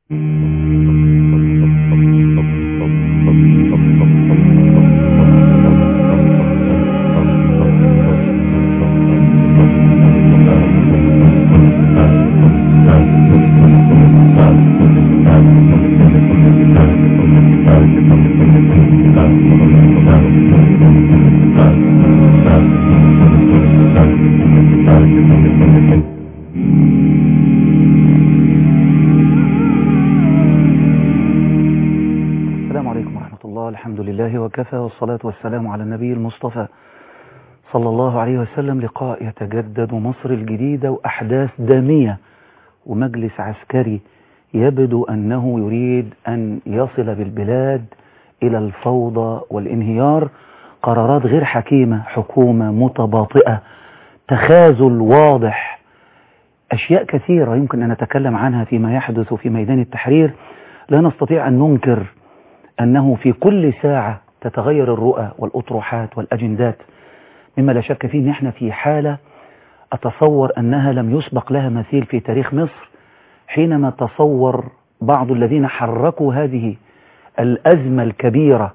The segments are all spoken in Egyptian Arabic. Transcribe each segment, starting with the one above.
السلام عليكم ورحمة الله الحمد لله وكفى والصلاة والسلام على النبي المصطفى صلى الله عليه وسلم لقاء يتجدد مصر الجديدة وأحداث دامية ومجلس عسكري يبدو أنه يريد أن يصل بالبلاد إلى الفوضى والانهيار قرارات غير حكيمة حكومة متباطئة تخاذل واضح أشياء كثيرة يمكن أن نتكلم عنها فيما يحدث في ميدان التحرير لا نستطيع أن ننكر أنه في كل ساعة تتغير الرؤى والأطروحات والأجندات مما لا شك فيه نحن في حالة أتصور أنها لم يسبق لها مثيل في تاريخ مصر حينما تصور بعض الذين حركوا هذه الأزمة الكبيرة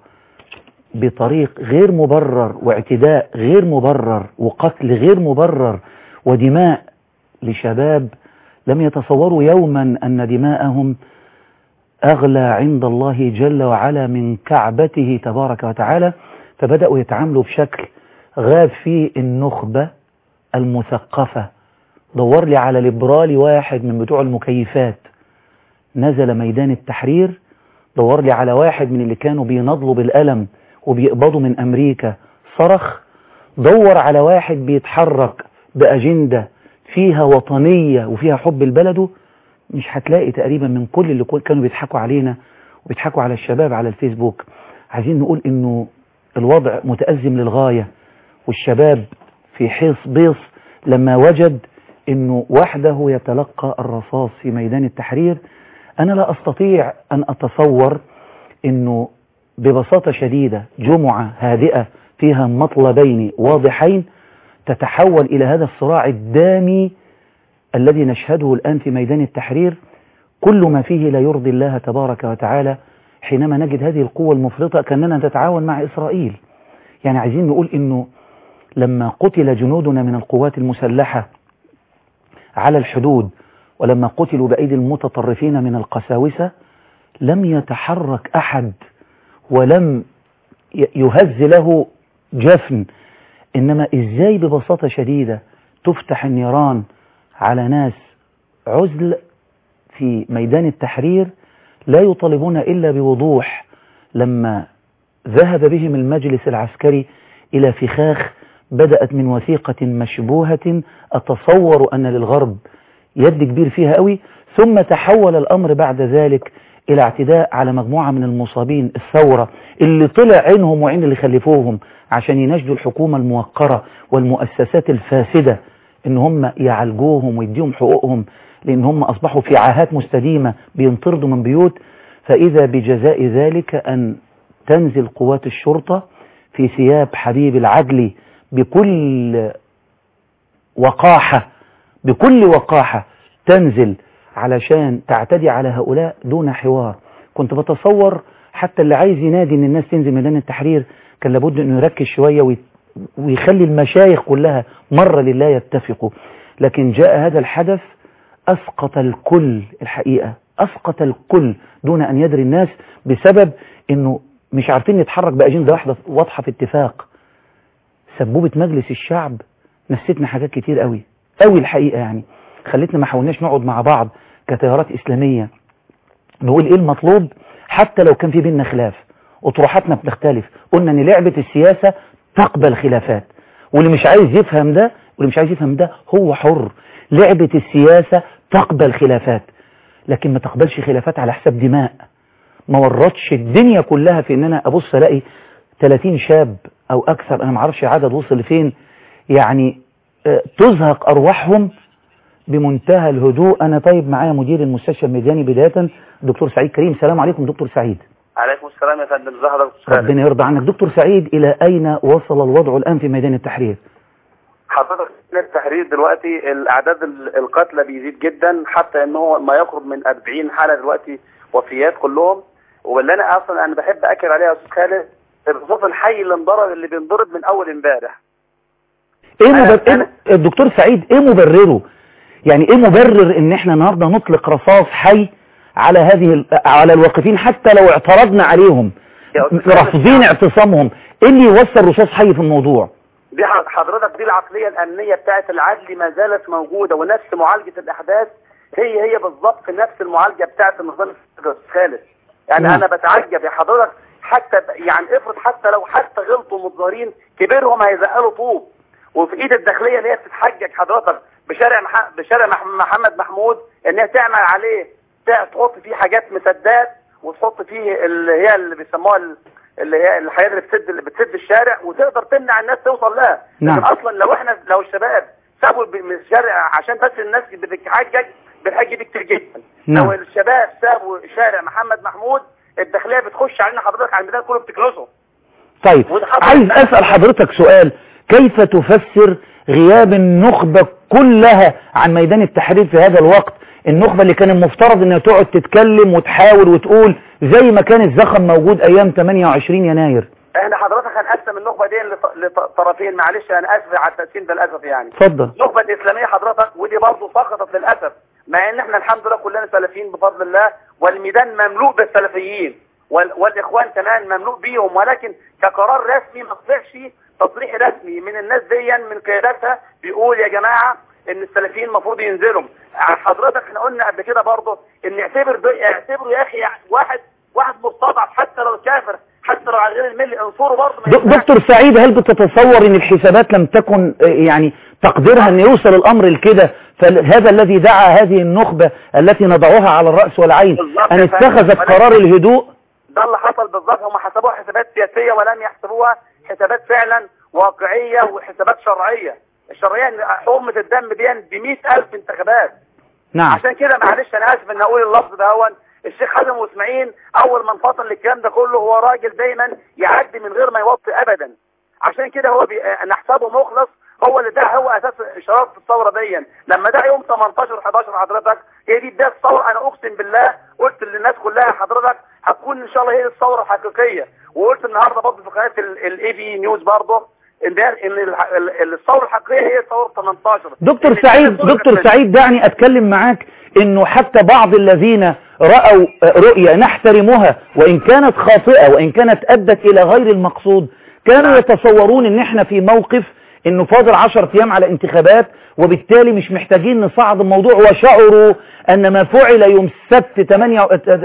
بطريق غير مبرر واعتداء غير مبرر وقتل غير مبرر ودماء لشباب لم يتصوروا يوما أن دماءهم أغلى عند الله جل وعلا من كعبته تبارك وتعالى فبدأوا يتعاملوا بشكل غاب فيه النخبة المثقفة دور لي على ليبرالي واحد من بتوع المكيفات نزل ميدان التحرير دور لي على واحد من اللي كانوا بينضلوا بالألم وبيقبضوا من أمريكا صرخ دور على واحد بيتحرك بأجندة فيها وطنية وفيها حب لبلده مش هتلاقي تقريبا من كل اللي كانوا بيضحكوا علينا وبيضحكوا على الشباب على الفيسبوك عايزين نقول انه الوضع متأزم للغاية والشباب في حيص بيص لما وجد انه وحده يتلقى الرصاص في ميدان التحرير انا لا استطيع ان اتصور انه ببساطة شديدة جمعة هادئة فيها مطلبين واضحين تتحول الى هذا الصراع الدامي الذي نشهده الآن في ميدان التحرير كل ما فيه لا يرضي الله تبارك وتعالى حينما نجد هذه القوة المفرطة كأننا نتعاون مع إسرائيل يعني عايزين نقول إنه لما قتل جنودنا من القوات المسلحة على الحدود ولما قتلوا بأيدي المتطرفين من القساوسة لم يتحرك أحد ولم يهز له جفن إنما إزاي ببساطة شديدة تفتح النيران على ناس عزل في ميدان التحرير لا يطالبون إلا بوضوح لما ذهب بهم المجلس العسكري إلى فخاخ بدأت من وثيقة مشبوهة أتصور أن للغرب يد كبير فيها قوي ثم تحول الأمر بعد ذلك إلى اعتداء على مجموعة من المصابين الثورة اللي طلع عينهم وعين اللي خلفوهم عشان يناشدوا الحكومة الموقرة والمؤسسات الفاسدة ان هم يعالجوهم ويديهم حقوقهم لان هم اصبحوا في عاهات مستديمة بينطردوا من بيوت فاذا بجزاء ذلك ان تنزل قوات الشرطة في ثياب حبيب العدل بكل وقاحة بكل وقاحة تنزل علشان تعتدي على هؤلاء دون حوار كنت بتصور حتى اللي عايز ينادي ان الناس تنزل ميدان التحرير كان لابد انه يركز شوية ويت ويخلي المشايخ كلها مرة لله يتفقوا لكن جاء هذا الحدث أسقط الكل الحقيقة أسقط الكل دون أن يدري الناس بسبب أنه مش عارفين نتحرك بأجندة واحدة واضحة في اتفاق سبوبة مجلس الشعب نسيتنا حاجات كتير قوي قوي الحقيقة يعني خلتنا ما حاولناش نقعد مع بعض كتيارات إسلامية نقول إيه المطلوب حتى لو كان في بيننا خلاف أطروحاتنا بتختلف قلنا أن لعبة السياسة تقبل خلافات واللي مش عايز يفهم ده واللي مش عايز يفهم ده هو حر لعبة السياسة تقبل خلافات لكن ما تقبلش خلافات على حساب دماء ما ورطش الدنيا كلها في ان انا ابص الاقي 30 شاب او اكثر انا ما اعرفش عدد وصل لفين يعني آه، تزهق ارواحهم بمنتهى الهدوء انا طيب معايا مدير المستشفى الميداني بدايه دكتور سعيد كريم سلام عليكم دكتور سعيد عليكم السلام يا فندم ازي حضرتك يا أستاذ خالد؟ ربنا يرضى عنك دكتور سعيد الى اين وصل الوضع الان في ميدان التحرير حضرتك في التحرير دلوقتي الاعداد ال- القتلى بيزيد جدا حتى ان هو ما يقرب من 40 حاله دلوقتي وفيات كلهم واللي انا اصلا انا بحب اكد عليها يا استاذ خالد الرصاص الحي اللي انضرب اللي بينضرب من اول امبارح ايه أنا- مبر... إيه أنا- الدكتور سعيد ايه مبرره يعني ايه مبرر ان احنا النهارده نطلق رصاص حي على هذه ال... على الواقفين حتى لو اعترضنا عليهم يا أستاذ خالد، رافضين اعتصامهم ايه اللي يوصل رصاص حي في الموضوع دي ح- حضرتك دي العقليه الامنيه بتاعت العدل ما زالت موجوده ونفس معالجه الاحداث هي هي بالظبط نفس المعالجه بتاعت النظام السابق يا أستاذ خالد يعني نعم. انا بتعجب يا حضرتك حتى ب- يعني افرض حتى لو حتى غلطوا متظاهرين كبيرهم هيزقلوا طوب وفي ايد الداخليه اللي هي بتتحجج حضرتك بشارع مح... بشارع مح... محمد محمود ان هي تعمل عليه تع- تحط فيه حاجات مسدات وتحط فيه اللي هي اللي بيسموها ال- اللي هي الحاجات اللي بتسد اللي بتسد الشارع وتقدر تمنع الناس توصل لها نعم. لكن اصلا لو احنا لو الشباب سابوا ب- من الشارع عشان بس الناس بتتحجج بتحجج دي كتير جدا نعم. لو الشباب سابوا شارع محمد محمود الداخليه بتخش علينا حضرتك على الميدان كله بتكنسه طيب وده حصل عايز فعلا. اسال حضرتك سؤال كيف تفسر غياب النخبه كلها عن ميدان التحرير في هذا الوقت النخبه اللي كان المفترض انها تقعد تتكلم وتحاول وتقول زي ما كان الزخم موجود ايام 28 يناير احنا حضرتك هنقسم النخبه دي لط- لطرفين معلش انا اسف على التقسيم ده للاسف يعني اتفضل النخبه الاسلاميه حضرتك ودي برضه سقطت للاسف مع ان احنا الحمد لله كلنا سلفيين بفضل الله والميدان مملوء بالسلفيين وال- والاخوان كمان مملوء بيهم ولكن كقرار رسمي ما طلعش تصريح رسمي من الناس دي من قياداتها بيقول يا جماعه ان السلفيين المفروض ينزلوا حضرتك احنا قلنا قبل كده برضه ان اعتبر ده اعتبره يا اخي واحد واحد مستضعف حتى لو كافر حتى لو على غير الملي انصره برضه ما د- ينفعش. دكتور سعيد هل بتتصور ان الحسابات لم تكن آه، يعني تقديرها ان يوصل الامر لكده فهذا الذي دعا هذه النخبة التي نضعها على الرأس والعين بالظبط ان يا فندم. اتخذت ولكن- قرار الهدوء ده اللي حصل بالظبط هم حسبوها حسابات سياسية ولم يحسبوها حسابات فعلا واقعية وحسابات شرعية الشرعية ان حرمة الدم دي ب ألف انتخابات نعم عشان كده معلش انا اسف ان اقول اللفظ ده هون الشيخ حازم واسماعيل اول ما انفصل للكلام ده كله هو راجل دايما يعدي من غير ما يوطي ابدا عشان كده هو بي... انا احسبه مخلص هو اللي دعا هو اساس اشارات الثوره دي لما دعا يوم 18 11 حضرتك هي دي بدايه الثوره انا اقسم بالله قلت للناس كلها حضرتك هتكون ان شاء الله هي دي الثوره الحقيقيه وقلت النهارده برضه في قناه الاي بي نيوز برضه ان ده- ان الح- ال- الثوره الحقيقيه هي ثوره 18 دكتور إن سعيد كل دكتور الناس- سعيد دعني اتكلم معاك انه حتى بعض الذين رأوا رؤية نحترمها وان كانت خاطئة وان كانت ادت الى غير المقصود كانوا يتصورون ان احنا في موقف انه فاضل 10 ايام على انتخابات وبالتالي مش محتاجين نصعد الموضوع وشعروا ان ما فعل يوم السبت 8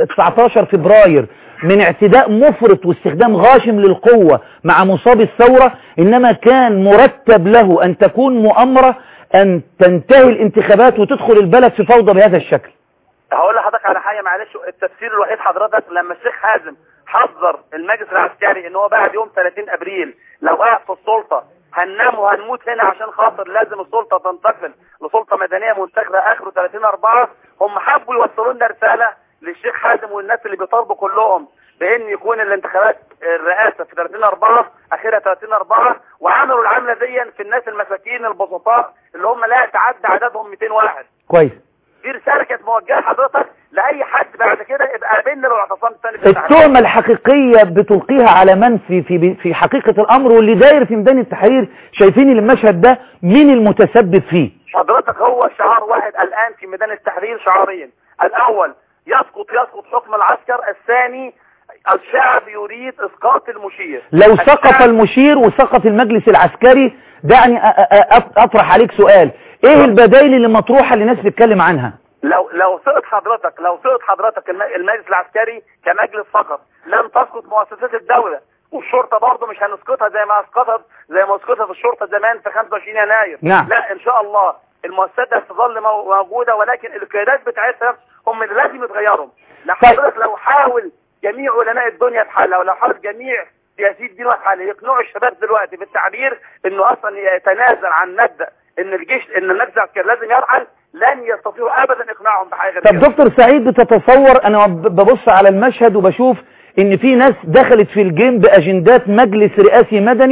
19 فبراير من اعتداء مفرط واستخدام غاشم للقوة مع مصاب الثورة انما كان مرتب له ان تكون مؤامرة ان تنتهي الانتخابات وتدخل البلد في فوضى بهذا الشكل هقول لحضرتك على حاجه معلش التفسير الوحيد حضرتك لما الشيخ حازم حذر المجلس العسكري ان هو بعد يوم 30 ابريل لو قاعد في السلطه هننام وهنموت هنا عشان خاطر لازم السلطه تنتقل لسلطه مدنيه منتخبه اخره 30 4 هم حبوا يوصلوا لنا رساله للشيخ حازم والناس اللي بيطالبوا كلهم بان يكون الانتخابات الرئاسه في 30 4 اخرها 30 4 وعملوا العمله دي في الناس المساكين البسطاء اللي هم لا يتعدى عددهم 200 واحد كويس دي رساله كانت موجهه حضرتك لاي حد بعد كده يبقى قابلنا لو اعتصمت تاني في التحرير. التهمة الحقيقية بتلقيها على من في في في حقيقة الامر واللي داير في ميدان التحرير شايفين المشهد ده مين المتسبب فيه حضرتك هو شعار واحد الان في ميدان التحرير شعارين الاول يسقط يسقط حكم العسكر الثاني الشعب يريد اسقاط المشير لو سقط الشعب- المشير وسقط المجلس العسكري دعني أ- أ- أ- اطرح عليك سؤال ايه البدائل اللي مطروحة اللي الناس بتتكلم عنها لو لو سقط حضرتك لو سقط حضرتك الم- المجلس العسكري كمجلس فقط لن تسقط مؤسسات الدولة والشرطة برضه مش هنسقطها زي ما اسقطت زي ما اسقطت الشرطة زمان في 25 يناير نعم. لا ان شاء الله المؤسسات هتظل مو- موجودة ولكن القيادات بتاعتها هم اللي لازم يتغيروا لا طيب. حضرتك لو حاول جميع علماء الدنيا بحالها ولو حاول جميع سياسي الدين بحالها يقنعوا الشباب دلوقتي بالتعبير انه اصلا يتنازل عن مبدا ان الجيش ان المجلس العسكري لازم يرحل لن يستطيعوا ابدا اقناعهم بحاجه غير طب كده. دكتور سعيد بتتصور انا ب- ببص على المشهد وبشوف ان في ناس دخلت في الجيم باجندات مجلس رئاسي مدني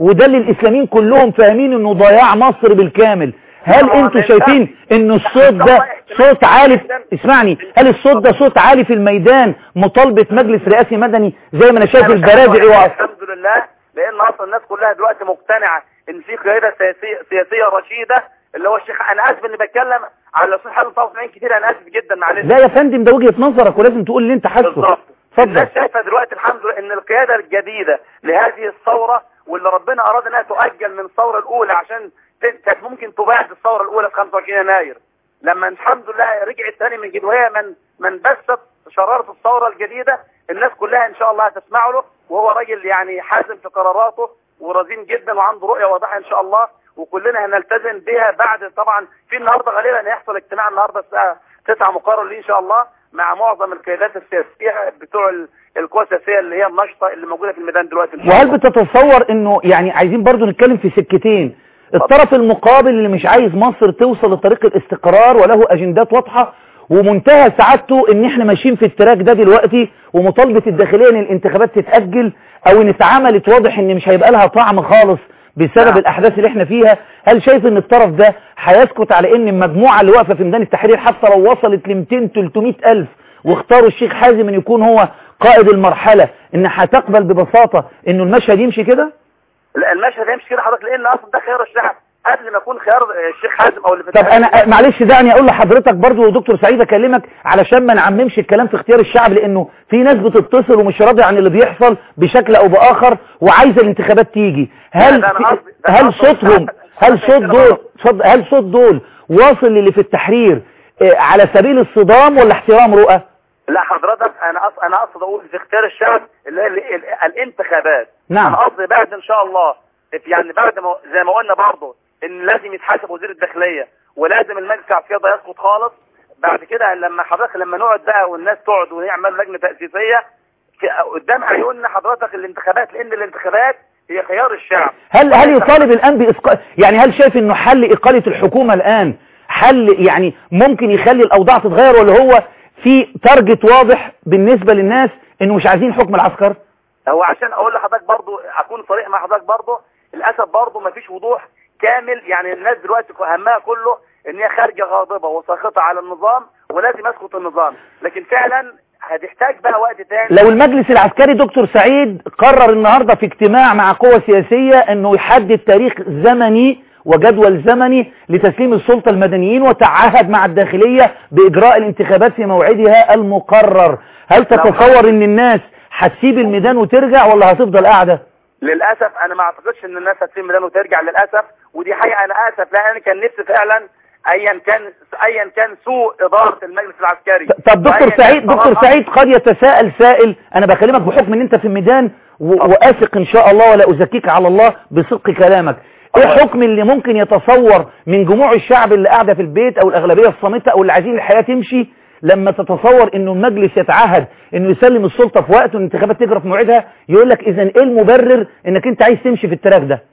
وده اللي الاسلاميين كلهم فاهمين انه ضياع مصر بالكامل هل طبعاً انتوا ما شايفين ان الصوت ده صوت عالي اسمعني هل الصوت ده صوت عالي في الميدان مطالبة مجلس رئاسي مدني زي ما انا شايف البرادعي وعصر الحمد لله لان اصلا الناس كلها دلوقتي مقتنعه ان في قياده سياسيه سياسيه رشيده اللي هو الشيخ انا اسف اني بتكلم على الاستاذ حازم طه اسماعيل كتير انا اسف جدا معلش لا يا فندم ده وجهة نظرك ولازم تقول اللي انت حاسه بالظبط اتفضل الناس شايفه دلوقتي الحمد لله ان القياده الجديده لهذه الثوره واللي ربنا اراد انها تؤجل من الثوره الاولى عشان ت- كانت ممكن تباعد الثوره الاولى في 25 يناير لما الحمد لله رجعت تاني من جديد وهي من من بثت شراره الثوره الجديده الناس كلها ان شاء الله هتسمع له وهو راجل يعني حازم في قراراته ورزين جدا وعنده رؤيه واضحه ان شاء الله وكلنا هنلتزم بها بعد طبعا في النهارده غالبا هيحصل اجتماع النهارده الساعه 9 مقرر ليه ان شاء الله مع معظم القيادات السياسيه بتوع ال- القوى السياسيه اللي هي النشطه اللي موجوده في الميدان دلوقتي إن شاء وهل الله. بتتصور انه يعني عايزين برضو نتكلم في سكتين الطرف المقابل اللي مش عايز مصر توصل لطريق الاستقرار وله اجندات واضحة ومنتهى سعادته ان احنا ماشيين في التراك ده دلوقتي ومطالبة الداخلية ان الانتخابات تتأجل او ان اتعملت واضح ان مش هيبقى لها طعم خالص بسبب نعم. الاحداث اللي احنا فيها هل شايف ان الطرف ده هيسكت على ان المجموعة اللي واقفة في ميدان التحرير حتى لو وصلت ل 200 300 الف واختاروا الشيخ حازم ان يكون هو قائد المرحلة ان هتقبل ببساطة انه المشهد يمشي كده لا، المشهد هيمشي كده حضرتك لان اصلا ده خيار الشعب قبل ما يكون خيار الشيخ حازم او اللي في طب التحرير. انا معلش دعني اقول لحضرتك برضو دكتور سعيد اكلمك علشان ما نعممش الكلام في اختيار الشعب لانه في ناس بتتصل ومش راضيه عن اللي بيحصل بشكل او باخر وعايزه الانتخابات تيجي هل لا، ده أنا في قصدي- ده أنا هل قصدي صوتهم مش هل عارف- صوت مش دول عارف اتفضل، هل صوت دول واصل للي في التحرير آه، على سبيل الصدام ولا احترام رؤى لا حضرتك انا أص... انا اقصد اقول في اختيار الشعب اللي هي ال... ال... الانتخابات نعم. انا قصدي بعد ان شاء الله يعني بعد ما زي ما قلنا برضه ان لازم يتحاسب وزير الداخليه ولازم المجلس العسكري ده يسقط خالص بعد كده لما حضرتك لما نقعد بقى والناس تقعد ونعمل لجنه تاسيسيه في... قدام عيوننا حضرتك الانتخابات لان الانتخابات هي خيار الشعب هل هل يطالب الآن بإسقاط يعني هل شايف انه حل إقالة الحكومة الآن حل يعني ممكن يخلي الأوضاع تتغير ولا هو في تارجت واضح بالنسبة للناس انه مش عايزين حكم العسكر هو عشان اقول لحضرتك برضو اكون صريح مع حضرتك برضو للاسف برضو مفيش وضوح كامل يعني الناس دلوقتي همها كله ان هي خارجه غاضبه وساخطه على النظام ولازم يسقط النظام لكن فعلا هتحتاج بقى وقت تاني لو المجلس العسكري دكتور سعيد قرر النهاردة في اجتماع مع قوى سياسية انه يحدد تاريخ زمني وجدول زمني لتسليم السلطة المدنيين وتعهد مع الداخلية بإجراء الانتخابات في موعدها المقرر هل تتصور ان الناس هتسيب الميدان وترجع ولا هتفضل قاعدة للاسف انا ما اعتقدش ان الناس هتسيب ميدان وترجع للاسف ودي حقيقه انا اسف لان انا كان نفسي فعلا ايا كان ايا كان سوء اداره المجلس العسكري طب دكتور وأياً كان سعيد دكتور قرارها- سعيد قد يتساءل سائل انا بكلمك بحكم ان انت في الميدان و- واثق ان شاء الله ولا ازكيك على الله بصدق كلامك ايه الله. حكم اللي ممكن يتصور من جموع الشعب اللي قاعده في البيت او الاغلبيه الصامته او اللي عايزين الحياه تمشي لما تتصور انه المجلس يتعهد انه يسلم السلطه في وقت والانتخابات تجرى في موعدها يقول لك اذا ايه المبرر انك انت عايز تمشي في التراك ده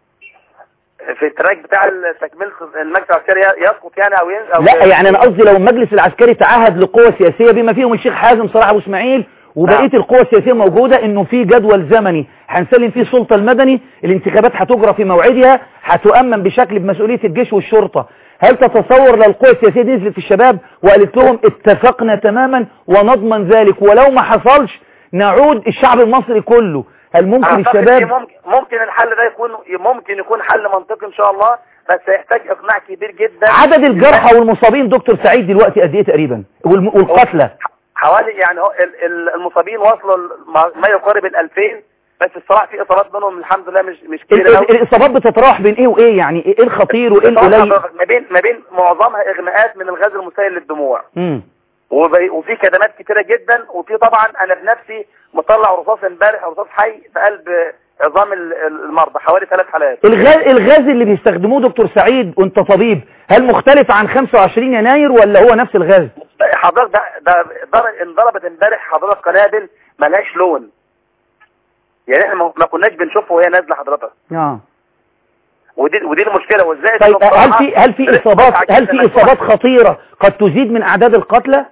في التراك بتاع تكمله المجلس العسكري يسقط يعني او ين- أو لا يعني انا قصدي لو المجلس العسكري تعهد لقوى سياسية بما فيهم الشيخ حازم صلاح ابو اسماعيل وبقية نعم. القوى السياسية موجودة انه في جدول زمني هنسلم فيه السلطة المدني الانتخابات هتجرى في موعدها هتؤمن بشكل بمسؤولية الجيش والشرطة هل تتصور لو القوى السياسية دي نزلت في الشباب وقالت لهم اتفقنا تماما ونضمن ذلك ولو ما حصلش نعود الشعب المصري كله هل ممكن أعتقد الشباب دي ممكن ممكن الحل ده يكون ممكن يكون حل منطقي ان شاء الله بس هيحتاج اقناع كبير جدا عدد الجرحى والمصابين دكتور سعيد دلوقتي قد ايه تقريبا والم- والقتلى حوالي يعني هو ال- ال- المصابين وصلوا ل- ما- ما يقارب ال 2000 بس الصراحه في اصابات منهم الحمد لله مش مش ال- كتير ال- قوي الاصابات بتتراوح بين ايه وايه يعني ايه الخطير وايه القليل ما بين ما بين معظمها اغماءات من الغاز المسيل للدموع امم وبي- وفي كدمات كتيره جدا وفي طبعا انا بنفسي مطلع رصاص امبارح رصاص حي في قلب عظام ال- ال- المرضى حوالي ثلاث حالات الغاز الغاز اللي بيستخدموه دكتور سعيد وانت طبيب هل مختلف عن 25 يناير ولا هو نفس الغاز حضرتك ده ده ضر- انضربت امبارح حضرتك قنابل ملهاش لون يعني احنا ما ما كناش بنشوفه وهي نازله حضرتك اه ودي ودي المشكله وازاي طيب إنه هل بصراحة في هل في رزق اصابات عجيب هل في إنك اصابات تروح- خطيره قد تزيد من اعداد القتلى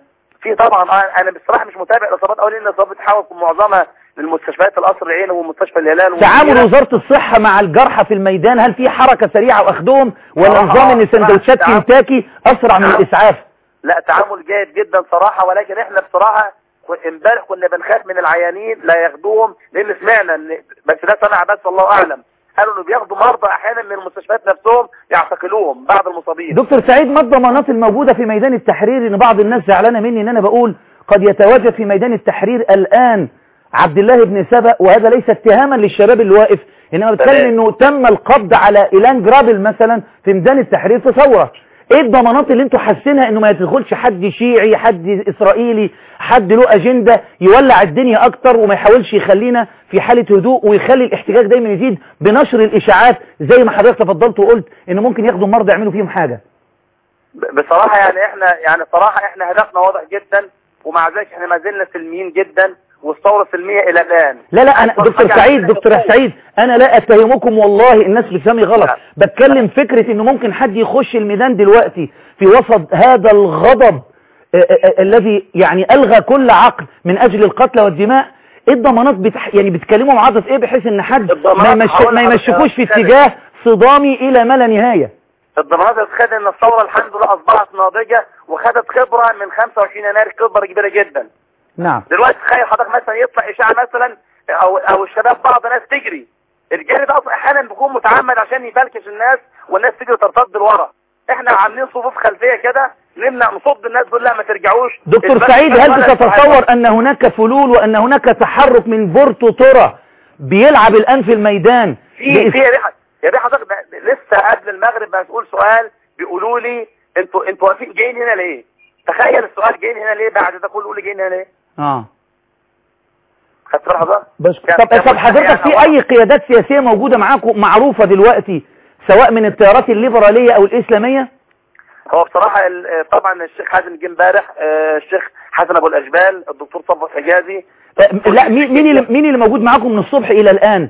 في طبعا آه، انا بصراحه مش متابع الاصابات قوي لان الاصابات بتحاول معظمها للمستشفيات القصر العيني ومستشفى الهلال تعامل والمنيرة. وزارة الصحة مع الجرحى في الميدان هل في حركة سريعة واخدهم ولا آه، نظام آه، ان سندوتشات تعامل. كنتاكي اسرع من نعم. الاسعاف لا تعامل جيد جدا صراحة ولكن احنا بصراحة ك- امبارح كنا بنخاف من العيانين لا ياخدوهم لان سمعنا ان بس ده سمع بس الله اعلم قالوا انه بياخدوا مرضى احيانا من المستشفيات نفسهم يعتقلوهم بعض المصابين دكتور سعيد ما الضمانات الموجودة في ميدان التحرير ان بعض الناس زعلانة مني ان انا بقول قد يتواجد في ميدان التحرير الان عبد الله بن سبأ وهذا ليس اتهاما للشباب اللي واقف انما بتكلم تمام. انه تم القبض على ايلان جرابل مثلا في ميدان التحرير في ثورة ايه الضمانات اللي انتوا حاسينها انه ما يدخلش حد شيعي حد اسرائيلي حد له اجندة يولع الدنيا اكتر وما يحاولش يخلينا في حالة هدوء ويخلي الاحتجاج دايما يزيد بنشر الاشاعات زي ما حضرتك تفضلت وقلت انه ممكن ياخدوا المرضى يعملوا فيهم حاجة ب- بصراحة يعني احنا يعني صراحة احنا هدفنا واضح جدا ومع ذلك احنا ما زلنا سلميين جدا والثورة سلمية الى الان لا لا انا أكبر دكتور حاجة سعيد عندنا دكتور الحقوق. سعيد انا لا اتهمكم والله الناس بتفهمي غلط لا. بتكلم فكرة انه ممكن حد يخش الميدان دلوقتي في وسط هذا الغضب آه، آه، آه، الذي يعني الغى كل عقل من اجل القتل والدماء ايه الضمانات بتح... يعني بتكلموا معاضة في ايه بحيث ان حد ما, الضمانات يمش... هقول ما لحضرتك يمشكوش في يا اتجاه صدامي الى ما لا نهاية الضمانات اللي خدت ان الثورة الحمد لله اصبحت ناضجة وخدت خبرة من 25 يناير خبرة كبيرة جدا نعم دلوقتي تخيل حضرتك مثلا يطلع اشاعه مثلا او او الشباب بعض الناس تجري الجري ده اصلا احيانا بيكون متعمد عشان يفلكش الناس والناس تجري ترتد لورا احنا عاملين صفوف خلفيه كده نمنع نصد الناس دول لا ما ترجعوش دكتور البلد سعيد هل ولا تتصور ان هناك فلول وان هناك تحرك من بورتو تورا بيلعب الان في الميدان في في يا ريحه يا ريحه حضرتك ده- لسه قبل المغرب مسؤول سؤال بيقولوا لي انتوا انتوا واقفين جايين هنا ليه؟ تخيل السؤال جايين هنا ليه بعد ده كله قول جايين هنا ليه؟ اه خدت بالك حضرتك؟ بس كان- طب كان طب حضرتك يعني في هو- اي قيادات سياسية موجودة معاكم معروفة دلوقتي سواء من التيارات الليبرالية او الاسلامية هو بصراحة ال- طبعا الشيخ حازم جه امبارح آه، الشيخ حسن ابو الاشبال الدكتور صفوت حجازي آه، لا مين مين اللي مين اللي موجود معاكم من الصبح الى الان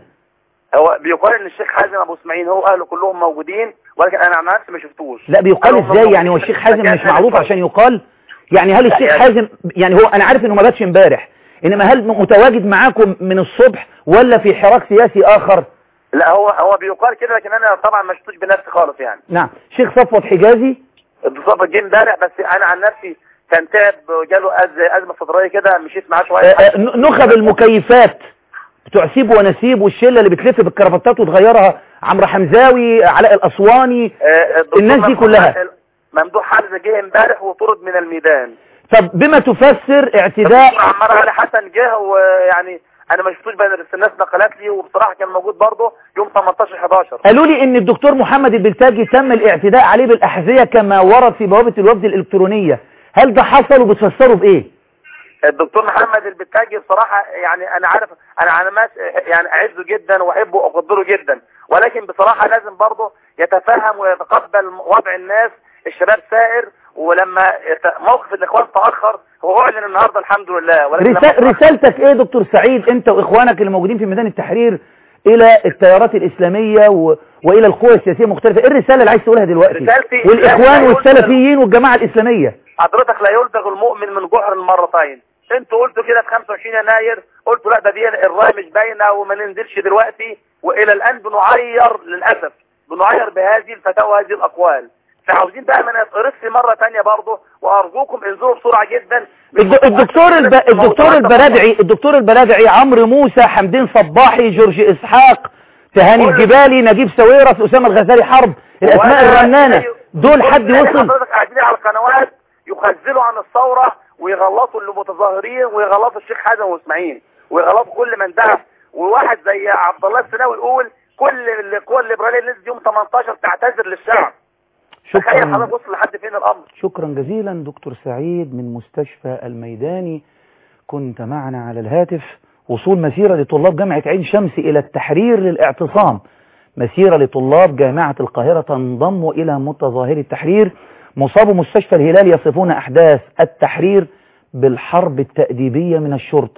هو بيقال ان الشيخ حازم ابو اسماعيل هو اهله كلهم موجودين ولكن انا عن نفسي ما شفتوش لا بيقال قالوا هم ازاي يعني هو موجودين الشيخ في حازم مكان مش ثاني معروف خالص. عشان يقال يعني هل الشيخ يعني- حازم يعني هو انا عارف انه ما باتش امبارح انما هل متواجد معاكم من الصبح ولا في حراك سياسي اخر لا هو هو بيقال كده لكن انا طبعا ما شفتوش بنفسي خالص يعني نعم شيخ صفوت حجازي الدكتور صفوت جه امبارح بس انا عن نفسي كان تعب جاله أز- ازمه صدريه كده مشيت معاه آه، شويه آه، ن- نخب المكيفات بتوع سيب ونسيب والشله اللي بتلف بالكرافتات وتغيرها عمرو حمزاوي علاء الاسواني آه، الدكتور الناس دي ممدوح كلها. حمزة- ممدوح حمزه جه امبارح وطرد من الميدان طب بما تفسر اعتداء الدكتور عمار علي حسن جه ويعني انا ما شفتوش بس الناس نقلت لي وبصراحه كان موجود برضه يوم 18 11 قالوا لي ان الدكتور محمد البلتاجي تم الاعتداء عليه بالاحذيه كما ورد في بوابه الوفد الالكترونيه هل ده حصل وبتفسره بايه الدكتور محمد البتاجي بصراحة يعني انا عارف انا على ما يعني اعزه جدا واحبه واقدره جدا ولكن بصراحة لازم برضه يتفهم ويتقبل وضع الناس الشباب سائر ولما يت- موقف الاخوان تاخر هو اعلن النهارده الحمد لله ولكن لما رسا- رسالتك ايه دكتور سعيد انت واخوانك اللي موجودين في ميدان التحرير الى التيارات الاسلاميه و... والى القوى السياسيه المختلفه ايه الرساله اللي عايز تقولها دلوقتي رسالتي- والاخوان لا والسلفيين والجماعه الاسلاميه حضرتك لا يلدغ المؤمن من جحر مرتين انتوا قلتوا كده في 25 يناير قلتوا لا ده دي الرايه مش باينه وما ننزلش دلوقتي والى الان بنعير للاسف بنعير بهذه الفتاوى وهذه الاقوال فعاوزين بقى ما نتقرصش مره ثانيه برضه وارجوكم انزلوا بسرعه جدا الد- الدكتور الب... الدكتور البرادعي الدكتور البرادعي عمرو موسى حمدين صباحي جورج اسحاق تهاني كل- الجبالي نجيب ساويرس اسامه الغزالي حرب الاسماء ولا- الرنانه دول كل حد اللي وصل حضرتك قاعدين على القنوات يخزلوا عن الثوره ويغلطوا المتظاهرين ويغلطوا الشيخ حسن واسماعيل ويغلطوا كل من دعا وواحد زي عبد الله السناوي يقول كل القوى الليبراليه اللي نزلت يوم 18 تعتذر للشعب تخيل شكرا حضرتك وصل لحد فين الامر شكرا جزيلا دكتور سعيد من مستشفى الميداني كنت معنا على الهاتف وصول مسيرة لطلاب جامعة عين شمس إلى التحرير للاعتصام مسيرة لطلاب جامعة القاهرة تنضم إلى متظاهري التحرير مصاب مستشفى الهلال يصفون أحداث التحرير بالحرب التأديبية من الشرطة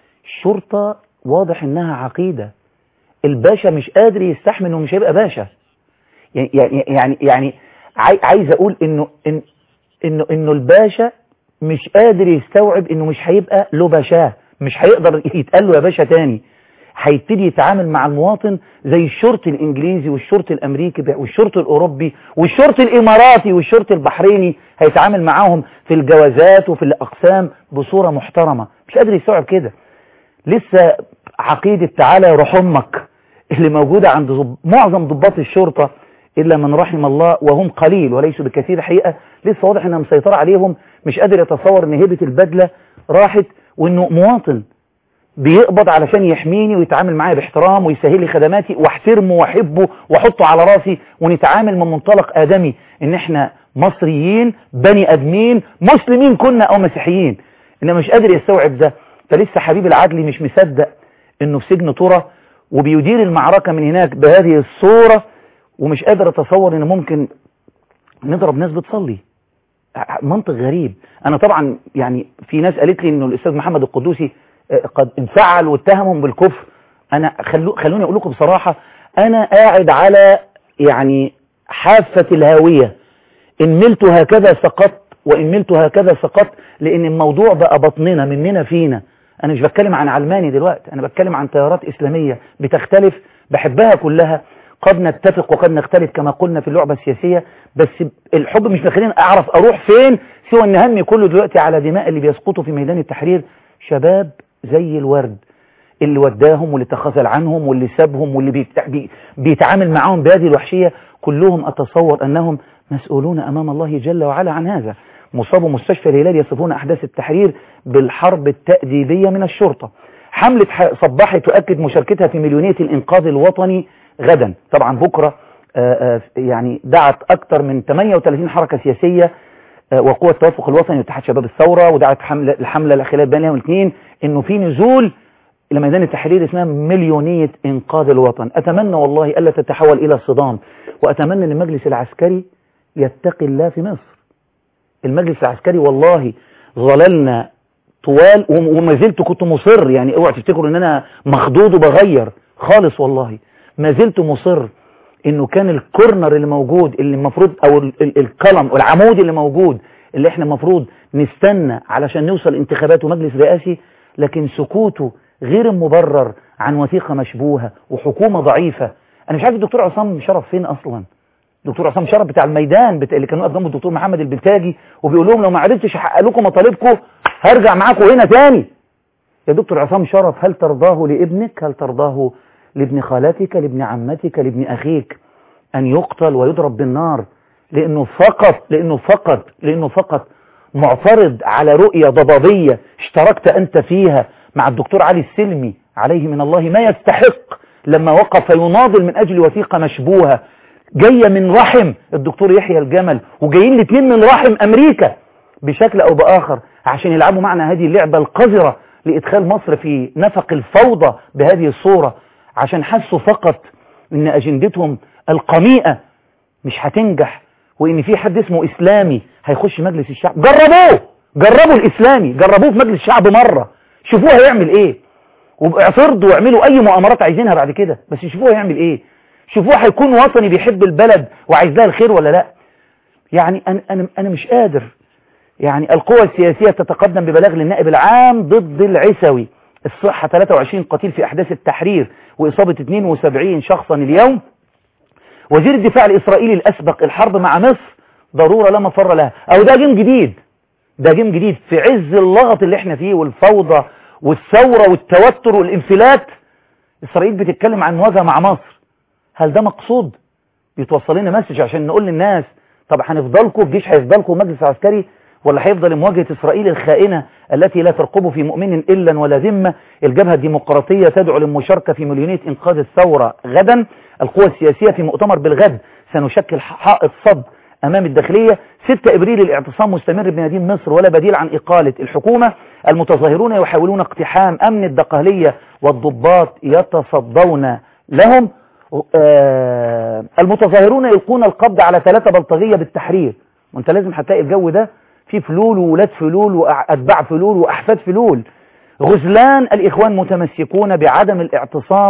الشرطة واضح إنها عقيدة الباشا مش قادر يستحمل إنه مش هيبقى باشا يعني يعني يعني, يعني عاي- عايز أقول إنه إن إنه إنه الباشا مش قادر يستوعب انه مش هيبقى له باشاه مش هيقدر يتقال له يا باشا تاني هيبتدي يتعامل مع المواطن زي الشرطي الانجليزي والشرطي الامريكي والشرطي الاوروبي والشرطي الاماراتي والشرطي البحريني هيتعامل معاهم في الجوازات وفي الاقسام بصورة محترمة مش قادر يستوعب كده لسه عقيدة تعالى يروح امك اللي موجودة عند ضب... معظم ضباط الشرطة إلا من رحم الله وهم قليل وليسوا بكثير حقيقة لسه واضح انها مسيطرة عليهم مش قادر يتصور ان هبة البدلة راحت وانه مواطن بيقبض علشان يحميني ويتعامل معايا باحترام ويسهل لي خدماتي واحترمه واحبه واحطه على راسي ونتعامل من منطلق آدمي ان احنا مصريين بني ادمين مسلمين كنا او مسيحيين انما مش قادر يستوعب ده فلسه حبيب العدلي مش مصدق انه في سجن طرة وبيدير المعركة من هناك بهذه الصورة ومش قادر اتصور ان ممكن نضرب ناس بتصلي منطق غريب انا طبعا يعني في ناس قالت لي انه الاستاذ محمد القدوسي قد انفعل واتهمهم بالكفر انا خلو خلوني اقول لكم بصراحة انا قاعد على يعني حافة الهاوية ان ملت هكذا سقطت وان ملت هكذا سقطت لان الموضوع بقى بطننا مننا فينا انا مش بتكلم عن علماني دلوقتي انا بتكلم عن تيارات اسلامية بتختلف بحبها كلها قد نتفق وقد نختلف كما قلنا في اللعبة السياسية بس الحب مش مخليني اعرف اروح فين سوى ان همي كله دلوقتي على دماء اللي بيسقطوا في ميدان التحرير شباب زي الورد اللي وداهم واللي تخاذل عنهم واللي سابهم واللي بيتعامل معاهم بهذه الوحشية كلهم أتصور أنهم مسؤولون أمام الله جل وعلا عن هذا مصابوا مستشفى الهلال يصفون أحداث التحرير بالحرب التأديبية من الشرطة حملة صباحي تؤكد مشاركتها في مليونية الإنقاذ الوطني غدا طبعا بكرة آآ آآ يعني دعت أكثر من 38 حركة سياسية وقوة التوافق الوطني واتحاد شباب الثورة ودعت حملة الحملة خلال بين اليوم الاثنين انه في نزول الى ميدان التحرير اسمها مليونية انقاذ الوطن اتمنى والله الا تتحول الى صدام واتمنى ان المجلس العسكري يتقي الله في مصر المجلس العسكري والله ظللنا طوال وما زلت كنت مصر يعني اوعى تفتكروا ان انا مخضوض وبغير خالص والله ما زلت مصر انه كان الكورنر اللي موجود اللي المفروض او القلم والعمود اللي موجود اللي احنا المفروض نستنى علشان نوصل انتخابات ومجلس رئاسي لكن سكوته غير مبرر عن وثيقة مشبوهة وحكومة ضعيفة انا مش عارف الدكتور عصام شرف فين اصلا دكتور عصام شرف بتاع الميدان بتاع اللي كانوا واقف جنبه الدكتور محمد البلتاجي وبيقول لهم لو ما عرفتش احقق لكم مطالبكم هرجع معاكم هنا تاني يا دكتور عصام شرف هل ترضاه لابنك هل ترضاه لابن خالتك لابن عمتك لابن اخيك ان يقتل ويضرب بالنار لانه فقط لانه فقط لانه فقط معترض على رؤية ضبابية اشتركت انت فيها مع الدكتور علي السلمي عليه من الله ما يستحق لما وقف يناضل من اجل وثيقة مشبوهة جاية من رحم الدكتور يحيى الجمل وجايين الاثنين من رحم امريكا بشكل او باخر عشان يلعبوا معنا هذه اللعبة القذرة لادخال مصر في نفق الفوضى بهذه الصورة عشان حسوا فقط ان اجندتهم القميئة مش هتنجح وان في حد اسمه اسلامي هيخش مجلس الشعب جربوه جربوا الاسلامي جربوه في مجلس الشعب مرة شوفوه هيعمل ايه واعترضوا واعملوا اي مؤامرات عايزينها بعد كده بس شوفوه هيعمل ايه شوفوه هيكون وطني بيحب البلد وعايز لها الخير ولا لا يعني انا انا انا مش قادر يعني القوى السياسية تتقدم ببلاغ للنائب العام ضد العسوي الصحة 23 قتيل في أحداث التحرير وإصابة 72 شخصا اليوم وزير الدفاع الإسرائيلي الأسبق الحرب مع مصر ضرورة لا مفر لها أو ده جيم جديد ده جيم جديد في عز اللغط اللي احنا فيه والفوضى والثورة والتوتر والانفلات إسرائيل بتتكلم عن مواجهة مع مصر هل ده مقصود بيتوصل لنا مسج عشان نقول للناس طب هنفضلكم الجيش هيفضلكم مجلس عسكري ولا هيفضل مواجهة إسرائيل الخائنة التي لا ترقب في مؤمن إلا ولا ذمة الجبهة الديمقراطية تدعو للمشاركة في مليونية إنقاذ الثورة غدا القوى السياسية في مؤتمر بالغد سنشكل حائط صد أمام الداخلية 6 إبريل الاعتصام مستمر بمدينة مصر ولا بديل عن إقالة الحكومة المتظاهرون يحاولون اقتحام أمن الدقهلية والضباط يتصدون لهم آه المتظاهرون يلقون القبض على ثلاثة بلطجية بالتحرير وانت لازم هتلاقي الجو ده في فلول وولاد فلول وأتباع فلول وأحفاد فلول غزلان الإخوان متمسكون بعدم الاعتصام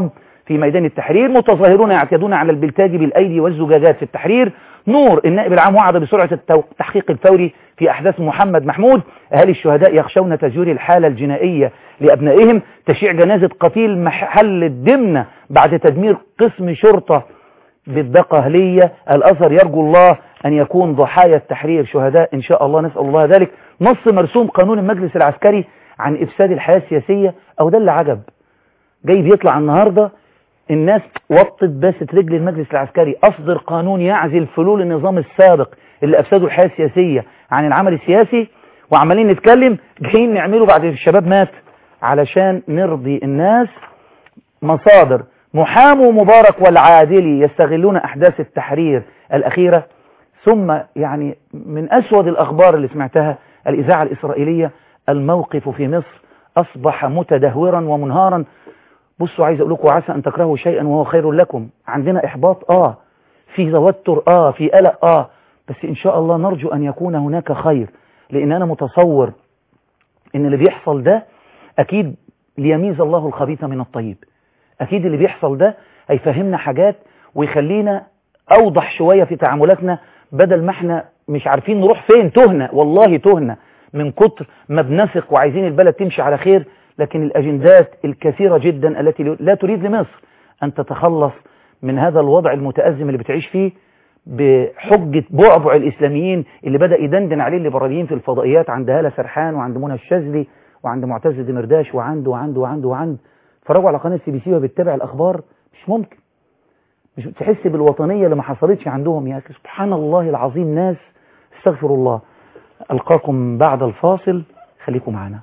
في ميدان التحرير متظاهرون يعتدون على البلتاج بالأيدي والزجاجات في التحرير نور النائب العام وعد بسرعة التحقيق الفوري في أحداث محمد محمود أهالي الشهداء يخشون تزوير الحالة الجنائية لأبنائهم تشيع جنازة قتيل محل الدمنة بعد تدمير قسم شرطة بالدقهلية الأثر يرجو الله أن يكون ضحايا التحرير شهداء إن شاء الله نسأل الله ذلك نص مرسوم قانون المجلس العسكري عن إفساد الحياة السياسية أو ده اللي عجب جاي بيطلع النهاردة الناس وطت باست رجل المجلس العسكري أصدر قانون يعزل فلول النظام السابق اللي أفسدوا الحياة السياسية عن العمل السياسي وعمالين نتكلم جايين نعمله بعد الشباب مات علشان نرضي الناس مصادر محامو مبارك والعادلي يستغلون أحداث التحرير الأخيرة ثم يعني من أسود الأخبار اللي سمعتها الإذاعة الإسرائيلية الموقف في مصر أصبح متدهورا ومنهارا بصوا عايز أقول لكم عسى أن تكرهوا شيئا وهو خير لكم عندنا إحباط آه في توتر آه في قلق آه بس إن شاء الله نرجو أن يكون هناك خير لأن أنا متصور إن اللي بيحصل ده أكيد ليميز الله الخبيث من الطيب أكيد اللي بيحصل ده هيفهمنا حاجات ويخلينا أوضح شوية في تعاملاتنا بدل ما احنا مش عارفين نروح فين تهنا والله تهنا من كتر ما بنثق وعايزين البلد تمشي على خير لكن الأجندات الكثيرة جدا التي لا تريد لمصر أن تتخلص من هذا الوضع المتأزم اللي بتعيش فيه بحجة بعبع الإسلاميين اللي بدأ يدندن عليه الليبراليين في الفضائيات عند هالة سرحان وعند منى الشاذلي وعند معتز دمرداش وعند وعند وعند وعند فرجعوا على قناة سي بي سي وبيتبع الأخبار مش ممكن مش تحس بالوطنية اللي ما حصلتش عندهم يا أخي سبحان الله العظيم ناس استغفر الله ألقاكم بعد الفاصل خليكم معنا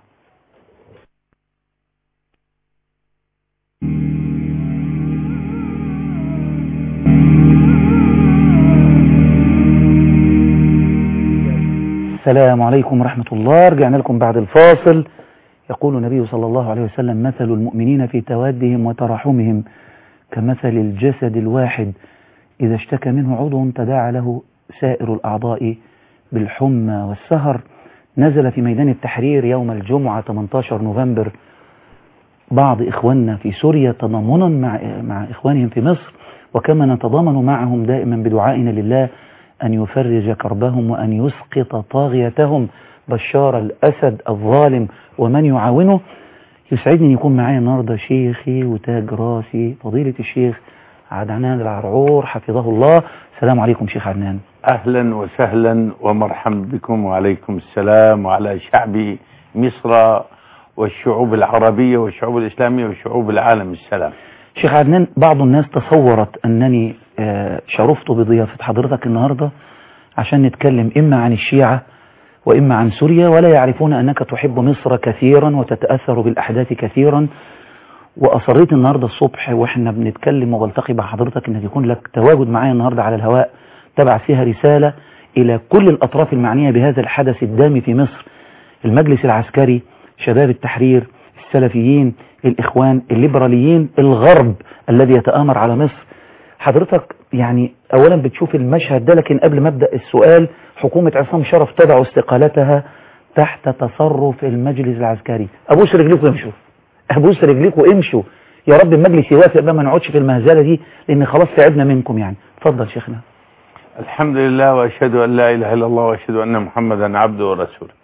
السلام عليكم ورحمة الله رجعنا لكم بعد الفاصل يقول النبي صلى الله عليه وسلم مثل المؤمنين في توادهم وتراحمهم كمثل الجسد الواحد إذا اشتكى منه عضو تداعى له سائر الأعضاء بالحمى والسهر نزل في ميدان التحرير يوم الجمعة 18 نوفمبر بعض إخواننا في سوريا تضامنا مع, مع إخوانهم في مصر وكما نتضامن معهم دائما بدعائنا لله أن يفرج كربهم وأن يسقط طاغيتهم بشار الأسد الظالم ومن يعاونه يسعدني أن يكون معايا النهاردة شيخي وتاج راسي فضيلة الشيخ عدنان العرعور حفظه الله السلام عليكم شيخ عدنان أهلا وسهلا ومرحبا بكم وعليكم السلام وعلى شعب مصر والشعوب العربية والشعوب الإسلامية وشعوب العالم السلام شيخ عدنان بعض الناس تصورت أنني شرفت بضيافة حضرتك النهاردة عشان نتكلم إما عن الشيعة وإما عن سوريا ولا يعرفون أنك تحب مصر كثيرا وتتأثر بالأحداث كثيرا وأصريت النهاردة الصبح وإحنا بنتكلم وبلتقي مع حضرتك أنك يكون لك تواجد معايا النهاردة على الهواء تبعث فيها رسالة إلى كل الأطراف المعنية بهذا الحدث الدامي في مصر المجلس العسكري شباب التحرير السلفيين الإخوان الليبراليين الغرب الذي يتآمر على مصر حضرتك يعني أولا بتشوف المشهد ده لكن قبل ما أبدأ السؤال حكومة عصام شرف تدعو استقالتها تحت تصرف المجلس العسكري أبوس رجليكم امشوا أبوس رجليكم امشوا يا رب المجلس يوافق بقى ما نقعدش في المهزلة دي لأن خلاص تعبنا منكم يعني اتفضل شيخنا الحمد لله وأشهد أن لا إله إلا الله وأشهد أن محمدا عبده ورسوله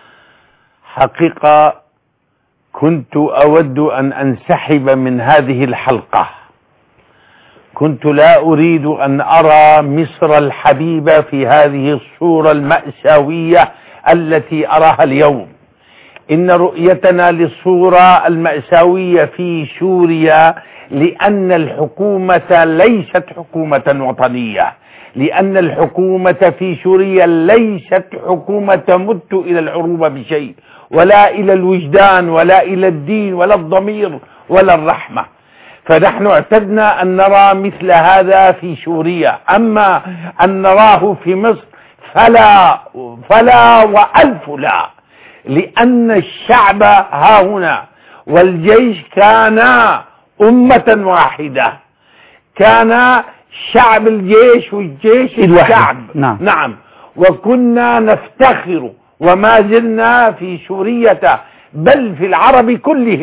حقيقة كنت أود أن أنسحب من هذه الحلقة كنت لا أريد أن أرى مصر الحبيبة في هذه الصورة المأساوية التي أراها اليوم إن رؤيتنا للصورة المأساوية في سوريا لأن الحكومة ليست حكومة وطنية لأن الحكومة في سوريا ليست حكومة تمت إلى العروبة بشيء ولا إلى الوجدان ولا إلى الدين ولا الضمير ولا الرحمة فنحن اعتدنا أن نرى مثل هذا في سوريا أما أن نراه في مصر فلا فلا وألف لا لأن الشعب ها هنا والجيش كانا أمة واحدة كان شعب الجيش والجيش الشعب نعم. نعم وكنا نفتخر وما زلنا في سورية بل في العرب كلهم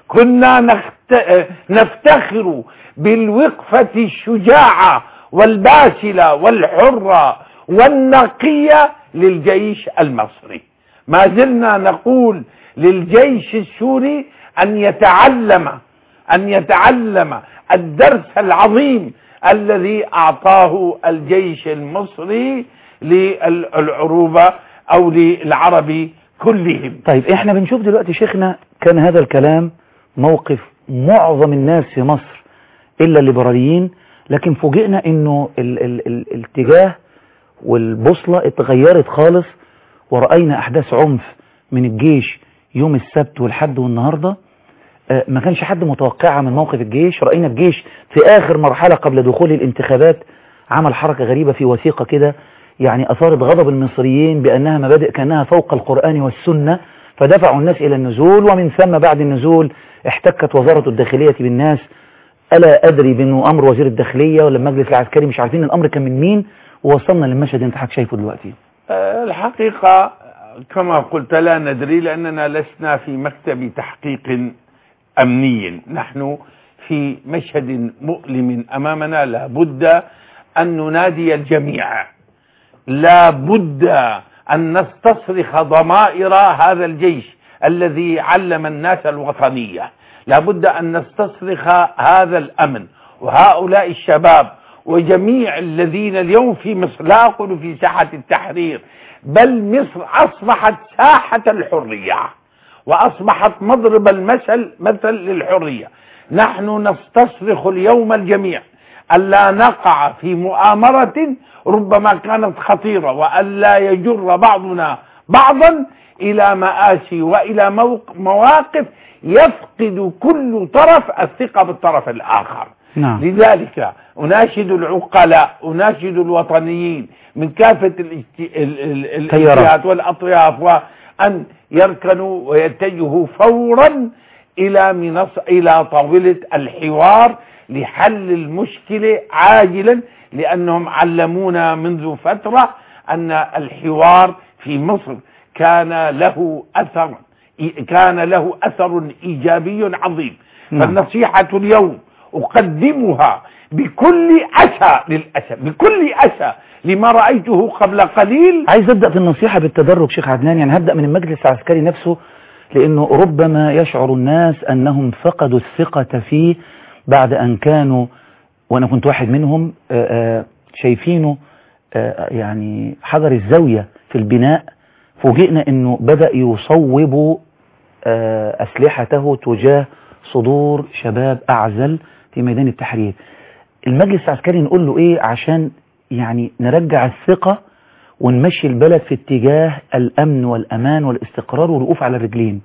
كنا نخت... نفتخر بالوقفة الشجاعة والباسلة والحرة والنقية للجيش المصري ما زلنا نقول للجيش السوري أن يتعلم أن يتعلم الدرس العظيم الذي أعطاه الجيش المصري للعروبة أو للعرب كلهم طيب احنا بنشوف دلوقتي شيخنا كان هذا الكلام موقف معظم الناس في مصر إلا الليبراليين لكن فوجئنا انه ال ال ال الاتجاه والبوصلة اتغيرت خالص ورأينا أحداث عنف من الجيش يوم السبت والحد والنهاردة آه، ما كانش حد متوقعها من موقف الجيش رأينا الجيش في آخر مرحلة قبل دخول الانتخابات عمل حركة غريبة في وثيقة كده يعني أثارت غضب المصريين بأنها مبادئ كأنها فوق القرآن والسنة فدفعوا الناس إلى النزول ومن ثم بعد النزول احتكت وزارة الداخلية بالناس ألا أدري بأنه أمر وزير الداخلية ولا المجلس العسكري مش عارفين الأمر كان من مين ووصلنا للمشهد اللي انت حضرتك شايفه دلوقتي آه، الحقيقة كما قلت لا ندري لأننا لسنا في مكتب تحقيق أمني نحن في مشهد مؤلم أمامنا لابد أن ننادي الجميع لابد أن نستصرخ ضمائر هذا الجيش الذي علم الناس الوطنية لابد أن نستصرخ هذا الأمن وهؤلاء الشباب وجميع الذين اليوم في مصر لا أقول في ساحة التحرير بل مصر أصبحت ساحة الحرية وأصبحت مضرب المثل مثل للحرية نحن نستصرخ اليوم الجميع ألا نقع في مؤامرة ربما كانت خطيرة وألا يجر بعضنا بعضا إلى مآسي وإلى موق- مواقف يفقد كل طرف الثقة بالطرف الآخر نعم لذلك أناشد العقلاء أناشد الوطنيين من كافة الاجت- ال- ال- تيارات. الاتجاهات والأطياف وأن يركنوا ويتجهوا فورا إلى منص إلى طاولة الحوار لحل المشكلة عاجلا لأنهم علمونا منذ فترة أن الحوار في مصر كان له أثر كان له أثر إيجابي عظيم نعم. فالنصيحة اليوم أقدمها بكل أسى للأسف بكل أسى لما رأيته قبل قليل عايز ابدا في النصيحه بالتدرج شيخ عدنان يعني هبدا من المجلس العسكري نفسه لانه ربما يشعر الناس انهم فقدوا الثقه فيه بعد ان كانوا وانا كنت واحد منهم آه، آه، شايفينه آه، يعني حجر الزاويه في البناء فوجئنا انه بدا يصوب آه، اسلحته تجاه صدور شباب اعزل في ميدان التحرير المجلس العسكري نقول له ايه عشان يعني نرجع الثقة ونمشي البلد في اتجاه الامن والامان والاستقرار والوقوف على الرجلين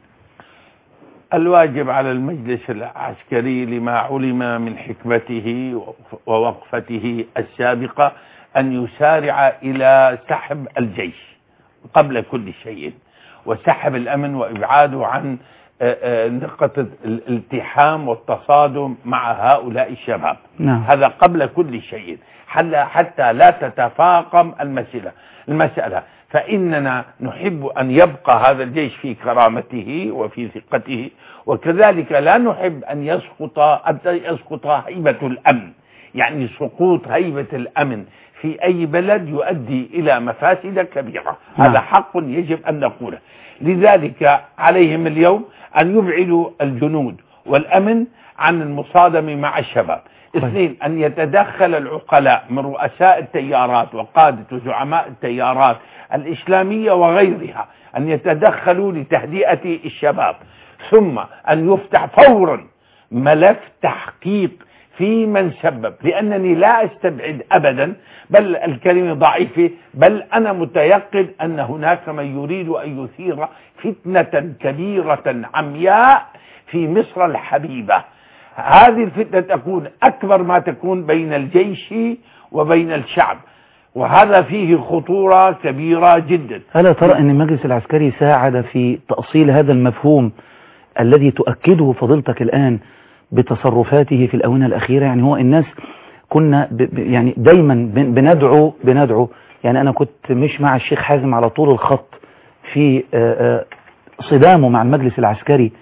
الواجب على المجلس العسكري لما علم من حكمته ووقفته السابقة أن يسارع إلى سحب الجيش قبل كل شيء وسحب الأمن وإبعاده عن آه، آه، نقطة الالتحام والتصادم مع هؤلاء الشباب نعم هذا قبل كل شيء حل- حتى لا تتفاقم المسألة المسألة فإننا نحب أن يبقى هذا الجيش في كرامته وفي ثقته وكذلك لا نحب أن يسقط أن يسقط هيبة الأمن يعني سقوط هيبة الأمن في أي بلد يؤدي إلى مفاسد كبيرة نعم. هذا حق يجب أن نقوله لذلك عليهم اليوم أن يبعدوا الجنود والأمن عن المصادمة مع الشباب طيب. اثنين أن يتدخل العقلاء من رؤساء التيارات وقادة وزعماء التيارات الإسلامية وغيرها أن يتدخلوا لتهدئة الشباب ثم أن يفتح فورا ملف تحقيق في من سبب لأنني لا أستبعد أبدا بل الكلمة ضعيفة بل أنا متيقن أن هناك من يريد أن يثير فتنة كبيرة عمياء في مصر الحبيبة هذه الفتنة تكون أكبر ما تكون بين الجيش وبين الشعب وهذا فيه خطورة كبيرة جدا ألا ترى أن المجلس العسكري ساعد في تأصيل هذا المفهوم الذي تؤكده فضيلتك الآن بتصرفاته في الآونة الأخيرة يعني هو الناس كنا ب ب يعني دايما بن- بندعو بندعو يعني أنا كنت مش مع الشيخ حازم على طول الخط في آه، آه، صدامه مع المجلس العسكري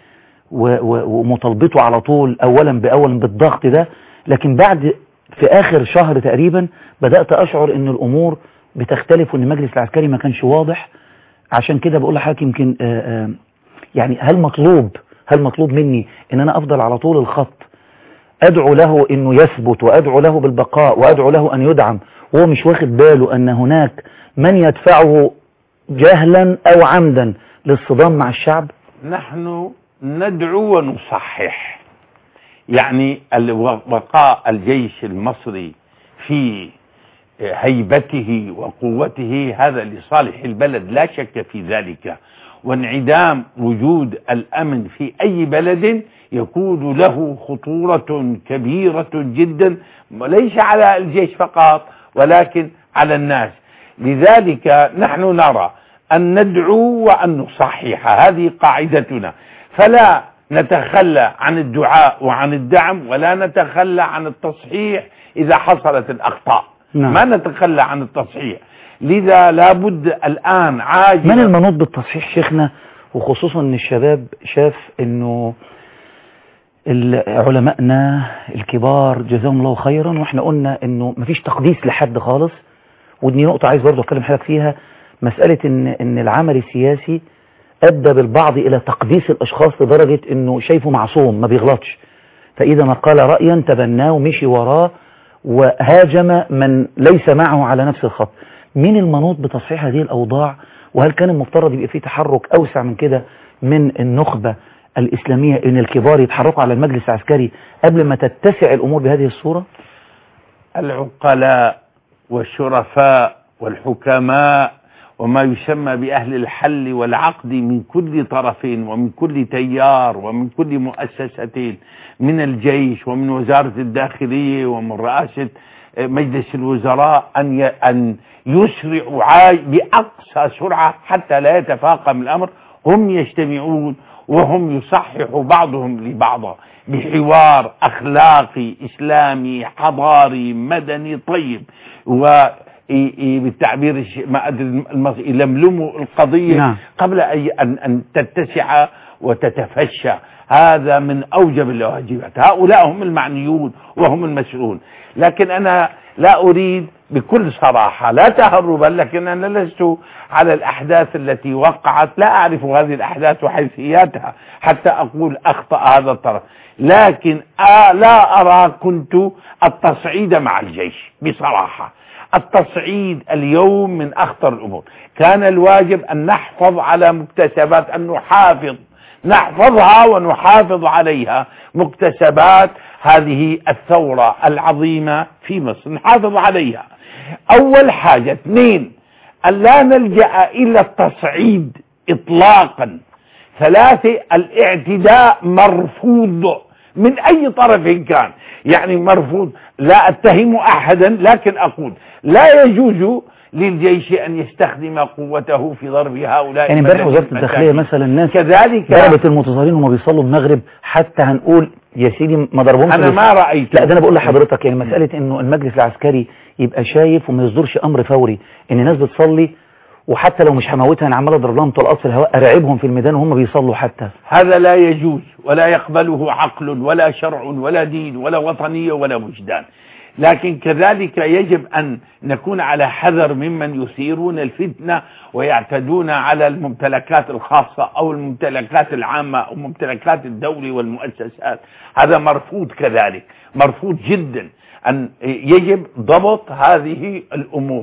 و- و- ومطالبته على طول اولا باول بالضغط ده لكن بعد في اخر شهر تقريبا بدات اشعر ان الامور بتختلف وان المجلس العسكري ما كانش واضح عشان كده بقول لحضرتك يمكن آه، آه، يعني هل مطلوب هل مطلوب مني ان انا افضل على طول الخط ادعو له انه يثبت وادعو له بالبقاء وادعو له ان يدعم وهو مش واخد باله ان هناك من يدفعه جهلا او عمدا للصدام مع الشعب نحن ندعو ونصحح يعني ال- بقاء الجيش المصري في هيبته وقوته هذا لصالح البلد لا شك في ذلك وانعدام وجود الأمن في أي بلد يكون له خطورة كبيرة جدا ليس على الجيش فقط ولكن على الناس لذلك نحن نرى أن ندعو وأن نصحح هذه قاعدتنا فلا نتخلى عن الدعاء وعن الدعم ولا نتخلى عن التصحيح إذا حصلت الأخطاء نعم. ما نتخلى عن التصحيح لذا لابد الآن عاجلا من المنوط بالتصحيح شيخنا وخصوصا ان الشباب شاف انه ال- علمائنا الكبار جزاهم الله خيرا واحنا قلنا انه مفيش تقديس لحد خالص ودي نقطة عايز برضه اتكلم حضرتك فيها مسألة ان ان العمل السياسي ادى بالبعض الى تقديس الاشخاص لدرجة انه شايفه معصوم ما بيغلطش فاذا ما قال رأيا تبناه ومشي وراه وهاجم من ليس معه على نفس الخط مين المنوط بتصحيح هذه الأوضاع وهل كان المفترض يبقى فيه تحرك أوسع من كده من النخبة الإسلامية إن الكبار يتحركوا على المجلس العسكري قبل ما تتسع الأمور بهذه الصورة العقلاء والشرفاء والحكماء وما يسمى بأهل الحل والعقد من كل طرفين ومن كل تيار ومن كل مؤسستين من الجيش ومن وزارة الداخلية ومن رئاسة مجلس الوزراء أن ي- أن يسرعوا عاي- بأقصى سرعة حتى لا يتفاقم الأمر هم يجتمعون وهم يصححوا بعضهم لبعض بحوار أخلاقي إسلامي حضاري مدني طيب و ي- ي- بالتعبير الش- ما ادري المصري يلملموا القضيه نعم. قبل أي ان ان تتسع وتتفشى هذا من اوجب الواجبات هؤلاء هم المعنيون وهم المسؤولون لكن انا لا اريد بكل صراحه لا تهربا لكن انا لست على الاحداث التي وقعت لا اعرف هذه الاحداث وحيثياتها حتى اقول اخطا هذا الطرف لكن آه لا ارى كنت التصعيد مع الجيش بصراحه التصعيد اليوم من اخطر الامور كان الواجب ان نحفظ على مكتسبات ان نحافظ نحفظها ونحافظ عليها مكتسبات هذه الثورة العظيمة في مصر نحافظ عليها اول حاجة اثنين ان لا نلجأ الى التصعيد اطلاقا ثلاثة الاعتداء مرفوض من اي طرف كان يعني مرفوض لا اتهم احدا لكن اقول لا يجوز للجيش ان يستخدم قوته في ضرب هؤلاء يعني امبارح المدنيين وزارة الداخلية المساكين. مثلا الناس كذلك ضربت المتظاهرين وهم بيصلوا المغرب حتى هنقول يا سيدي ما ضربهمش انا بس- ما رايت لا ده انا بقول لحضرتك يعني مسألة انه المجلس العسكري يبقى شايف وما يصدرش امر فوري ان الناس بتصلي وحتى لو مش هموتها انا عمال اضرب لهم طلقات في الهواء اراعبهم في الميدان وهم بيصلوا حتى هذا لا يجوز ولا يقبله عقل ولا شرع ولا دين ولا وطنية ولا وجدان لكن كذلك يجب أن نكون على حذر ممن يثيرون الفتنة ويعتدون على الممتلكات الخاصة أو الممتلكات العامة أو ممتلكات الدولة والمؤسسات هذا مرفوض كذلك مرفوض جدا أن يجب ضبط هذه الأمور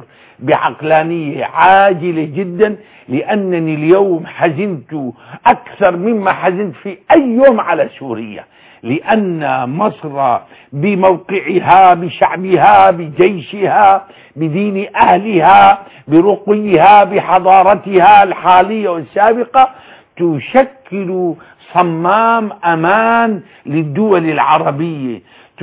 بعقلانية عاجلة جدا لأنني اليوم حزنت أكثر مما حزنت في أي يوم على سوريا لأن مصر بموقعها بشعبها بجيشها بدين أهلها برقيها بحضارتها الحالية والسابقة تشكل صمام أمان للدول العربية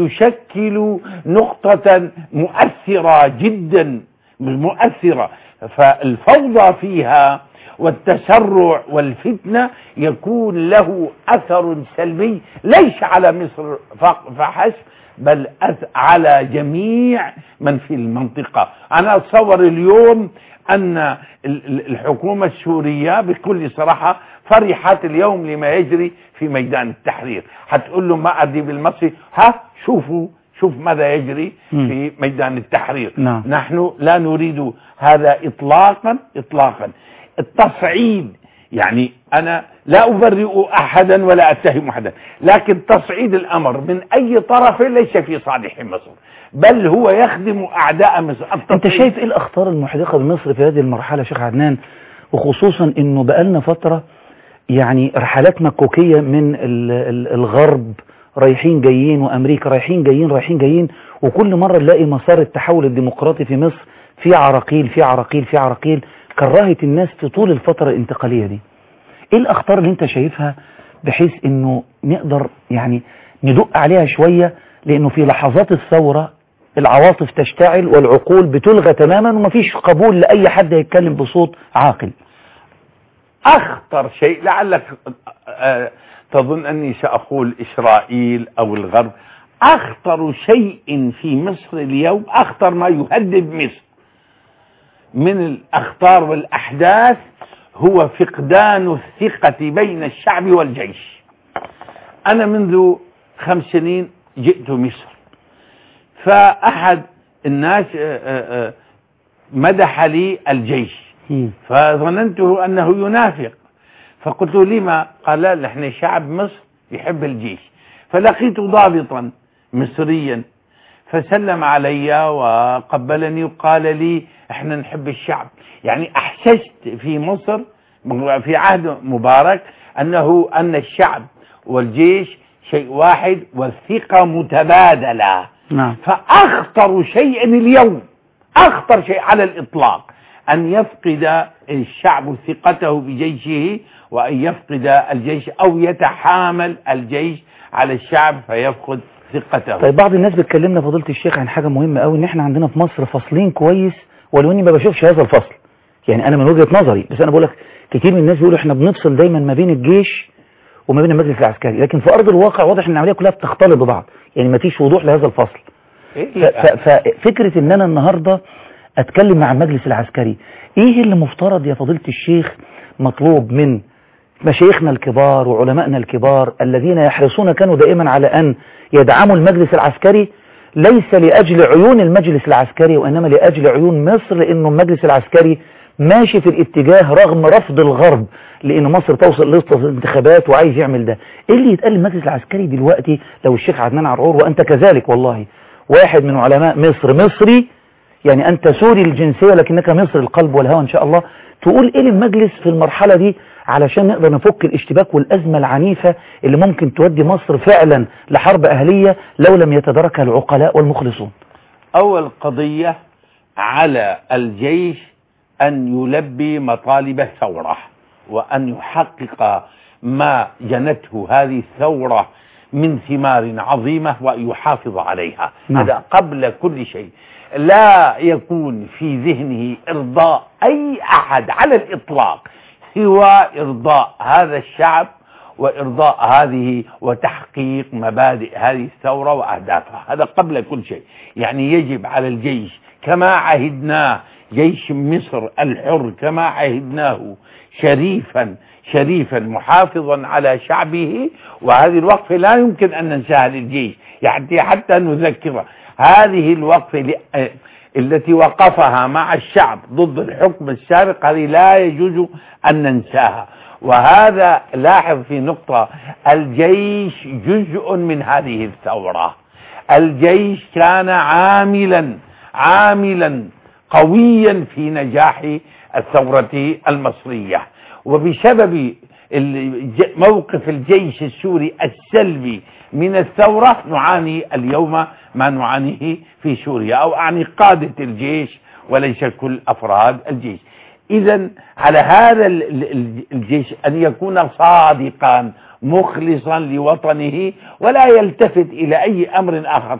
تشكل نقطة مؤثرة جدا مؤثرة فالفوضى فيها والتسرع والفتنة يكون له أثر سلبي ليس على مصر فق- فحسب بل أث- على جميع من في المنطقة أنا أتصور اليوم أن ال- ال- الحكومة السورية بكل صراحة فرحت اليوم لما يجري في ميدان التحرير هتقول له ما أدري بالمصري ها شوفوا شوف ماذا يجري مم. في ميدان التحرير نعم. نحن لا نريد هذا إطلاقا إطلاقا التصعيد يعني أنا لا أبرئ أحدا ولا أتهم أحدا لكن تصعيد الأمر من أي طرف ليس في صالح مصر بل هو يخدم أعداء مصر انت التصعيد- شايف ايه الاخطار المحدقه بمصر في هذه المرحله يا شيخ عدنان وخصوصا انه بقالنا فتره يعني رحلات مكوكيه من ال- ال- الغرب رايحين جايين وامريكا رايحين جايين رايحين جايين وكل مره نلاقي مسار التحول الديمقراطي في مصر في عراقيل في عراقيل في عراقيل كرهت الناس في طول الفتره الانتقاليه دي ايه الاخطار اللي انت شايفها بحيث انه نقدر يعني ندق عليها شوية لانه في لحظات الثورة العواطف تشتعل والعقول بتلغى تماما ومفيش قبول لأي حد يتكلم بصوت عاقل أخطر شيء لعلك آه، تظن أني سأقول إسرائيل أو الغرب أخطر شيء في مصر اليوم أخطر ما يهدد مصر من الأخطار والأحداث هو فقدان الثقة بين الشعب والجيش أنا منذ خمس سنين جئت مصر فأحد الناس آه، آه، آه، مدح لي الجيش فظننته أنه ينافق فقلت لما قال لا احنا شعب مصر يحب الجيش فلقيت ضابطا مصريا فسلم علي وقبلني وقال لي احنا نحب الشعب يعني احسست في مصر في عهد مبارك انه ان الشعب والجيش شيء واحد والثقة متبادلة نعم فأخطر شيء اليوم أخطر شيء على الإطلاق أن يفقد الشعب ثقته بجيشه وأن يفقد الجيش أو يتحامل الجيش على الشعب فيفقد ثقته طيب بعض الناس بتكلمنا فضيلة الشيخ عن حاجة مهمة قوي ان احنا عندنا في مصر فصلين كويس ولو اني ما بشوفش هذا الفصل يعني انا من وجهة نظري بس انا بقول لك كتير من الناس بيقولوا احنا بنفصل دايما ما بين الجيش وما بين المجلس العسكري لكن في ارض الواقع واضح ان العمليه كلها بتختلط ببعض يعني ما فيش وضوح لهذا الفصل ف- إيه؟ ف- ففكرة ان انا النهاردة اتكلم مع المجلس العسكري ايه اللي مفترض يا فضيلة الشيخ مطلوب من مشايخنا الكبار وعلمائنا الكبار الذين يحرصون كانوا دائما على ان يدعموا المجلس العسكري ليس لأجل عيون المجلس العسكري وإنما لأجل عيون مصر لأنه المجلس العسكري ماشي في الاتجاه رغم رفض الغرب لأن مصر توصل لسه الانتخابات وعايز يعمل ده إيه اللي يتقال المجلس العسكري دلوقتي لو الشيخ عدنان عرعور وأنت كذلك والله واحد من علماء مصر مصري يعني أنت سوري الجنسية لكنك مصر القلب والهوى إن شاء الله تقول إيه للمجلس في المرحلة دي علشان نقدر نفك الاشتباك والأزمة العنيفة اللي ممكن تودي مصر فعلا لحرب أهلية لو لم يتداركها العقلاء والمخلصون أول قضية على الجيش أن يلبي مطالب الثورة وأن يحقق ما جنته هذه الثورة من ثمار عظيمة ويحافظ عليها نعم. هذا قبل كل شيء لا يكون في ذهنه إرضاء أي أحد على الإطلاق سوى إرضاء هذا الشعب وإرضاء هذه وتحقيق مبادئ هذه الثورة وأهدافها هذا قبل كل شيء يعني يجب على الجيش كما عهدناه جيش مصر الحر كما عهدناه شريفا شريفا محافظا على شعبه وهذه الوقفة لا يمكن أن ننساها للجيش يعني حتى نذكره هذه الوقفة ل- آه، التي وقفها مع الشعب ضد الحكم السابق هذه لا يجوز أن ننساها وهذا لاحظ في نقطة الجيش جزء من هذه الثورة الجيش كان عاملا عاملا قويا في نجاح الثورة المصرية وبسبب الج- موقف الجيش السوري السلبي من الثورة نعاني اليوم ما نعانيه في سوريا أو أعني قادة الجيش وليس كل أفراد الجيش إذا على هذا ال- ال- الجيش أن يكون صادقا مخلصا لوطنه ولا يلتفت إلى أي أمر آخر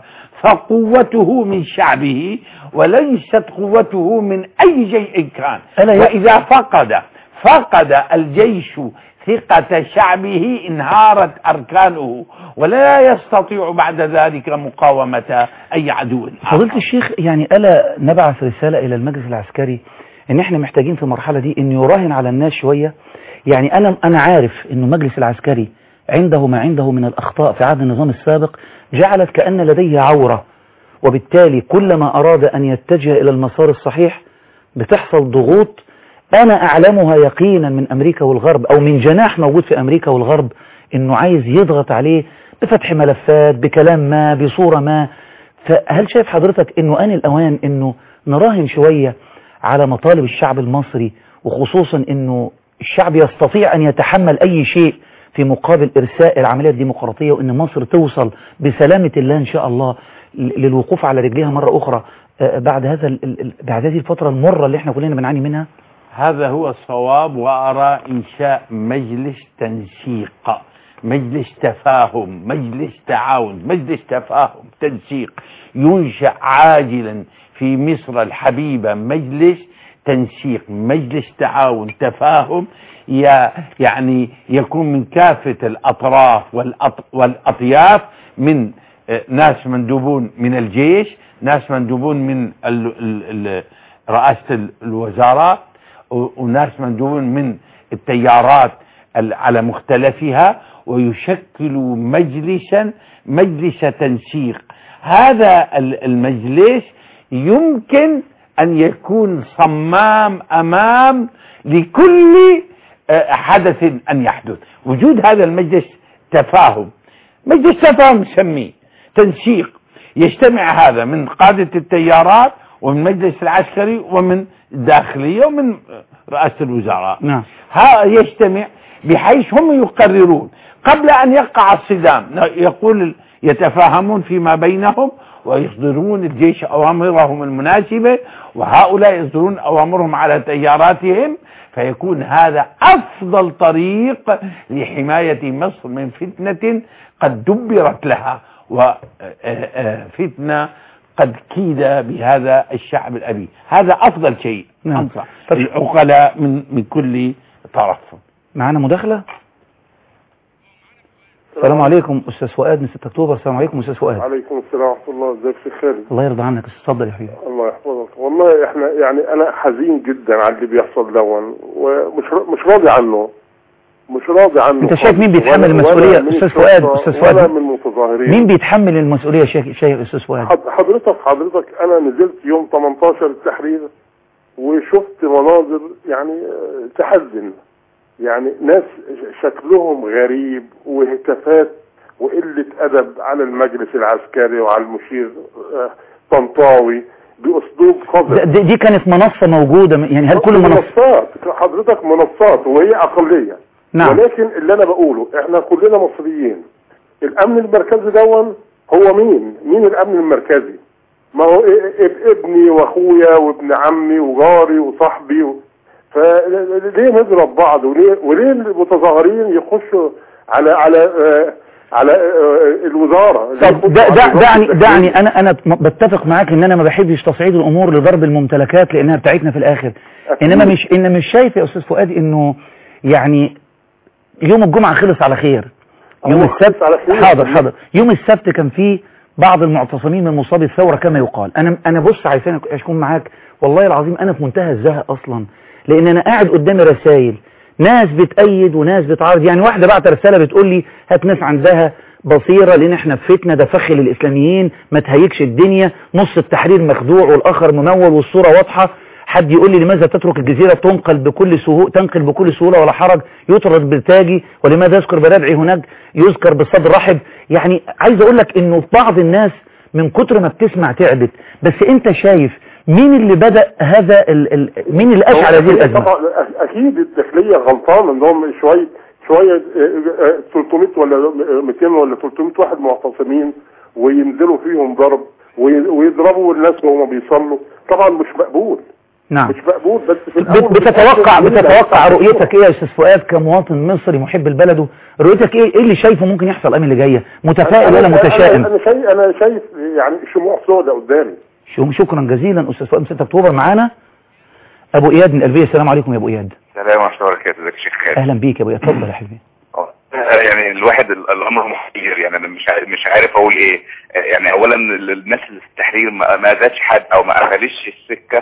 فقوته من شعبه وليست قوته من أي شيء كان ألا ي- وإذا فقد فقد الجيش ثقة شعبه انهارت أركانه ولا يستطيع بعد ذلك مقاومة أي عدو آخر. فضيلة الشيخ يعني ألا نبعث رسالة إلى المجلس العسكري ان احنا محتاجين في المرحلة دي ان يراهن على الناس شوية يعني انا انا عارف انه المجلس العسكري عنده ما عنده من الاخطاء في عهد النظام السابق جعلت كأن لديه عورة وبالتالي كلما اراد ان يتجه الى المسار الصحيح بتحصل ضغوط انا اعلمها يقينا من امريكا والغرب او من جناح موجود في امريكا والغرب انه عايز يضغط عليه بفتح ملفات بكلام ما بصورة ما فهل شايف حضرتك انه ان الاوان انه نراهن شوية على مطالب الشعب المصري وخصوصا انه الشعب يستطيع ان يتحمل اي شيء في مقابل ارساء العملية الديمقراطية وان مصر توصل بسلامة الله ان شاء الله للوقوف على رجليها مرة اخرى بعد هذا بعد هذه الفترة المرة اللي احنا كلنا بنعاني منها هذا هو الصواب وأرى إنشاء مجلس تنسيق مجلس تفاهم مجلس تعاون مجلس تفاهم تنسيق ينشأ عاجلا في مصر الحبيبة مجلس تنسيق مجلس تعاون تفاهم يعني يكون من كافة الأطراف والأطياف من ناس مندوبون من الجيش ناس مندوبون من رئاسة الوزارات وناس مندوبون من التيارات على مختلفها ويشكلوا مجلسا مجلس تنسيق هذا المجلس يمكن أن يكون صمام أمام لكل حدث أن يحدث وجود هذا المجلس تفاهم مجلس تفاهم نسميه تنسيق يجتمع هذا من قادة التيارات ومن المجلس العسكري ومن الداخلية ومن رئاسة الوزراء نعم ها يجتمع بحيث هم يقررون قبل أن يقع الصدام يقول يتفاهمون فيما بينهم ويصدرون الجيش أوامرهم المناسبة وهؤلاء يصدرون أوامرهم على تياراتهم فيكون هذا أفضل طريق لحماية مصر من فتنة قد دبرت لها وفتنة قد كيد بهذا الشعب الأبي هذا أفضل شيء نعم. أنصح العقلاء من, من كل طرف معانا مداخلة السلام عليكم أستاذ فؤاد من 6 أكتوبر السلام عليكم أستاذ فؤاد عليكم السلام ورحمة الله ازيك يا شيخ خالد الله يرضى عنك اتفضل يا حبيبي الله يحفظك والله احنا يعني انا حزين جدا على اللي بيحصل دون ومش مش راضي عنه مش راضي عنه أنت شايف مين بيتحمل ولا- المسؤولية؟ ولا من أستاذ فؤاد، الشرطة أستاذ فؤاد. ولا من المتظاهرين مين بيتحمل المسؤولية شيخ شيخ أستاذ فؤاد حض- حضرتك حضرتك انا نزلت يوم 18 التحرير وشفت مناظر يعني آه، تحزن يعني ناس ش- شكلهم غريب وهتافات وقلة أدب على المجلس العسكري وعلى المشير آه، طنطاوي بأسلوب قذر ده- دي دي كانت منصة موجودة يعني هل كل منصة منصات حضرتك منصات وهي أقلية نعم ولكن اللي أنا بقوله إحنا كلنا مصريين الأمن المركزي دون هو مين؟ مين الأمن المركزي؟ ما هو إ- إ- ابني وأخويا وابن عمي وجاري وصاحبي و... فليه نضرب بعض وليه وليه المتظاهرين يخشوا على على آه على آه الوزارة ليه طب يخشوا دا على دا وزارة دعني الداخلية؟ دعني انا انا بتفق معاك ان انا ما بحبش تصعيد الامور لضرب الممتلكات لانها بتاعتنا في الاخر أكيد. انما مش ان مش شايف يا استاذ فؤاد انه يعني يوم الجمعة خلص على خير يوم هو خلص السبت على خير. حاضر حاضر يوم السبت كان فيه بعض المعتصمين من مصابي الثورة كما يقال انا انا بص عايزين اكون معاك والله العظيم انا في منتهى الزهق اصلا لان انا قاعد قدامي رسائل ناس بتأيد وناس بتعارض يعني واحدة بعت رسالة بتقول لي هات ناس عندها بصيرة لان احنا في فتنة ده فخ للاسلاميين ما تهيكش الدنيا نص التحرير مخدوع والاخر ممول والصورة واضحة حد يقول لي لماذا تترك الجزيرة تنقل بكل سهولة تنقل بكل سهولة ولا حرج يطرد بالتاجي ولماذا يذكر بربعي هناك يذكر بالصدر رحب يعني عايز اقول لك انه في بعض الناس من كتر ما بتسمع تعبت بس انت شايف مين اللي بدأ هذا ال ال مين اللي اشعل هذه الازمة طبعا أ- اكيد الداخليه غلطان انهم شويه شويه آه، آه، 300 ولا 200 ولا 300 واحد معتصمين وينزلوا فيهم ضرب وي- ويضربوا الناس وهم بيصلوا طبعا مش مقبول نعم مش مقبول بس في بت- الأول بتتوقع مين اللي بتتوقع هيدفع رؤيتك ايه يا استاذ فؤاد كمواطن مصري محب لبلده رؤيتك ايه ايه اللي شايفه ممكن يحصل الايام اللي جايه متفائل ولا أنا- متشائم انا شايف انا شايف يعني شموع سوداء قدامي شو- شكرا جزيلا استاذ فؤاد من 6 اكتوبر معانا ابو اياد من القلبيه السلام عليكم يا ابو اياد السلام ورحمة الله وبركاته ازيك يا شيخ خالد اهلا بيك يا ابو اياد اتفضل يا حبيبي آه، يعني الواحد ال- الامر محير يعني انا مش عارف مش عارف اقول ايه آه، يعني اولا ال- الناس اللي في التحرير ما ما زادش حد او ما قفلش السكه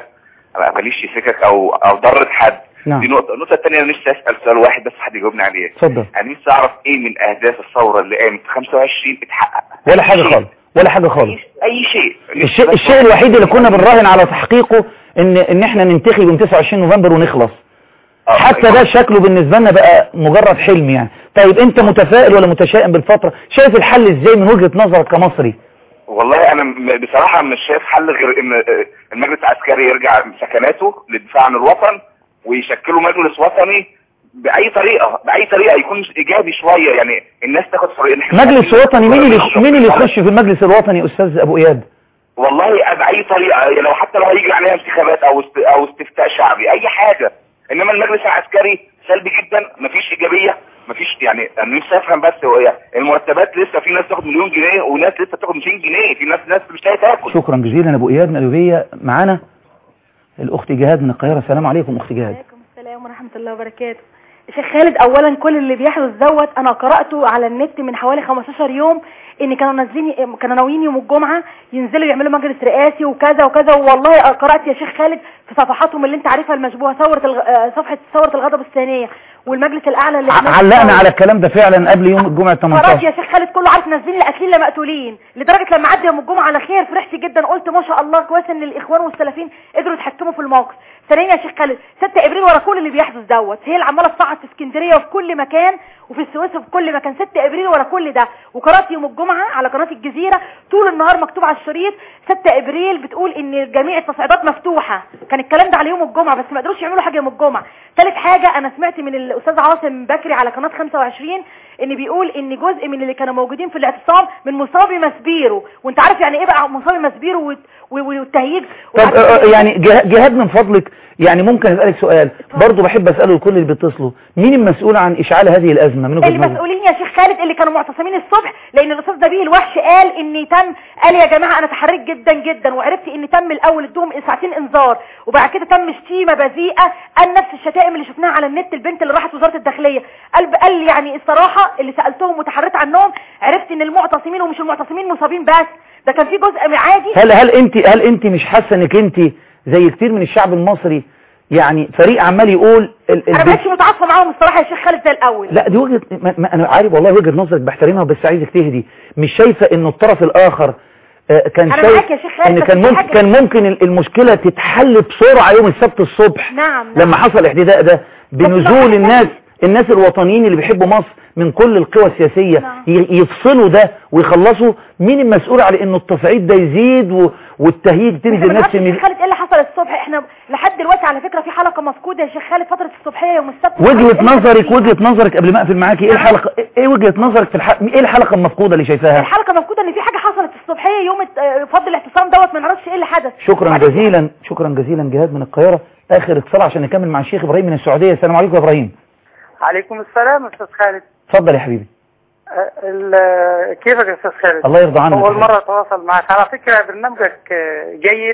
ماليش سكك او او ضرت حد نعم. دي نقطه النقطه الثانيه انا نفسي اسال سؤال واحد بس حد يجاوبني عليه اتفضل انا نفسي اعرف ايه من اهداف الثوره اللي قامت في 25 اتحقق ولا حاجة شيء. خالص ولا حاجة خالص اي أي شيء الشيء, الشيء الوحيد اللي كنا بنراهن على تحقيقه ان ان احنا ننتخب يوم 29 نوفمبر ونخلص آه، حتى ده شكله بالنسبة لنا بقى مجرد حلم يعني طيب انت متفائل ولا متشائم بالفترة شايف الحل ازاي من وجهة نظرك كمصري والله انا م- بصراحه مش شايف حل غير ان آه، المجلس العسكري يرجع سكناته للدفاع عن الوطن ويشكلوا مجلس وطني باي طريقه باي طريقه يكون ايجابي شويه يعني الناس تاخد فريق إحنا مجلس عايزين- وطني مين اللي يخ- مين اللي يخش في المجلس الوطني يا استاذ ابو اياد والله باي طريقه يعني لو حتى لو هيجي عليها انتخابات او است... او استفتاء شعبي اي حاجه انما المجلس العسكري سلبي جدا مفيش ايجابيه مفيش يعني انا نفسي افهم بس هو إيه، المرتبات لسه في ناس تاخد مليون جنيه وناس لسه تاخد 200 جنيه في ناس ناس مش لاقيه تاكل شكرا جزيلا ابو اياد من القليوبيه معانا الاخت جهاد من القاهره السلام عليكم اخت جهاد عليكم السلام ورحمة الله وبركاته شيخ خالد اولا كل اللي بيحدث دوت انا قرأته على النت من حوالي 15 يوم ان كانوا نازلين كانوا ناويين يوم الجمعة ينزلوا يعملوا مجلس رئاسي وكذا وكذا والله قرأت يا شيخ خالد في صفحاتهم اللي انت عارفها المشبوهة ثورة الغ... آه، صفحة ثورة الغضب الثانية والمجلس الاعلى اللي هناك علقنا ثورة. على الكلام ده فعلا قبل يوم الجمعه قرأت 18 يا شيخ خالد كله عارف نازلين لقاتلين لا مقتولين لدرجة لما عدى يوم الجمعة على خير فرحت جدا قلت ما شاء الله كويس ان الاخوان والسلفيين قدروا يتحكموا في الموقف ثانيا يا شيخ خالد 6 ابريل ورا كل اللي بيحدث دوت هي اللي عماله تصعد في اسكندريه وفي كل مكان وفي السويس وفي كل مكان 6 ابريل ورا كل ده وقرات يوم الجمعه على قناه الجزيره طول النهار مكتوب على الشريط 6 ابريل بتقول ان جميع التصعيدات مفتوحه كان الكلام ده على يوم الجمعه بس ما قدروش يعملوا حاجه يوم الجمعه ثالث حاجه انا سمعت من الاستاذ عاصم بكري على قناه 25 ان بيقول ان جزء من اللي كانوا موجودين في الاعتصام من مصابي مسبيرو وانت عارف يعني ايه بقى مصابي مسبيرو والت- والتهييج طب آه، آه، يعني جه- جهاد من فضلك يعني ممكن اسالك سؤال برضه بحب اساله لكل اللي بيتصلوا مين المسؤول عن اشعال هذه الازمه من وجهه نظرك المسؤولين يا شيخ خالد اللي كانوا معتصمين الصبح لان الاستاذ نبيل الوحش قال ان تم قال يا جماعه انا تحريت جدا جدا وعرفت ان تم الاول ادوهم ساعتين انذار وبعد كده تم شتيمه بذيئه قال نفس الشتائم اللي شفناها على النت البنت اللي راحت وزاره الداخليه قال قال يعني الصراحه اللي سالتهم وتحريت عنهم عرفت ان المعتصمين ومش المعتصمين مصابين بس ده كان في جزء عادي هل هل انت هل انت مش حاسه انك انت زي كتير من الشعب المصري يعني فريق عمال يقول ال انا ال ما بقتش متعاطفه معاهم الصراحه يا شيخ خالد زي الاول لا دي وجهه ما ما انا عارف والله وجهه نظرك بحترمها بس عايزك تهدي مش شايفه ان الطرف الاخر آه، كان أنا شايف معاك يا شيخ خالد، ان بس كان في ممكن حاجة- كان ممكن ال- المشكله تتحل بسرعه يوم السبت الصبح نعم نعم لما حصل الاحتداء ده بنزول بس الناس الناس الوطنيين اللي بيحبوا مصر من كل القوى السياسية نعم. ي- يفصلوا ده ويخلصوا مين المسؤول على انه التصعيد ده يزيد و- والتهييج احنا تنزل ما ناس نعرفش يا من شيخ خالد ايه اللي حصل الصبح احنا لحد دلوقتي على فكره في حلقه مفقوده يا شيخ خالد فتره الصبحيه يوم السبت وجهة إيه اللي نظرك فيه؟ وجهة نظرك قبل ما اقفل معاكي ايه الحلقة ايه وجهة نظرك في الح... ايه الحلقة المفقودة اللي شايفاها الحلقه مفقوده ان في حاجه حصلت الصبحيه يوم الت- آه، فضل الاعتصام دوت ما نعرفش ايه اللي حدث شكرا وبعدين- جزيلا شكرا جزيلا جهاد من القاهرة اخر اتصال عشان نكمل مع الشيخ ابراهيم من السعودية السلام عليكم يا ابراهيم عليكم السلام استاذ خالد اتفضل يا حبيبي أه، ال- كيفك يا استاذ خالد الله يرضى عنك اول مره اتواصل معك على فكره برنامجك أه، جيد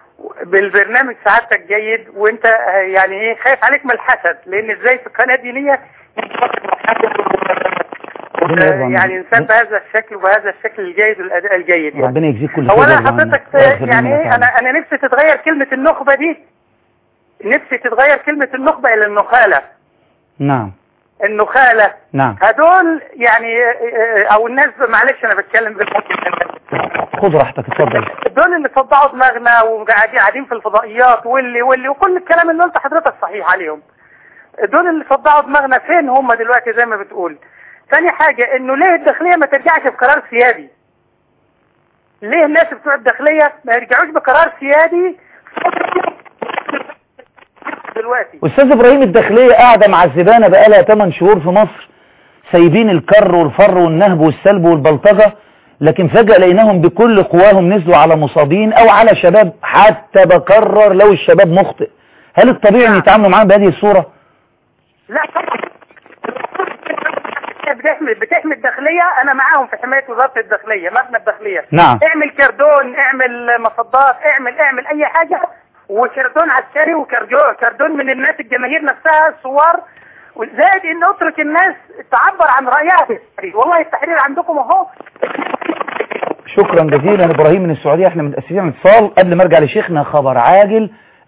بالبرنامج سعادتك جيد وانت أه، يعني ايه خايف عليك من الحسد لان ازاي في قناه دينيه ربنا يرضى عنك. يعني انسان بهذا الشكل وبهذا الشكل الجيد والاداء الجيد يعني ربنا يجزيك كل خير اولا ويرضى عنك. حضرتك ويغفر يعني لنا ايه انا ويرحمنا. انا نفسي تتغير كلمه النخبه دي نفسي تتغير كلمه النخبه الى النخاله نعم النخاله نعم هدول يعني آه، آه، او الناس معلش انا بتكلم بالممكن خذ راحتك اتفضل دول اللي صدعوا دماغنا وقاعدين قاعدين في الفضائيات واللي واللي وكل الكلام اللي قلت حضرتك صحيح عليهم دول اللي صدعوا دماغنا فين هم دلوقتي زي ما بتقول ثاني حاجة انه ليه الداخلية ما ترجعش بقرار سيادي ليه الناس بتوع الداخلية ما يرجعوش بقرار سيادي دلوقتي استاذ ابراهيم الداخلية قاعدة مع الزبانة بقالها 8 شهور في مصر سايبين الكر والفر والنهب والسلب والبلطجة لكن فجأة لقيناهم بكل قواهم نزلوا على مصابين او على شباب حتى بكرر لو الشباب مخطئ هل الطبيعي ان يتعاملوا معاهم بهذه الصورة لا بتحمي بتحمي الداخلية انا معاهم في حماية وزارة الداخلية مبنى الداخلية نعم اعمل كردون اعمل مصدات اعمل اعمل اي حاجة وكردون عسكري وكردون كردون من الناس الجماهير نفسها الثوار وزائد ان اترك الناس تعبر عن رأيها في التحرير والله التحرير عندكم اهو شكرا جزيلا ابراهيم من السعودية احنا متأسفين عن اتصال قبل ما ارجع لشيخنا خبر عاجل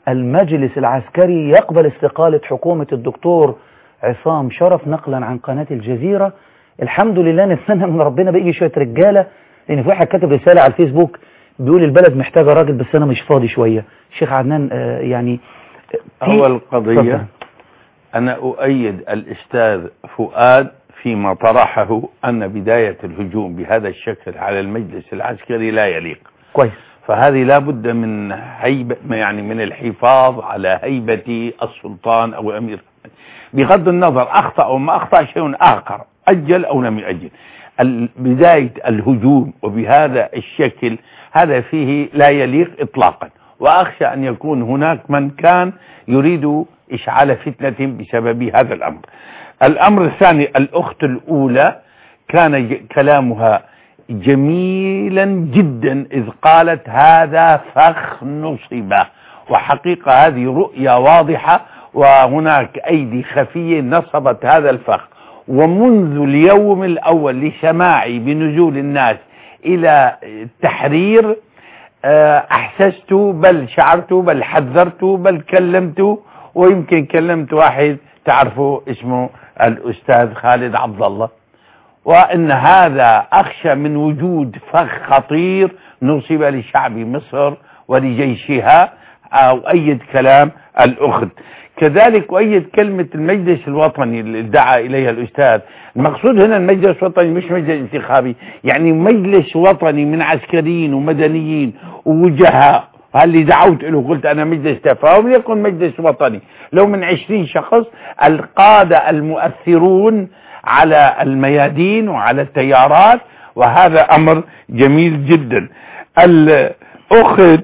المجلس العسكري يقبل استقالة حكومة الدكتور عصام شرف نقلا عن قناة الجزيرة الحمد لله نتمنى من ربنا بيجي شوية رجالة لأن في واحد كاتب رسالة على الفيسبوك بيقول البلد محتاجة راجل بس أنا مش فاضي شوية شيخ عدنان آه، يعني في- أول قضية اتفضل. أنا أؤيد الأستاذ فؤاد فيما طرحه أن بداية الهجوم بهذا الشكل على المجلس العسكري لا يليق كويس فهذه لا بد من هيبة يعني من الحفاظ على هيبة السلطان أو الأمير بغض النظر أخطأ أو ما أخطأ شيء آخر أجل أو لم يؤجل ال- بداية الهجوم وبهذا الشكل هذا فيه لا يليق إطلاقا وأخشى أن يكون هناك من كان يريد إشعال فتنة بسبب هذا الأمر الأمر الثاني الأخت الأولى كان ج- كلامها جميلا جدا إذ قالت هذا فخ نصب وحقيقة هذه رؤية واضحة وهناك أيدي خفية نصبت هذا الفخ ومنذ اليوم الأول لسماعي بنزول الناس إلى التحرير آه، أحسست بل شعرت بل حذرت بل كلمت ويمكن كلمت واحد تعرفوا اسمه الأستاذ خالد عبد الله وان هذا اخشى من وجود فخ خطير نصب لشعب مصر ولجيشها او ايد كلام الاخت كذلك اؤيد كلمة المجلس الوطني اللي دعا اليها الاستاذ المقصود هنا المجلس الوطني مش مجلس انتخابي يعني مجلس وطني من عسكريين ومدنيين ووجهاء اللي دعوت له قلت انا مجلس تفاهم يكون مجلس وطني لو من عشرين شخص القادة المؤثرون على الميادين وعلى التيارات وهذا امر جميل جدا الاخت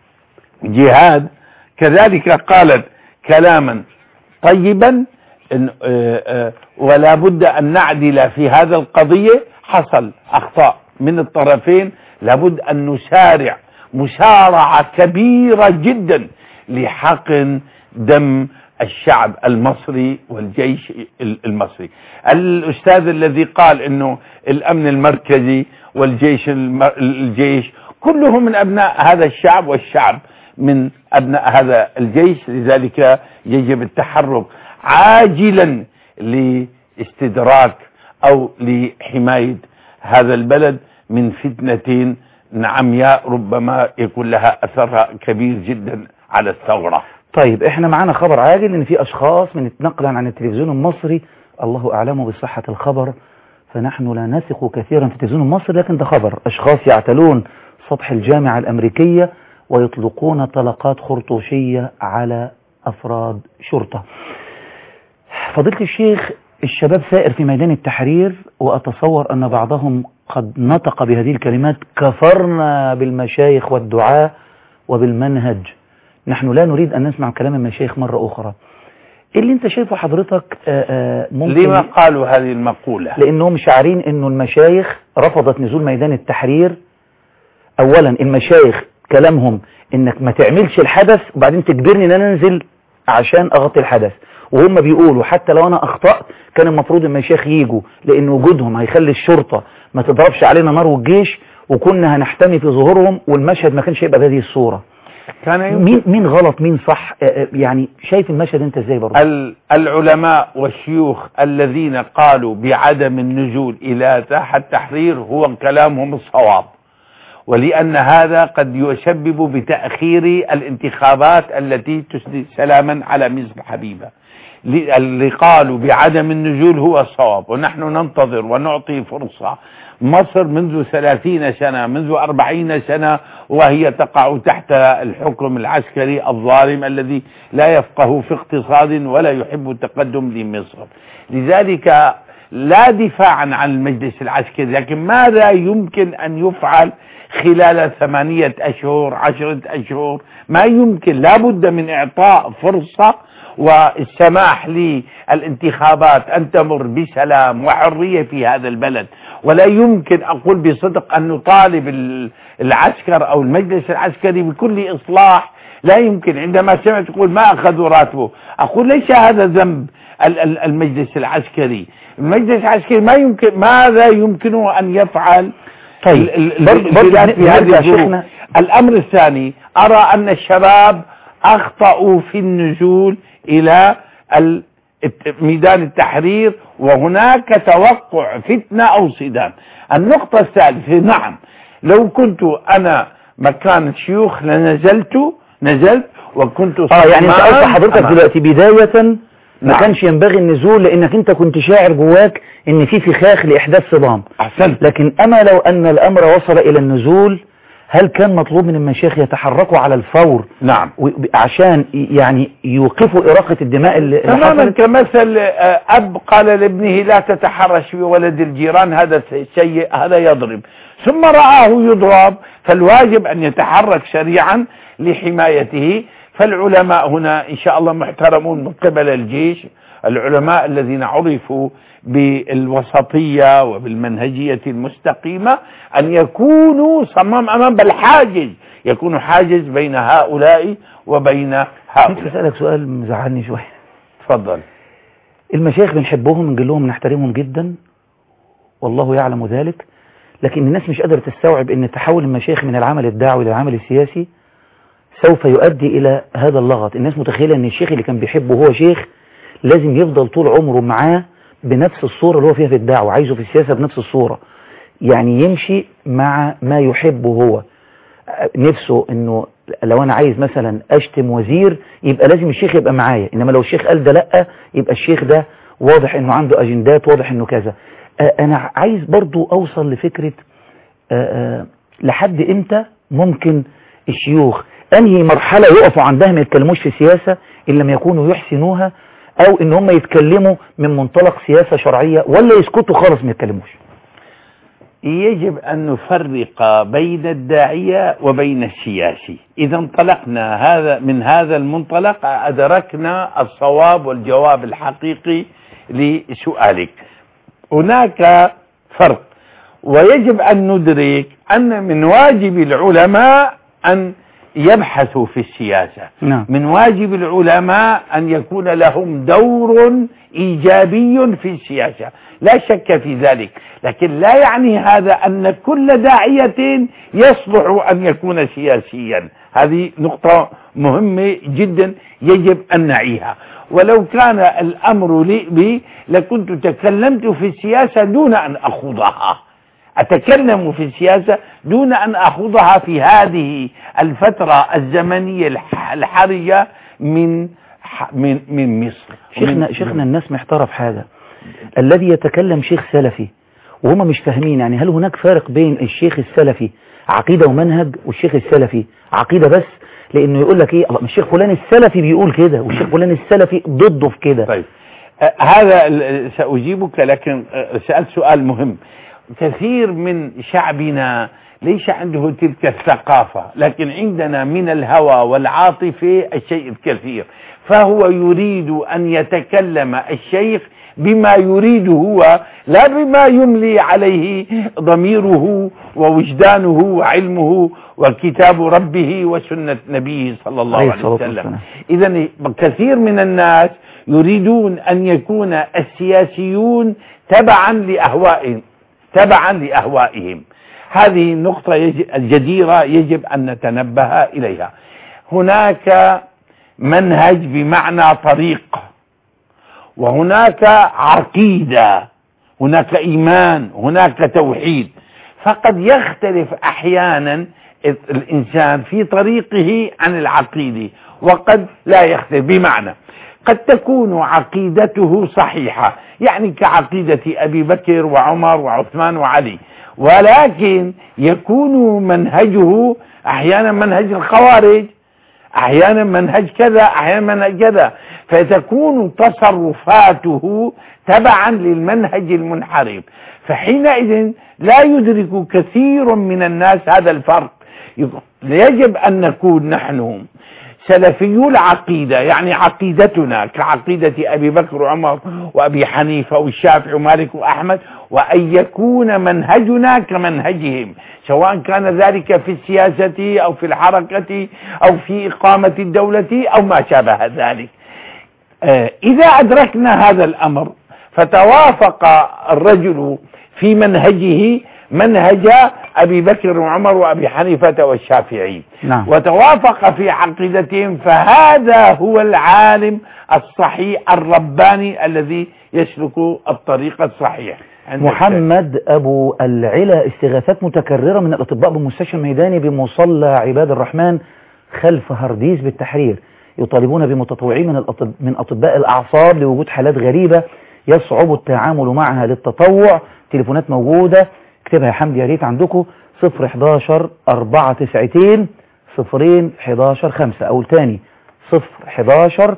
جهاد كذلك قالت كلاما طيبا إن آه، آه، ولا بد ان نعدل في هذا القضية حصل اخطاء من الطرفين لابد ان نسارع مسارعة كبيرة جدا لحقن دم الشعب المصري والجيش المصري الاستاذ الذي قال انه الامن المركزي والجيش الم- الجيش كلهم من ابناء هذا الشعب والشعب من ابناء هذا الجيش لذلك يجب التحرك عاجلا لاستدراك او لحماية هذا البلد من فتنة عمياء ربما يكون لها اثرها كبير جدا على الثورة طيب احنا معانا خبر عاجل ان في اشخاص من نقلا عن التلفزيون المصري الله اعلم بصحة الخبر فنحن لا نثق كثيرا في التلفزيون المصري لكن ده خبر اشخاص يعتلون سطح الجامعة الامريكية ويطلقون طلقات خرطوشية على افراد شرطة فضيلة الشيخ الشباب سائر في ميدان التحرير وأتصور أن بعضهم قد نطق بهذه الكلمات كفرنا بالمشايخ والدعاء وبالمنهج نحن لا نريد أن نسمع كلام المشايخ مرة أخرى إيه اللي انت شايفه حضرتك آآ آآ ممكن لما قالوا هذه المقولة لأنهم شاعرين أنه المشايخ رفضت نزول ميدان التحرير أولا المشايخ كلامهم انك ما تعملش الحدث وبعدين تجبرني ان انا انزل عشان اغطي الحدث وهم بيقولوا حتى لو انا اخطأت كان المفروض المشايخ يجوا لان وجودهم هيخلي الشرطة ما تضربش علينا نار والجيش وكنا هنحتمي في ظهورهم والمشهد ما كانش هيبقى بهذه الصورة كان يمكن مين مين غلط مين صح آه، آه، يعني شايف المشهد انت ازاي برضه ال- العلماء والشيوخ الذين قالوا بعدم النزول إلى ساحة التحرير هو كلامهم الصواب ولأن هذا قد يسبب بتأخير الانتخابات التي تسدي سلاما على مصر حبيبة ل- اللي قالوا بعدم النزول هو الصواب ونحن ننتظر ونعطي فرصة مصر منذ ثلاثين سنة منذ أربعين سنة وهي تقع تحت الحكم العسكري الظالم الذي لا يفقه في اقتصاد ولا يحب التقدم لمصر لذلك لا دفاعا عن المجلس العسكري لكن ماذا يمكن أن يفعل خلال ثمانية أشهر عشرة أشهر ما يمكن لا بد من إعطاء فرصة والسماح للانتخابات أن تمر بسلام وحرية في هذا البلد ولا يمكن أقول بصدق أن نطالب ال- العسكر أو المجلس العسكري بكل إصلاح لا يمكن عندما سمعت تقول ما أخذوا راتبه أقول ليس هذا ذنب ال- ال- المجلس العسكري المجلس العسكري ما يمكن ماذا يمكنه أن يفعل طيب ال- ال- برضه- برضه البلاد في هذه نرجع الظروف. شيخنا. الأمر الثاني أرى أن الشباب أخطأوا في النزول إلى ال- الت- ميدان التحرير وهناك توقع فتنة أو صدام النقطة الثالثة نعم لو كنت أنا مكان الشيوخ لنزلت نزلت وكنت اه يعني صمام سألت حضرتك أمام. دلوقتي بداية ما نعم. كانش ينبغي النزول لانك انت كنت شاعر جواك ان في فخاخ لاحداث صدام أحسنت لكن اما لو ان الامر وصل الى النزول هل كان مطلوب من المشايخ يتحركوا على الفور نعم و- عشان يعني يوقفوا إراقة الدماء اللي اللي تماما حصلت كمثل آه، أب قال لابنه لا تتحرش في ولد الجيران هذا سيء هذا يضرب ثم رآه يضرب فالواجب أن يتحرك سريعا لحمايته فالعلماء هنا إن شاء الله محترمون من قبل الجيش العلماء الذين عرفوا بالوسطية وبالمنهجية المستقيمة أن يكونوا صمام أمام بل حاجز يكون حاجز بين هؤلاء وبين نفسي هؤلاء أسألك سؤال مزعلني شوية تفضل المشايخ بنحبهم نقول لهم نحترمهم جدا والله يعلم ذلك لكن الناس مش قادرة تستوعب ان تحول المشايخ من العمل الدعوي للعمل السياسي سوف يؤدي الى هذا اللغط الناس متخيلة ان الشيخ اللي كان بيحبه هو شيخ لازم يفضل طول عمره معاه بنفس الصورة اللي هو فيها في الدعوة عايزه في السياسة بنفس الصورة يعني يمشي مع ما يحبه هو نفسه انه لو انا عايز مثلا اشتم وزير يبقى لازم الشيخ يبقى معايا انما لو الشيخ قال ده لا يبقى الشيخ ده واضح انه عنده اجندات واضح انه كذا آه، انا عايز برضو اوصل لفكرة آه، آه، لحد امتى ممكن الشيوخ انهي مرحلة يقفوا عندها ما يتكلموش في السياسة ان لم يكونوا يحسنوها او ان هم يتكلموا من منطلق سياسة شرعية ولا يسكتوا خالص ما يتكلموش يجب أن نفرق بين الداعية وبين السياسي إذا انطلقنا هذا من هذا المنطلق أدركنا الصواب والجواب الحقيقي لسؤالك هناك فرق ويجب أن ندرك أن من واجب العلماء أن يبحثوا في السياسة نعم من واجب العلماء أن يكون لهم دور إيجابي في السياسة لا شك في ذلك لكن لا يعني هذا أن كل داعية يصلح أن يكون سياسيا هذه نقطة مهمة جدا يجب أن نعيها ولو كان الأمر لي بي لكنت تكلمت في السياسة دون أن أخوضها أتكلم في السياسة دون أن أخوضها في هذه الفترة الزمنية الح- الحرجة من ح- من من مصر شيخنا ومن- شيخنا الناس محتارة في حاجة الذي يتكلم شيخ سلفي وهم مش فاهمين يعني هل هناك فارق بين الشيخ السلفي عقيدة ومنهج والشيخ السلفي عقيدة بس لانه يقول لك ايه الله مش الشيخ فلان السلفي بيقول كده والشيخ فلان السلفي ضده في كده طيب آه، هذا ال- سأجيبك لكن آه، سألت سؤال مهم كثير من شعبنا ليس عنده تلك الثقافة لكن عندنا من الهوى والعاطفة الشيء الكثير فهو يريد أن يتكلم الشيخ بما يريد هو لا بما يملي عليه ضميره ووجدانه وعلمه وكتاب ربه وسنة نبيه صلى الله عليه عليه الصلاة وسلم والسلام. إذا كثير من الناس يريدون أن يكون السياسيون تبعا لأهوائهم تبعا لأهوائهم هذه النقطة يجب الجديرة يجب أن نتنبه إليها هناك منهج بمعنى طريق وهناك عقيدة هناك إيمان هناك توحيد فقد يختلف أحيانا الإنسان في طريقه عن العقيدة وقد لا يختلف بمعنى قد تكون عقيدته صحيحة يعني كعقيدة أبي بكر وعمر وعثمان وعلي ولكن يكون منهجه أحيانا منهج الخوارج احيانا منهج كذا احيانا منهج كذا فتكون تصرفاته تبعا للمنهج المنحرف فحينئذ لا يدرك كثير من الناس هذا الفرق يجب ان نكون نحن سلفيو العقيدة يعني عقيدتنا كعقيدة أبي بكر وعمر وأبي حنيفة والشافعي ومالك وأحمد وأن يكون منهجنا كمنهجهم سواء كان ذلك في السياسة أو في الحركة أو في إقامة الدولة أو ما شابه ذلك آه، إذا أدركنا هذا الأمر فتوافق الرجل في منهجه منهج أبي بكر وعمر وأبي حنيفة والشافعي نعم وتوافق في عقيدتهم فهذا هو العالم الصحيح الرباني الذي يسلك الطريق الصحيح عند الشيخ. محمد أبو العلا استغاثات متكررة من الأطباء بالمستشفى الميداني بمصلى عباد الرحمن خلف هرديس بالتحرير يطالبون بمتطوعين من الأطب من أطباء الأعصاب لوجود حالات غريبة يصعب التعامل معها للتطوع تليفونات موجودة اكتبها يا حمدي يا ريت عندكم 011 492 صفرين 11 5 أقول تاني 011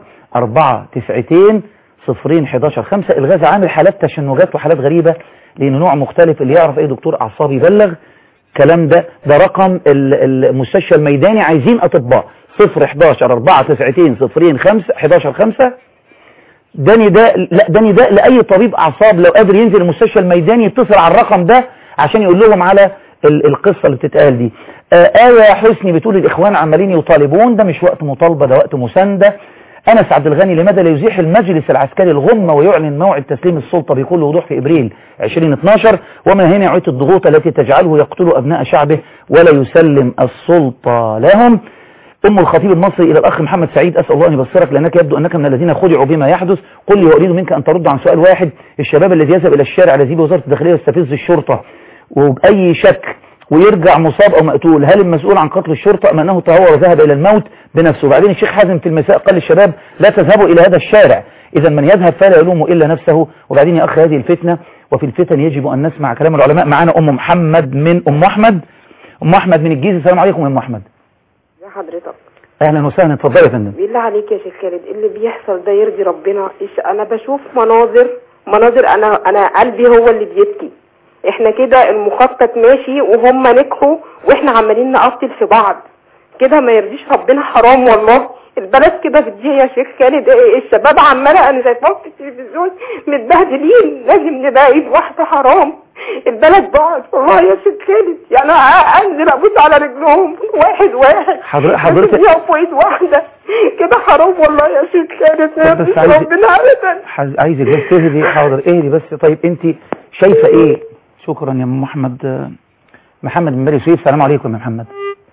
492 صفرين 11 5 الغاز عامل حالات تشنجات وحالات غريبة لأنه نوع مختلف اللي يعرف ايه دكتور أعصاب يبلغ الكلام ده ده رقم ال- المستشفى الميداني عايزين أطباء 011 492 صفرين 5 11 5 ده نداء لا ده نداء لأي طبيب أعصاب لو قادر ينزل المستشفى الميداني يتصل على الرقم ده عشان يقول لهم على ال- القصة اللي بتتقال دي آه، آية حسني بتقول الإخوان عمالين يطالبون ده مش وقت مطالبة ده وقت مساندة أنس عبد الغني لماذا لا يزيح المجلس العسكري الغمة ويعلن موعد تسليم السلطة بكل وضوح في إبريل 2012 وما هنا نوعية الضغوط التي تجعله يقتل أبناء شعبه ولا يسلم السلطة لهم أم الخطيب المصري إلى الأخ محمد سعيد أسأل الله أن يبصرك لأنك يبدو أنك من الذين خدعوا بما يحدث قل لي وأريد منك أن ترد عن سؤال واحد الشباب الذي يذهب إلى الشارع الذي بوزارة الداخلية يستفز الشرطة وبأي شك ويرجع مصاب أو مقتول هل المسؤول عن قتل الشرطة أم أنه تهور وذهب إلى الموت بنفسه وبعدين الشيخ حازم في المساء قال للشباب لا تذهبوا إلى هذا الشارع إذا من يذهب فلا يلوم إلا نفسه وبعدين يا أخي هذه الفتنة وفي الفتن يجب أن نسمع كلام العلماء معنا أم محمد من أم أحمد أم أحمد من الجيزة السلام عليكم يا أم أحمد يا حضرتك أهلا وسهلا اتفضلي يا فندم بالله عليك يا شيخ خالد إيه اللي بيحصل ده يرضي ربنا إيش انا بشوف مناظر مناظر انا انا قلبي هو اللي بيبكي احنا كده المخطط ماشي وهم نجحوا واحنا عمالين نقتل في بعض كده ما يرضيش ربنا حرام والله البلد كده بتضيع يا شيخ خالد إيه الشباب عماله انا شايفاهم في التلفزيون متبهدلين لازم نبقى ايد واحده حرام البلد ضاعت والله يا شيخ خالد يعني أ- انزل ابوس على رجلهم واحد واحد حضر- حضرتك- لازم يقفوا ايد واحده كده حرام والله يا شيخ خالد ما طب بس يرضيش عايز- ربنا ابدا حز- عايزك بس تهدي حاضر اهدي بس طيب انت شايفة ايه شكرا يا ام محمد آه، محمد من بني سويف السلام عليكم يا محمد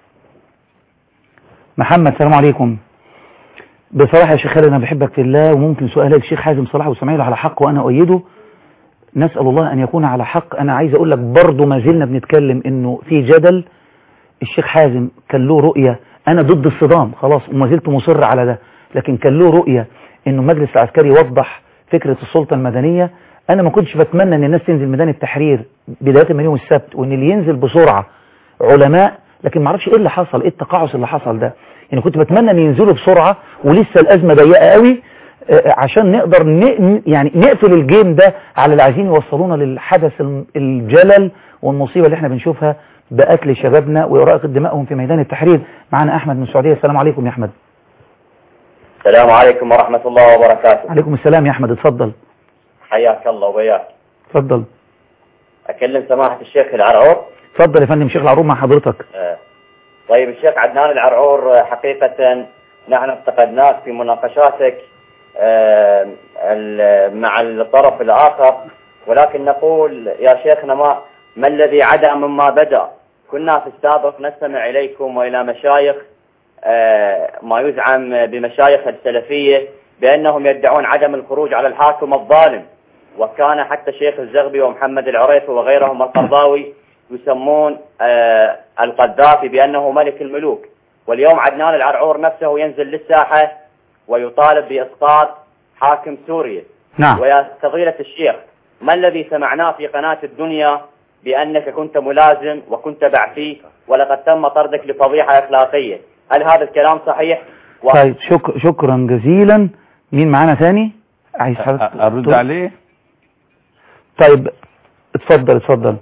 محمد السلام عليكم بصراحة يا شيخ خالد انا بحبك في الله وممكن سؤال الشيخ حازم صلاح وسماعيل على حق وانا اؤيده نسأل الله ان يكون على حق انا عايز اقول لك برضه ما زلنا بنتكلم انه في جدل الشيخ حازم كان له رؤية انا ضد الصدام خلاص وما زلت مصر على ده لكن كان له رؤية انه المجلس العسكري يوضح فكرة السلطة المدنية انا ما كنتش بتمنى ان الناس تنزل ميدان التحرير بداية من يوم السبت وان اللي ينزل بسرعة علماء لكن ما اعرفش ايه اللي حصل ايه التقاعس اللي حصل ده يعني كنت بتمنى ان ينزلوا بسرعة ولسه الازمة ضيقة قوي آه، عشان نقدر ن... يعني نقفل الجيم ده على اللي عايزين يوصلونا للحدث الم- الجلل والمصيبة اللي احنا بنشوفها بقتل شبابنا وإراقة دمائهم في ميدان التحرير معنا أحمد من السعودية السلام عليكم يا أحمد السلام عليكم ورحمة الله وبركاته عليكم السلام يا أحمد اتفضل حياك الله وبياك اتفضل أكلم سماحة الشيخ العرعور اتفضل يا فندم شيخ العروب مع حضرتك آه، طيب الشيخ عدنان العرعور آه، حقيقة نحن افتقدناك في مناقشاتك آه، ال- مع الطرف الآخر ولكن نقول يا شيخنا ما ما الذي عدا مما بدأ كنا في السابق نستمع إليكم وإلى مشايخ آه، ما يزعم بمشايخ السلفية بأنهم يدعون عدم الخروج على الحاكم الظالم وكان حتى شيخ الزغبي ومحمد العريفي وغيرهم القرضاوي يسمون آه، القذافي بأنه ملك الملوك واليوم عدنان العرعور نفسه ينزل للساحة ويطالب بإسقاط حاكم سوريا نعم ويا فضيلة الشيخ ما الذي سمعناه في قناة الدنيا بأنك كنت ملازم وكنت بعثي ولقد تم طردك لفضيحة أخلاقية هل هذا الكلام صحيح؟ و... طيب شك... شكرا جزيلا مين معانا ثاني عايز حضرتك أرد تقول؟ عليه طيب اتفضل اتفضل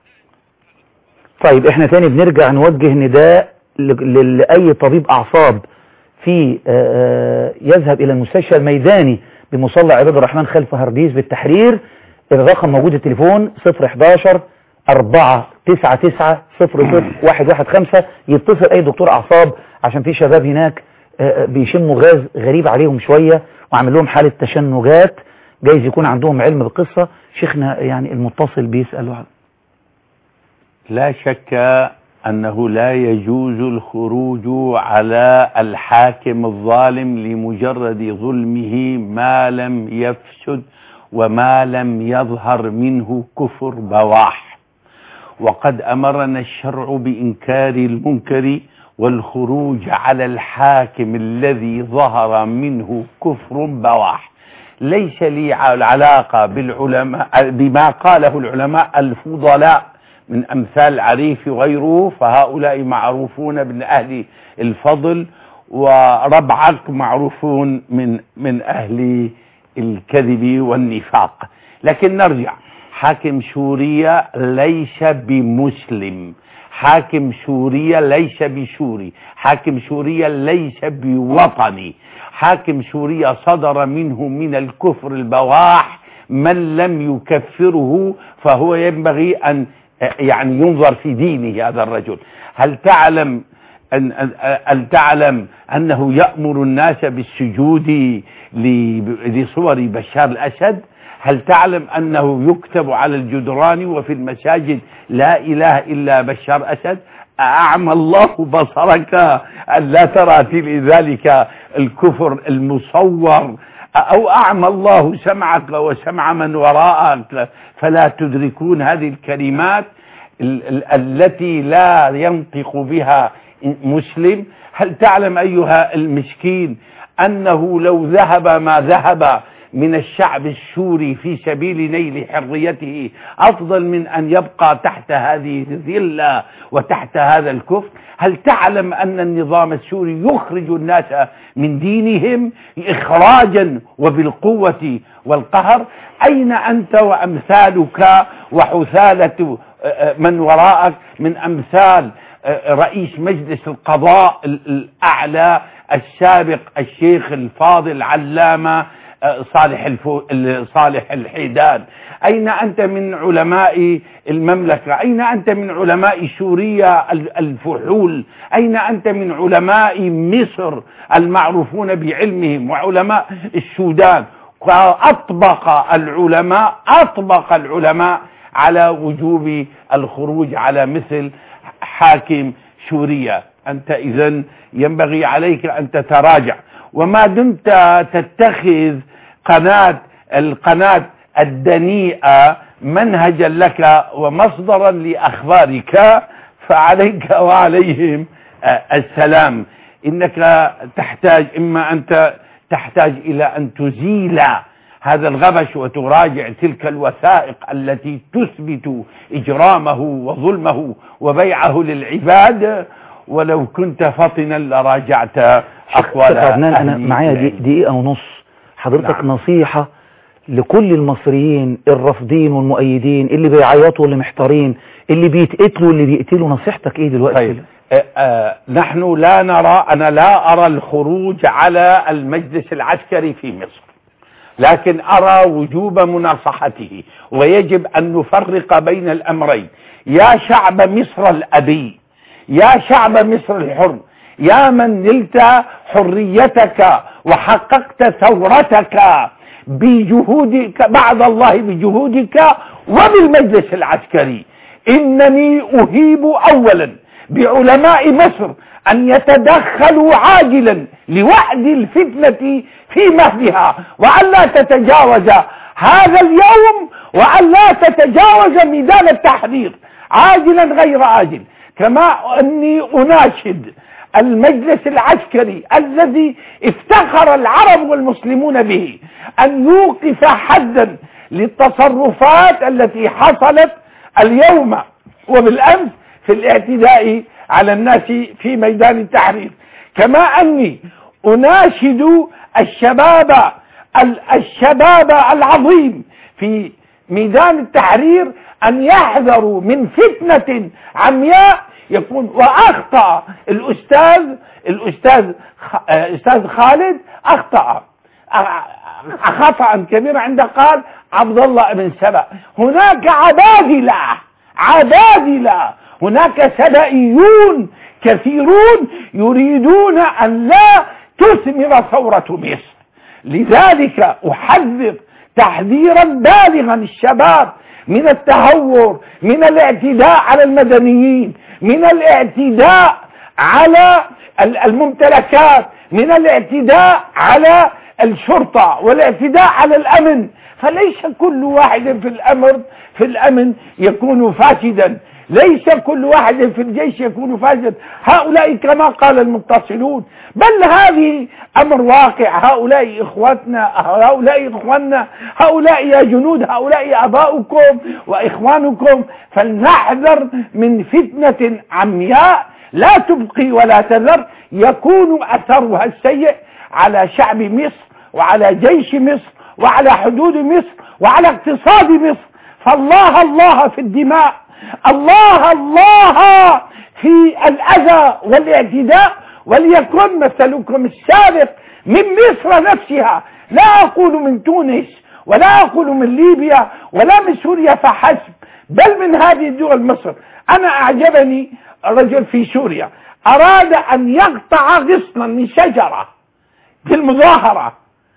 طيب احنا تاني بنرجع نوجه نداء ل- ل- لأي طبيب أعصاب في آه، يذهب إلى المستشفى الميداني بمصلى عباد الرحمن خلف هرديس بالتحرير الرقم موجود التليفون 011 499 00115 يتصل أي دكتور أعصاب عشان في شباب هناك آه، بيشموا غاز غريب عليهم شوية وعامل لهم حالة تشنجات جايز يكون عندهم علم بالقصة شيخنا يعني المتصل بيسأل واحد. لا شك أنه لا يجوز الخروج على الحاكم الظالم لمجرد ظلمه ما لم يفسد وما لم يظهر منه كفر بواح وقد أمرنا الشرع بإنكار المنكر والخروج على الحاكم الذي ظهر منه كفر بواح ليس لي علاقة بالعلماء بما قاله العلماء الفضلاء من أمثال عريف وغيره فهؤلاء معروفون من أهل الفضل وربعك معروفون من من أهل الكذب والنفاق لكن نرجع حاكم سوريا ليس بمسلم حاكم سوريا ليس بسوري حاكم سوريا ليس بوطني حاكم سوريا صدر منه من الكفر البواح من لم يكفره فهو ينبغي أن يعني ينظر في دينه هذا الرجل هل تعلم أن هل تعلم أنه يأمر الناس بالسجود لصور بشار الأسد هل تعلم أنه يكتب على الجدران وفي المساجد لا إله إلا بشار أسد أعمى الله بصرك أن لا ترى في ذلك الكفر المصور أو أعمى الله سمعك وسمع من وراءك فلا تدركون هذه الكلمات التي لا ينطق بها مسلم هل تعلم أيها المسكين أنه لو ذهب ما ذهب من الشعب السوري في سبيل نيل حريته أفضل من أن يبقى تحت هذه الذلة وتحت هذا الكفر هل تعلم أن النظام السوري يخرج الناس من دينهم إخراجا وبالقوة والقهر أين أنت وأمثالك وحثالة من وراءك من أمثال رئيس مجلس القضاء الأعلى السابق الشيخ الفاضل علامة صالح الفو... صالح الحيدان أين أنت من علماء المملكة أين أنت من علماء سوريا الفحول أين أنت من علماء مصر المعروفون بعلمهم وعلماء السودان وأطبق العلماء أطبق العلماء على وجوب الخروج على مثل حاكم سوريا أنت إذا ينبغي عليك أن تتراجع وما دمت تتخذ قناة القناة الدنيئة منهجا لك ومصدرا لأخبارك فعليك وعليهم السلام إنك تحتاج إما أنت تحتاج إلى أن تزيل هذا الغبش وتراجع تلك الوثائق التي تثبت إجرامه وظلمه وبيعه للعباد ولو كنت فطنا لراجعت أقوال عدنان أنا معايا دقيقة ونص حضرتك نعم. نصيحة لكل المصريين الرافضين والمؤيدين اللي بيعيطوا واللي محتارين اللي بيتقتلوا واللي بيقتلوا نصيحتك ايه دلوقتي طيب. آه آه نحن لا نرى أنا لا أرى الخروج على المجلس العسكري في مصر لكن أرى وجوب مناصحته ويجب أن نفرق بين الأمرين يا شعب مصر الأبي يا شعب مصر الحر يا من نلت حريتك وحققت ثورتك بجهودك بعد الله بجهودك وبالمجلس العسكري إنني أهيب أولا بعلماء مصر أن يتدخلوا عاجلا لوعد الفتنة في مهدها وأن لا تتجاوز هذا اليوم وأن لا تتجاوز ميدان التحرير عاجلا غير عاجل كما أني أناشد المجلس العسكري الذي افتخر العرب والمسلمون به أن يوقف حدا للتصرفات التي حصلت اليوم وبالأمس في الاعتداء على الناس في ميدان التحرير كما أني أناشد الشباب الشباب العظيم في ميدان التحرير أن يحذروا من فتنة عمياء يكون وأخطأ الأستاذ الأستاذ أستاذ خالد أخطأ خطأ كبيرا عند قال عبد الله بن سبأ هناك عبادلة عبادلة هناك سبئيون كثيرون يريدون أن لا تثمر ثورة مصر لذلك أحذر تحذيرا بالغا الشباب من التهور من الاعتداء على المدنيين من الاعتداء على ال- الممتلكات من الاعتداء على الشرطة والاعتداء على الأمن فليس كل واحد في الأمر في الأمن يكون فاسدا ليس كل واحد في الجيش يكون فاسدا هؤلاء كما قال المتصلون بل هذه أمر واقع هؤلاء إخوتنا هؤلاء إخواننا هؤلاء يا جنود هؤلاء أباؤكم وإخوانكم فلنحذر من فتنة عمياء لا تبقي ولا تذر يكون أثرها السيء على شعب مصر وعلى جيش مصر وعلى حدود مصر وعلى اقتصاد مصر فالله الله في الدماء الله الله في الأذى والاعتداء وليكن مثلكم السابق من مصر نفسها لا أقول من تونس ولا أقول من ليبيا ولا من سوريا فحسب بل من هذه الدول مصر أنا أعجبني رجل في سوريا أراد أن يقطع غصنا من شجرة في المظاهرة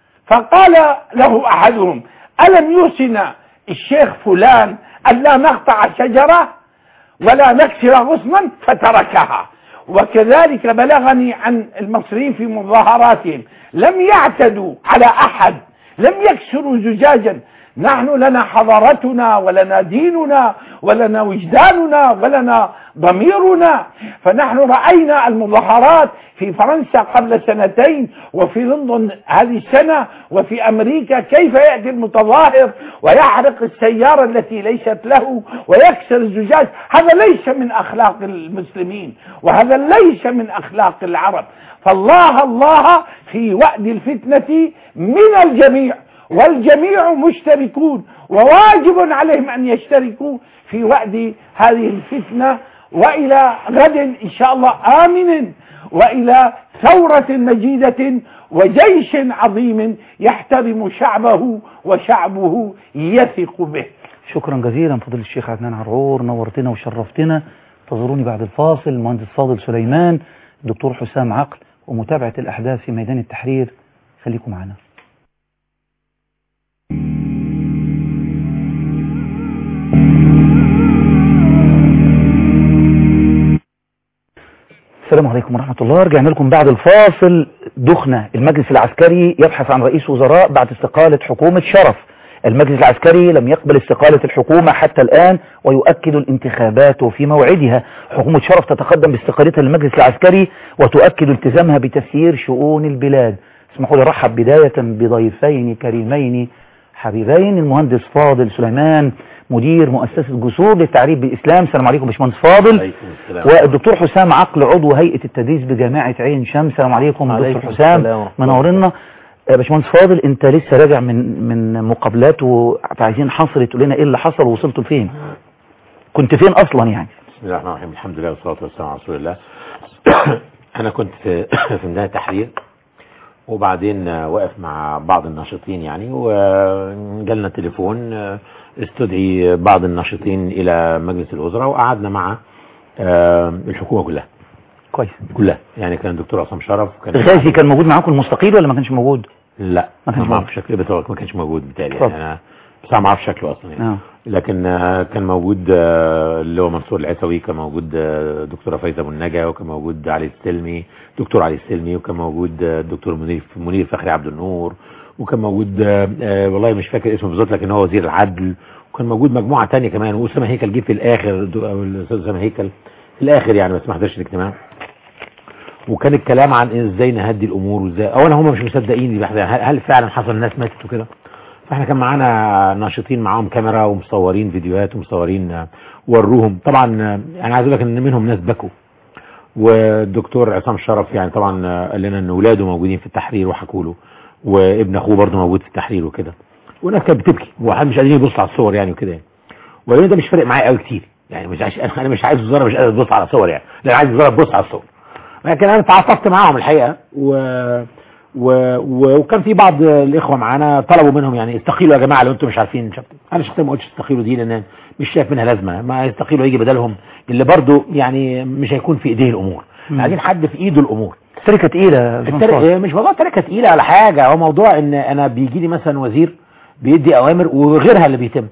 فقال له أحدهم ألم يوصنا الشيخ فلان أن لا نقطع شجرة ولا نكسر غصنا فتركها وكذلك بلغني عن المصريين في مظاهراتهم لم يعتدوا على أحد لم يكسروا زجاجا نحن لنا حضارتنا ولنا ديننا ولنا وجداننا ولنا ضميرنا فنحن رأينا المظاهرات في فرنسا قبل سنتين وفي لندن هذه السنة وفي أمريكا كيف يأتي المتظاهر ويحرق السيارة التي ليست له ويكسر الزجاج هذا ليس من أخلاق المسلمين وهذا ليس من أخلاق العرب فالله الله في وأد الفتنة من الجميع والجميع مشتركون وواجب عليهم أن يشتركوا في وأد هذه الفتنة وإلى غد إن شاء الله آمن وإلى ثورة مجيدة وجيش عظيم يحترم شعبه وشعبه يثق به شكرا جزيلا فضيلة الشيخ عدنان عرعور نورتنا وشرفتنا انتظروني بعد الفاصل المهندس فاضل سليمان الدكتور حسام عقل ومتابعة الأحداث في ميدان التحرير خليكم معنا السلام عليكم ورحمة الله رجعنا لكم بعد الفاصل دخنة المجلس العسكري يبحث عن رئيس وزراء بعد استقالة حكومة شرف المجلس العسكري لم يقبل استقالة الحكومة حتى الآن ويؤكد الانتخابات في موعدها حكومة شرف تتقدم باستقالتها للمجلس العسكري وتؤكد التزامها بتسيير شؤون البلاد اسمحوا لي ارحب بداية بضيفين كريمين حبيبين المهندس فاضل سليمان مدير مؤسسة جسور للتعريف بالإسلام السلام عليكم باشمهندس فاضل والدكتور حسام عقل عضو هيئة التدريس بجامعة عين شمس السلام عليكم عليكم دكتور حسام السلام ورحمة الله. منورنا آه، باشمهندس فاضل انت لسه راجع من من مقابلات وعايزين حصر تقول لنا ايه اللي حصل ووصلتوا لفين كنت فين اصلا يعني بسم الله الرحمن الرحيم الحمد لله والصلاة والسلام على رسول الله أنا كنت في في ميدان التحرير وبعدين آه، واقف مع بعض الناشطين يعني وجالنا تليفون آه، استدعي بعض الناشطين إلى مجلس الوزراء وقعدنا مع آه، الحكومة كلها كويس كلها يعني كان الدكتور عصام شرف كان الغازي كان موجود معاكم المستقيل ولا ما كانش موجود لا ما كانش ما اعرفش شكله بس هو ما كانش موجود بتاعي اتفضل. يعني انا بس أنا ما اعرفش شكله اصلا يعني آه. لكن آه، كان موجود آه، اللي هو منصور العسوي كان موجود آه، دكتوره فايزه ابو النجا وكان موجود علي السلمي دكتور علي السلمي وكان موجود آه، الدكتور منير منير فخري عبد النور وكان موجود آه، آه، والله مش فاكر اسمه بالظبط لكن هو وزير العدل وكان موجود مجموعه تانية كمان واسامه هيكل جه في الاخر دو- أو الاستاذ اسامه هيكل في الاخر يعني بس ما حضرش الاجتماع وكان الكلام عن ازاي نهدي الامور وازاي اولا هم مش مصدقين دي بحث هل هل فعلا حصل الناس ماتت وكده فاحنا كان معانا ناشطين معاهم كاميرا ومصورين فيديوهات ومصورين آه، وروهم طبعا آه، انا عايز اقول لك ان منهم ناس بكوا والدكتور عصام شرف يعني طبعا آه، قال لنا ان اولاده موجودين في التحرير وحكوا له وابن اخوه برضه موجود في التحرير وكده والناس كانت بتبكي وحد مش قادرين يبصوا على الصور يعني وكده يعني وقالوا لي ده مش فارق معايا قوي كتير يعني مش عايز انا مش عايز الوزاره مش قادر تبص على الصور يعني لا انا عايز الوزاره تبص على الصور لكن انا تعاطفت معاهم الحقيقه و... و... و... وكان في بعض الاخوه معانا طلبوا منهم يعني استقيلوا يا جماعه لو انتم مش عارفين شفت. انا شخصيا ما قلتش استقيلوا دي لان مش شايف منها لازمه ما يستقيلوا يجي بدلهم اللي برضه يعني مش هيكون في ايديه الامور مم. عايزين حد في ايده الامور تركة تقيلة يا باشمهندس التر... فاضل. مش موضوع تركه تقيله ولا حاجه هو موضوع ان انا بيجي لي مثلا وزير بيدي اوامر وغيرها اللي بيتم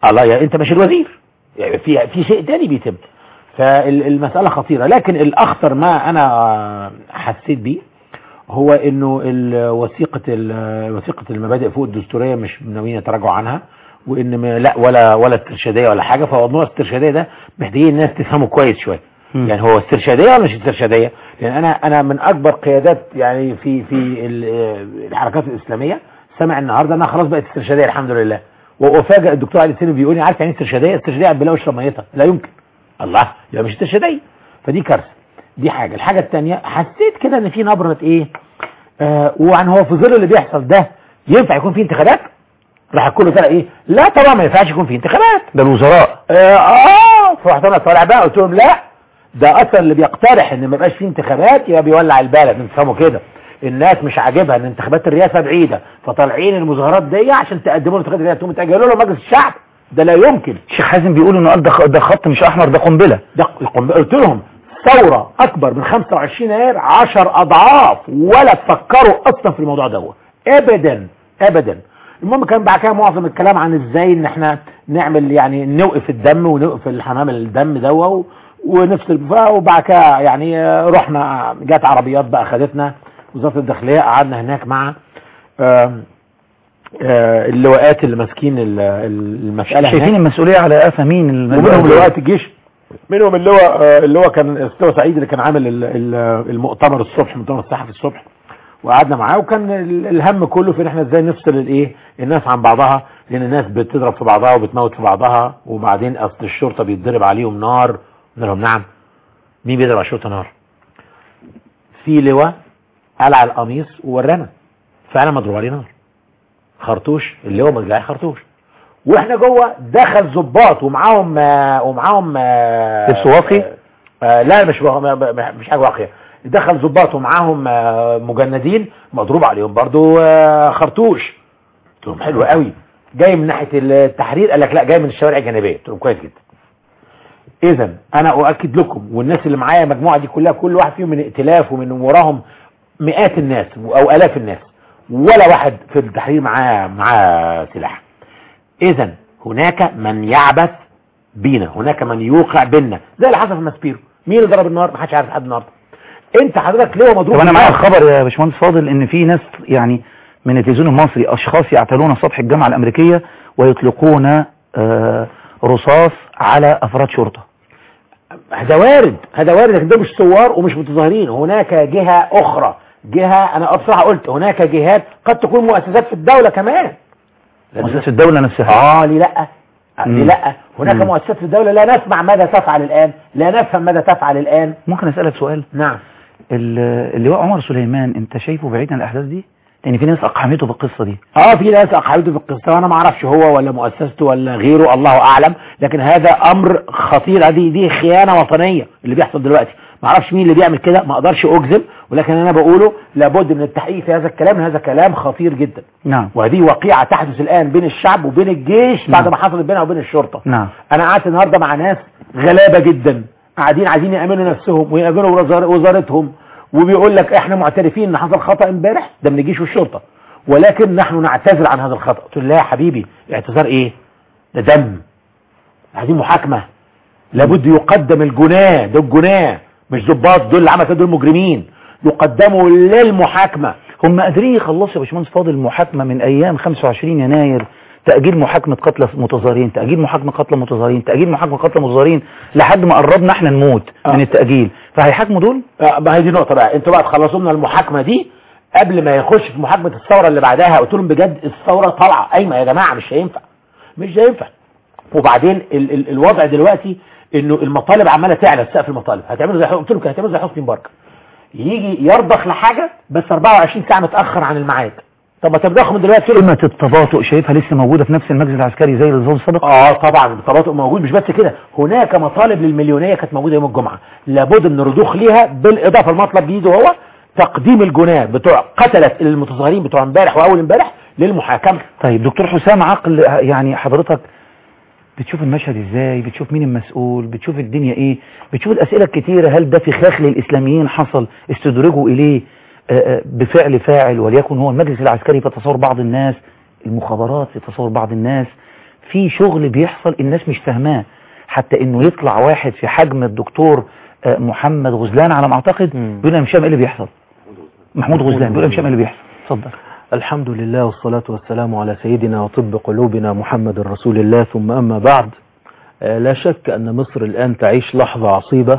الله يا انت مش الوزير يعني في في شيء تاني بيتم فالمسألة خطيرة لكن الأخطر ما أنا حسيت بيه هو انه ال- وثيقة ال- وثيقة المبادئ فوق الدستورية مش ناويين يتراجعوا عنها وان ما- لا ولا ولا استرشادية ولا حاجة فموضوع الاسترشادية ده محتاجين الناس تفهمه كويس شوية يعني هو استرشادية ولا مش استرشادية لان انا انا من اكبر قيادات يعني في في ال- الحركات الاسلامية سمع النهارده انها خلاص بقت استرشادية الحمد لله وافاجئ الدكتور علي السيني بيقول لي عارف يعني إيه استرشادية استرشادية يعني بلاقي اشرب ميتها لا يمكن الله يبقى مش استرشادية فدي كارثة دي حاجة الحاجة التانية حسيت كده ان في نبرة ايه آه وعن هو في ظل اللي بيحصل ده ينفع يكون في انتخابات راح كله طلع ايه لا طبعا ما ينفعش يكون في انتخابات ده الوزراء اه, آه فرحت انا طالع بقى قلت لهم لا ده اصلا اللي بيقترح ان ما يبقاش في انتخابات يبقى بيولع البلد انتوا تفهموا كده الناس مش عاجبها ان انتخابات الرئاسه بعيده فطالعين المظاهرات دي عشان تقدموا انتخابات الرئاسه تقوموا تاجلوا له مجلس الشعب ده لا يمكن الشيخ حازم بيقول انه قال ده خ- ده خط مش احمر ده قنبله ده القنبله قلت لهم ثوره اكبر من 25 يناير 10 اضعاف ولا تفكروا اصلا في الموضوع ده ابدا ابدا المهم كان بعد كده معظم الكلام عن ازاي ان احنا نعمل يعني نوقف الدم ونوقف الحمام الدم دوا ونفصل بقى وبعد كده يعني آه، رحنا جت عربيات بقى خدتنا وزاره الداخليه قعدنا هناك مع آم، آه، اللواءات اللي ماسكين ال- ال- المساله شايفين هناك. المسؤوليه على قفا مين الم- ومنهم لواءات الجيش منهم اللواء آه، اللواء كان استوى سعيد اللي كان عامل ال- ال- المؤتمر الصبح مؤتمر الصحفي الصبح وقعدنا معاه وكان ال- الهم كله في ان احنا ازاي نفصل الايه الناس عن بعضها لان الناس بتضرب في بعضها وبتموت في بعضها وبعدين اصل الشرطه بيتضرب عليهم نار قلنا لهم نعم مين بيضرب على الشرطه نار في لواء قلع القميص وورانا فعلا مضروب عليه نار خرطوش اللواء مجلعي خرطوش واحنا جوه دخل ظباط ومعاهم آه، ومعاهم آه، لبس واقي؟ آه، آه، لا مش وا- ما- ما- مش حاجه واقيه دخل ظباط ومعاهم آه، مجندين مضروب عليهم برضو آه، خرطوش قلت لهم حلو قوي جاي من ناحيه التحرير قال لك لا جاي من الشوارع الجانبيه قلت لهم كويس جدا اذا انا اؤكد لكم والناس اللي معايا المجموعه دي كلها كل واحد فيهم من ائتلاف ومن وراهم مئات الناس او الاف الناس ولا واحد في التحرير معاه معاه سلاح اذا هناك من يعبث بينا هناك من يوقع بينا زي اللي حصل في ماسبيرو مين اللي ضرب النار ما حدش عارف لحد النهارده انت حضرتك ليه مضروب طب انا معايا بالنار؟ الخبر يا باشمهندس فاضل ان في ناس يعني من التلفزيون المصري اشخاص يعتلون سطح الجامعه الامريكيه ويطلقون آه، رصاص على افراد شرطه هذا وارد هذا وارد لكن ده مش ثوار ومش متظاهرين هناك جهة أخرى جهة أنا بصراحة قلت هناك جهات قد تكون مؤسسات في الدولة كمان مؤسسه الدوله نفسها آه ليه لا مم. ليه لا هناك مم. مؤسسات في الدولة لا نسمع ماذا تفعل الآن لا نفهم ماذا تفعل الآن ممكن اسالك سؤال نعم ال- اللواء عمر سليمان انت شايفه بعيد عن الاحداث دي لان في ناس اقحمته بالقصه دي اه في ناس اقحمته في القصه وانا ما اعرفش هو ولا مؤسسته ولا غيره الله اعلم لكن هذا امر خطير دي دي خيانه وطنيه اللي بيحصل دلوقتي ما اعرفش مين اللي بيعمل كده ما اقدرش اجزم ولكن انا بقوله لابد من التحقيق في هذا الكلام هذا كلام خطير جدا نعم وهذه وقيعه تحدث الان بين الشعب وبين الجيش بعد ما حصلت بينها وبين الشرطه نعم انا قعدت النهارده مع ناس غلابه جدا قاعدين عايزين يامنوا نفسهم ويامنوا وزار- وزارتهم وبيقول لك احنا معترفين ان حصل خطا امبارح ده من الجيش والشرطه ولكن نحن نعتذر عن هذا الخطا قلت له لا يا حبيبي اعتذار ايه ده دم عايزين محاكمه لابد يقدم الجناه ده الجناه مش ضباط دول اللي عملوا كده دول مجرمين يقدموا للمحاكمه هم قادرين يخلصوا يا باشمهندس فاضل المحاكمه من ايام 25 يناير تأجيل محاكمة قتلى متظاهرين تأجيل محاكمة قتلى متظاهرين تأجيل محاكمة قتلى متظاهرين لحد ما قربنا احنا نموت من التأجيل فهيحاكموا دول آه، ما هي دي نقطة بقى انتوا بقى تخلصوا لنا المحاكمة دي قبل ما يخش في محاكمة الثورة اللي بعدها قلت لهم بجد الثورة طالعة قايمة يا جماعة مش هينفع مش هينفع وبعدين ال ال الوضع دلوقتي انه المطالب عمالة تعلى سقف المطالب هتعملوا زي قلت لهم كده هتعملوا زي حسني مبارك يجي يرضخ لحاجة بس 24 ساعة متأخر عن الميعاد طب ما ترضخوا من دلوقتي قمة التباطؤ شايفها لسه موجودة في نفس المجلس العسكري زي النظام السابق اه طبعا التباطؤ موجود مش بس كده هناك مطالب للمليونية كانت موجودة يوم الجمعة لابد من الرضوخ ليها بالاضافة المطلب جديد وهو تقديم الجناه بتوع قتلة المتظاهرين بتوع امبارح واول امبارح للمحاكمة طيب دكتور حسام عقل يعني حضرتك بتشوف المشهد ازاي بتشوف مين المسؤول بتشوف الدنيا ايه بتشوف الاسئلة الكتيرة هل ده فخاخ للاسلاميين حصل استدرجوا اليه آه، آه، بفعل فاعل وليكن هو المجلس العسكري في تصور بعض الناس المخابرات في تصور بعض الناس في شغل بيحصل الناس مش فاهماه حتى انه يطلع واحد في حجم الدكتور آه، محمد غزلان على ما اعتقد بيقول انا مش فاهم ايه اللي بيحصل محمود غزلان بيقول انا مش فاهم ايه اللي بيحصل اتفضل الحمد لله والصلاة والسلام على سيدنا وطب قلوبنا محمد رسول الله ثم أما بعد آه، لا شك أن مصر الآن تعيش لحظة عصيبة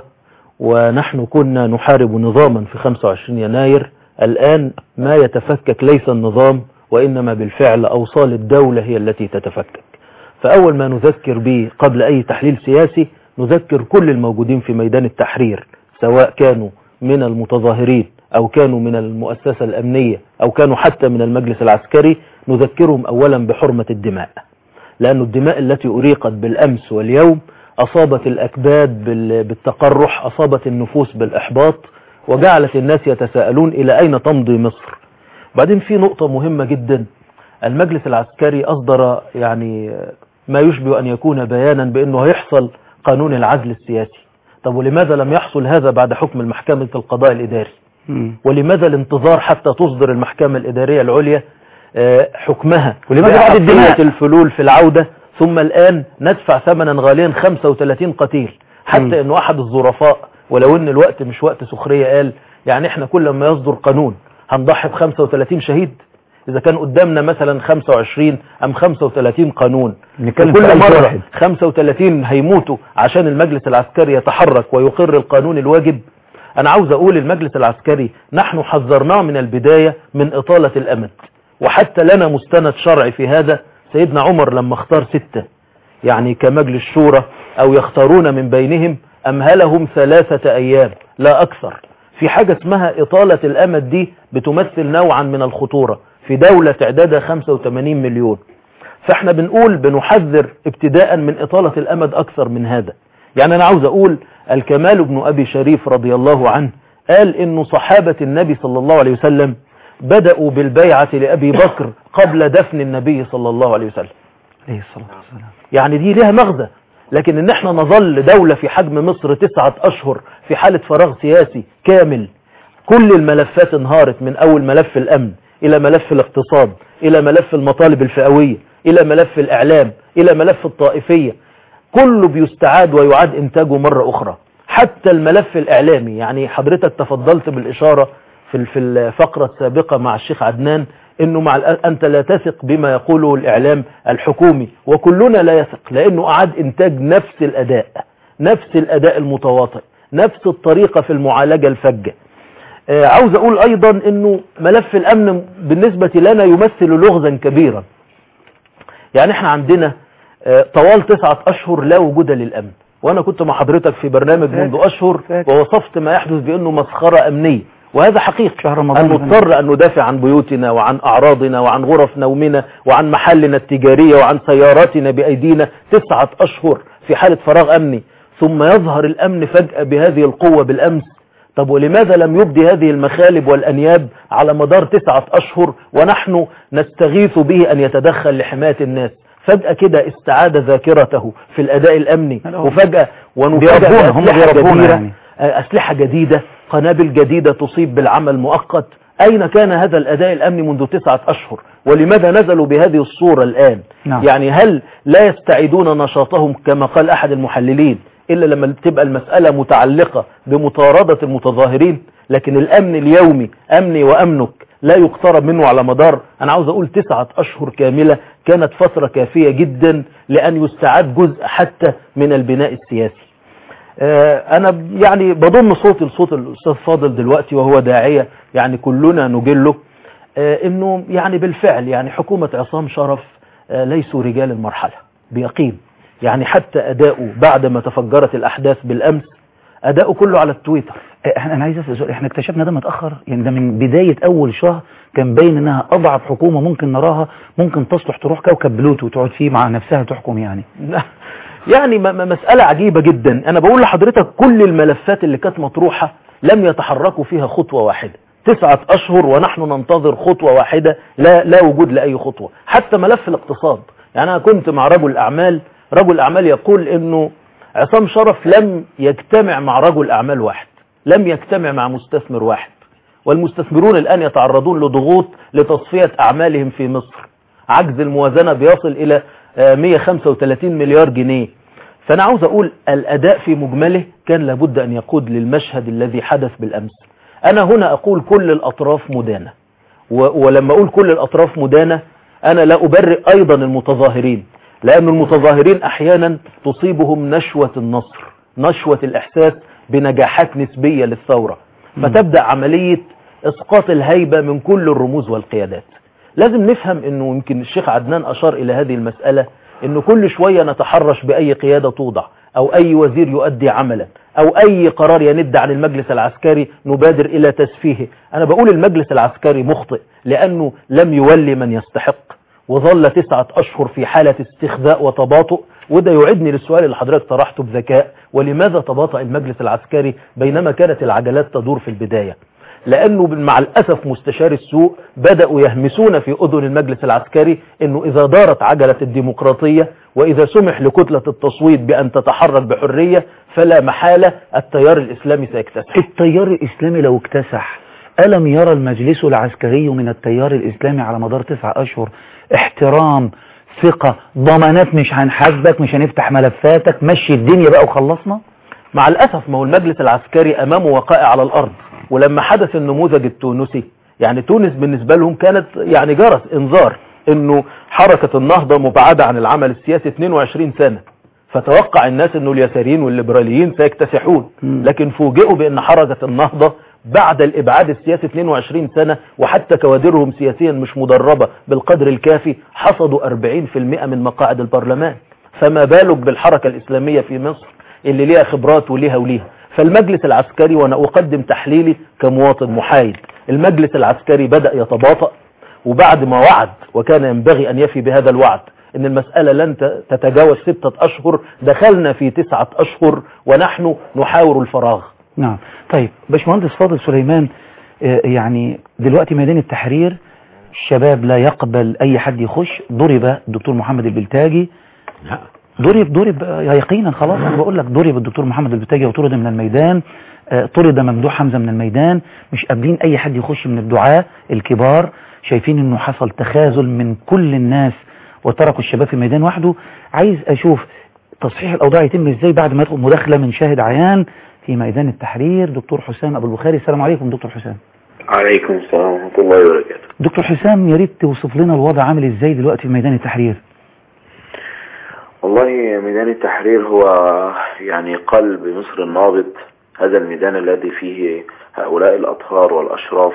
ونحن كنا نحارب نظاما في 25 يناير الآن ما يتفكك ليس النظام وإنما بالفعل أوصال الدولة هي التي تتفكك فأول ما نذكر به قبل أي تحليل سياسي نذكر كل الموجودين في ميدان التحرير سواء كانوا من المتظاهرين أو كانوا من المؤسسة الأمنية أو كانوا حتى من المجلس العسكري نذكرهم أولا بحرمة الدماء لأن الدماء التي أريقت بالأمس واليوم أصابت الأكباد بال- بالتقرح أصابت النفوس بالإحباط وجعلت الناس يتساءلون إلى أين تمضي مصر بعدين في نقطة مهمة جدا المجلس العسكري أصدر يعني ما يشبه أن يكون بيانا بأنه هيحصل قانون العزل السياسي طب ولماذا لم يحصل هذا بعد حكم المحكمة القضاء الإداري ولماذا الانتظار حتى تصدر المحكمة الإدارية العليا آه، حكمها ولماذا بعد الدماء؟ بأحقية الفلول في العودة ثم الآن ندفع ثمنا غاليا 35 قتيل حتى انه احد الظرفاء ولو ان الوقت مش وقت سخرية قال يعني احنا كل ما يصدر قانون هنضحي ب 35 شهيد اذا كان قدامنا مثلا 25 ام 35 قانون نتكلم في كل ألف مرة واحد. 35 هيموتوا عشان المجلس العسكري يتحرك ويقر القانون الواجب انا عاوز اقول المجلس العسكري نحن حذرناه من البداية من اطالة الامد وحتى لنا مستند شرعي في هذا سيدنا عمر لما اختار ستة يعني كمجلس شورى او يختارون من بينهم امهلهم ثلاثة ايام لا اكثر في حاجة اسمها اطالة الامد دي بتمثل نوعا من الخطورة في دولة تعدادها 85 مليون فاحنا بنقول بنحذر ابتداء من اطالة الامد اكثر من هذا يعني انا عاوز اقول الكمال بن ابي شريف رضي الله عنه قال انه صحابة النبي صلى الله عليه وسلم بدأوا بالبيعة لأبي بكر قبل دفن النبي صلى الله عليه وسلم عليه الصلاة والسلام يعني دي لها مغزى لكن ان احنا نظل دولة في حجم مصر تسعة اشهر في حالة فراغ سياسي كامل كل الملفات انهارت من اول ملف الامن الى ملف الاقتصاد الى ملف المطالب الفئوية الى ملف الاعلام الى ملف الطائفية كله بيستعاد ويعاد انتاجه مرة اخرى حتى الملف الاعلامي يعني حضرتك تفضلت بالاشارة في في الفقرة السابقة مع الشيخ عدنان انه مع الأ- انت لا تثق بما يقوله الاعلام الحكومي وكلنا لا يثق لانه اعاد انتاج نفس الاداء نفس الاداء المتواطئ نفس الطريقة في المعالجة الفجة آه، عاوز اقول ايضا انه ملف الامن بالنسبة لنا يمثل لغزا كبيرا يعني احنا عندنا آه، طوال تسعة اشهر لا وجود للامن وانا كنت مع حضرتك في برنامج منذ اشهر ووصفت ما يحدث بانه مسخرة امنية وهذا حقيقي شهر أن رمضان نضطر أن ندافع عن بيوتنا وعن أعراضنا وعن غرف نومنا وعن محلنا التجارية وعن سياراتنا بأيدينا تسعة أشهر في حالة فراغ أمني ثم يظهر الأمن فجأة بهذه القوة بالأمس طب ولماذا لم يبدي هذه المخالب والأنياب على مدار تسعة أشهر ونحن نستغيث به أن يتدخل لحماية الناس فجأة كده استعاد ذاكرته في الأداء الأمني وفجأة ونفاجأ بيربونا، هم بأسلحة بيربونا جديدة يعني. أسلحة جديدة قنابل جديدة تصيب بالعمل مؤقت أين كان هذا الأداء الأمني منذ تسعة أشهر ولماذا نزلوا بهذه الصورة الآن نعم. يعني هل لا يستعيدون نشاطهم كما قال أحد المحللين إلا لما تبقى المسألة متعلقة بمطاردة المتظاهرين لكن الأمن اليومي أمني وأمنك لا يقترب منه على مدار أنا عاوز أقول تسعة أشهر كاملة كانت فترة كافية جدا لأن يستعاد جزء حتى من البناء السياسي آه، انا يعني بضم صوتي لصوت الاستاذ فاضل دلوقتي وهو داعية يعني كلنا نجله آه، انه يعني بالفعل يعني حكومة عصام شرف آه، ليسوا رجال المرحلة بيقين يعني حتى اداؤه بعد ما تفجرت الاحداث بالامس اداؤه كله على التويتر احنا انا عايز اسال سؤال احنا اكتشفنا ده متاخر يعني ده من بدايه اول شهر كان باين انها اضعف حكومه ممكن نراها ممكن تصلح تروح كوكب بلوتو وتقعد فيه مع نفسها تحكم يعني يعني م- م- مسألة عجيبة جدا أنا بقول لحضرتك كل الملفات اللي كانت مطروحة لم يتحركوا فيها خطوة واحدة تسعة أشهر ونحن ننتظر خطوة واحدة لا, لا وجود لأي خطوة حتى ملف الاقتصاد يعني أنا كنت مع رجل أعمال رجل أعمال يقول أنه عصام شرف لم يجتمع مع رجل أعمال واحد لم يجتمع مع مستثمر واحد والمستثمرون الآن يتعرضون لضغوط لتصفية أعمالهم في مصر عجز الموازنة بيصل إلى آه، 135 مليار جنيه فأنا عاوز أقول الأداء في مجمله كان لابد أن يقود للمشهد الذي حدث بالأمس أنا هنا أقول كل الأطراف مدانة و- ولما أقول كل الأطراف مدانة أنا لا أبرئ أيضا المتظاهرين لأن المتظاهرين أحيانا تصيبهم نشوة النصر نشوة الإحساس بنجاحات نسبية للثورة فتبدأ عملية إسقاط الهيبة من كل الرموز والقيادات لازم نفهم أنه يمكن الشيخ عدنان أشار إلى هذه المسألة أنه كل شوية نتحرش بأي قيادة توضع أو أي وزير يؤدي عملا أو أي قرار يند عن المجلس العسكري نبادر إلى تسفيهه أنا بقول المجلس العسكري مخطئ لأنه لم يولي من يستحق وظل تسعة أشهر في حالة استخذاء وتباطؤ وده يعدني للسؤال اللي حضرتك طرحته بذكاء ولماذا تباطأ المجلس العسكري بينما كانت العجلات تدور في البداية لأنه مع الأسف مستشار السوء بدأوا يهمسون في أذن المجلس العسكري أنه إذا دارت عجلة الديمقراطية وإذا سمح لكتلة التصويت بأن تتحرك بحرية فلا محالة التيار الإسلامي سيكتسح التيار الإسلامي لو اكتسح ألم يرى المجلس العسكري من التيار الإسلامي على مدار تسعة أشهر احترام ثقة ضمانات مش هنحاسبك مش هنفتح ملفاتك مشي الدنيا بقى وخلصنا مع الأسف ما هو المجلس العسكري أمامه وقائع على الأرض ولما حدث النموذج التونسي يعني تونس بالنسبة لهم كانت يعني جرس انذار انه حركة النهضة مبعدة عن العمل السياسي 22 سنة فتوقع الناس انه اليساريين والليبراليين سيكتسحون لكن فوجئوا بان حركة النهضة بعد الابعاد السياسي 22 سنة وحتى كوادرهم سياسيا مش مدربة بالقدر الكافي حصدوا 40% من مقاعد البرلمان فما بالك بالحركة الاسلامية في مصر اللي ليها خبرات وليها وليها فالمجلس العسكري وانا اقدم تحليلي كمواطن محايد المجلس العسكري بدأ يتباطأ وبعد ما وعد وكان ينبغي ان يفي بهذا الوعد ان المسألة لن ت- تتجاوز ستة اشهر دخلنا في تسعة اشهر ونحن نحاور الفراغ نعم طيب باشمهندس فاضل سليمان آه، يعني دلوقتي ميدان التحرير الشباب لا يقبل اي حد يخش ضرب الدكتور محمد البلتاجي ضرب ضرب آه، يقينا خلاص انا بقول لك ضرب الدكتور محمد البلتاجي وطرد من الميدان آه، طرد ممدوح حمزه من الميدان مش قابلين اي حد يخش من الدعاة الكبار شايفين انه حصل تخاذل من كل الناس وتركوا الشباب في الميدان وحده عايز اشوف تصحيح الاوضاع يتم ازاي بعد ما يدخل مداخله من شاهد عيان في ميدان التحرير دكتور حسام ابو البخاري السلام عليكم دكتور حسام عليكم السلام ورحمة الله وبركاته دكتور حسام يا ريت توصف لنا الوضع عامل ازاي دلوقتي في ميدان التحرير والله ميدان التحرير هو يعني قلب مصر النابض هذا الميدان الذي فيه هؤلاء الأطهار والأشراف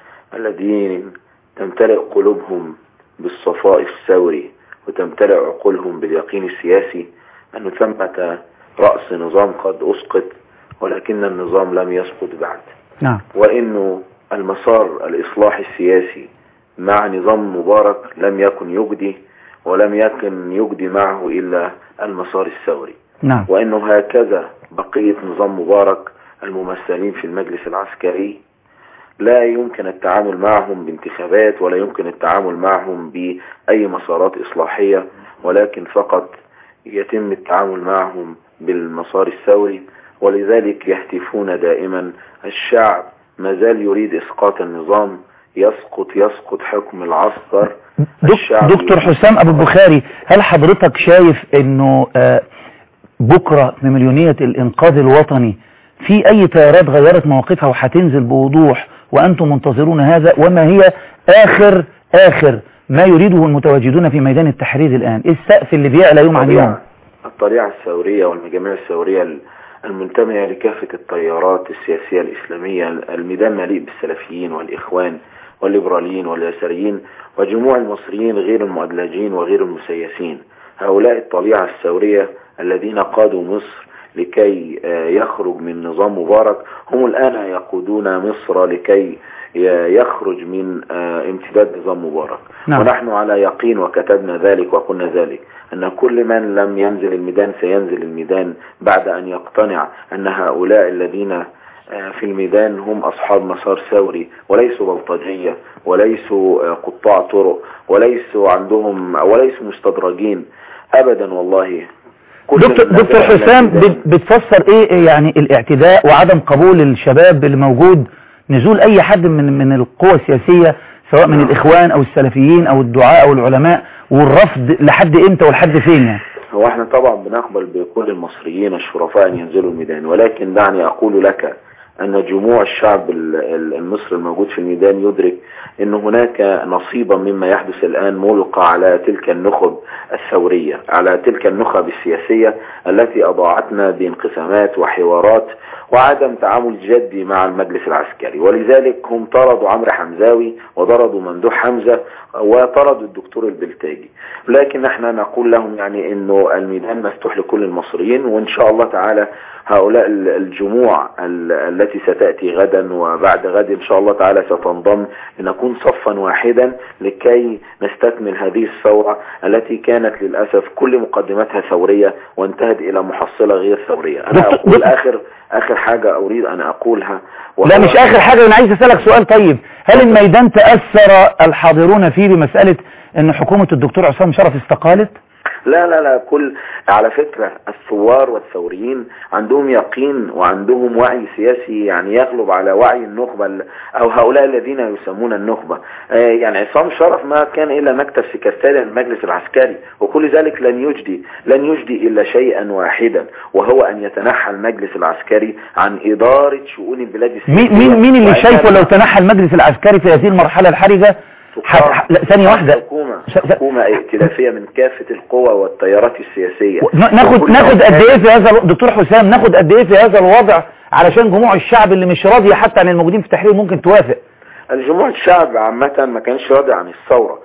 الذين تمتلئ قلوبهم بالصفاء الثوري وتمتلئ عقولهم باليقين السياسي أن ثمة رأس نظام قد أسقط ولكن النظام لم يسقط بعد نعم وانه المسار الاصلاحي السياسي مع نظام مبارك لم يكن يجدي ولم يكن يجدي معه الا المسار الثوري نعم وانه هكذا بقية نظام مبارك الممثلين في المجلس العسكري لا يمكن التعامل معهم بانتخابات ولا يمكن التعامل معهم بأي مسارات إصلاحية ولكن فقط يتم التعامل معهم بالمسار الثوري ولذلك يهتفون دائما الشعب ما زال يريد إسقاط النظام يسقط يسقط حكم العسكر الشعب دكتور حسام ابو البخاري هل حضرتك شايف انه آه، بكرة في مليونية الانقاذ الوطني في اي تيارات غيرت مواقفها وهتنزل بوضوح وانتم منتظرون هذا وما هي اخر اخر ما يريده المتواجدون في ميدان التحرير الان إيه السقف اللي بيعلى يوم عن يوم الطليعة الثورية والمجاميع الثورية المنتمية لكافة التيارات السياسية الإسلامية الميدان مليء بالسلفيين والإخوان والليبراليين واليساريين وجموع المصريين غير المؤدلجين وغير المسيسين هؤلاء الطليعة الثورية الذين قادوا مصر لكي آه، يخرج من نظام مبارك هم الآن يقودون مصر لكي ي- يخرج من آه، امتداد نظام مبارك نعم. ونحن على يقين وكتبنا ذلك وقلنا ذلك أن كل من لم ينزل الميدان سينزل الميدان بعد أن يقتنع أن هؤلاء الذين آه، في الميدان هم أصحاب مسار ثوري وليسوا بلطجية وليسوا آه، قطاع طرق وليسوا عندهم وليسوا مستدرجين أبدا والله كل دكتور, الناس دكتور على حسام الميدان. بت- بتفسر ايه إيه يعني الاعتداء وعدم قبول الشباب اللي موجود نزول اي حد من من القوى السياسية سواء من الاخوان او السلفيين او الدعاء او العلماء والرفض لحد امتى ولحد فين يعني هو احنا طبعا بنقبل بكل المصريين الشرفاء ان ينزلوا الميدان ولكن دعني اقول لك ان جموع الشعب ال- ال- المصري الموجود في الميدان يدرك ان هناك نصيبا مما يحدث الان ملقى على تلك النخب الثورية على تلك النخب السياسية التي اضاعتنا بانقسامات وحوارات وعدم تعامل جدي مع المجلس العسكري ولذلك هم طردوا عمرو حمزاوي وطردوا ممدوح حمزة وطردوا الدكتور البلتاجي لكن احنا نقول لهم يعني انه الميدان مفتوح لكل المصريين وان شاء الله تعالى هؤلاء ال- الجموع ال- التي ستأتي غدا وبعد غد ان شاء الله تعالى ستنضم لنكون صفا واحدا لكي نستكمل هذه الثورة التي كانت للأسف كل مقدماتها ثورية وانتهت إلى محصلة غير ثورية أنا دكتور- أقول آخر آخر حاجة أريد أن أقولها لا وهو- مش اخر حاجة انا عايز اسألك سؤال طيب هل الميدان تأثر الحاضرون فيه بمسألة ان حكومة الدكتور عصام شرف استقالت لا لا لا كل على فكرة الثوار والثوريين عندهم يقين وعندهم وعي سياسي يعني يغلب على وعي النخبة ال- او هؤلاء الذين يسمون النخبة آه، يعني عصام شرف ما كان الا مكتب سكرتاري المجلس العسكري وكل ذلك لن يجدي لن يجدي الا شيئا واحدا وهو ان يتنحى المجلس العسكري عن ادارة شؤون البلاد السياسية مين مين مين اللي وإنما شايفه لو تنحى المجلس العسكري في هذه المرحلة الحرجة ح- ح- لا ثانية واحدة حكومة حكومة ائتلافية من كافة القوى والتيارات السياسية ن- ناخد وكل ناخد قد هؤلاء- ايه في هذا الو- دكتور حسام ناخد قد ايه في هذا الوضع علشان جموع الشعب اللي مش راضية حتى عن الموجودين في التحرير ممكن توافق الجموع الشعب عامة ما كانش راضي عن الثورة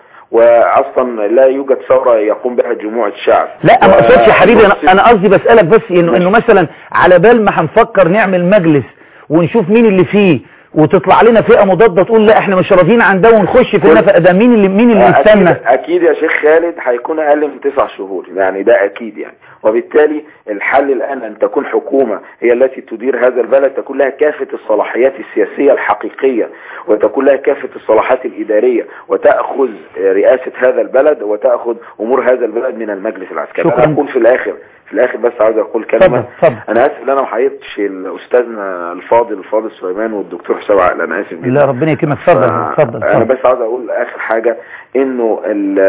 واصلا لا يوجد ثورة يقوم بها جموع الشعب لا ما اقصدش يا حبيبي ونص- انا انا قصدي بسالك بس انه انه مثلا على بال ما هنفكر نعمل مجلس ونشوف مين اللي فيه وتطلع لنا فئه مضاده تقول لا احنا مش راضيين عن ده ونخش في النفق ده مين اللي مين اللي أكيد, يستنى أكيد يا شيخ خالد هيكون أقل من تسع شهور يعني ده أكيد يعني وبالتالي الحل الآن أن تكون حكومة هي التي تدير هذا البلد تكون لها كافة الصلاحيات السياسية الحقيقية وتكون لها كافة الصلاحات الإدارية وتأخذ رئاسة هذا البلد وتأخذ أمور هذا البلد من المجلس العسكري شكراً. أنا أقول في الآخر في الآخر بس عاوز أقول كلمة اتفضل اتفضل أنا آسف إن أنا ما حيطش أستاذنا الفاضل الفاضل سليمان والدكتور حسام عقل أنا آسف جدا لا ربنا يكرمك اتفضل اتفضل انا اتفضل بس عاوز اقول اخر حاجة انه ال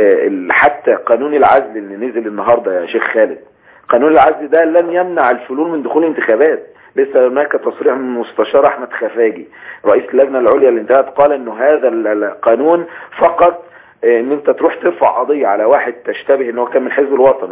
ال حتى قانون العزل اللي نزل النهاردة يا شيخ خالد قانون العزل ده لن يمنع الفلول من دخول انتخابات لسه هناك تصريح من المستشار احمد خفاجي رئيس اللجنة العليا للانتخابات قال انه هذا ال- القانون فقط آه، ان انت تروح ترفع قضية على واحد تشتبه ان هو كان من الحزب الوطني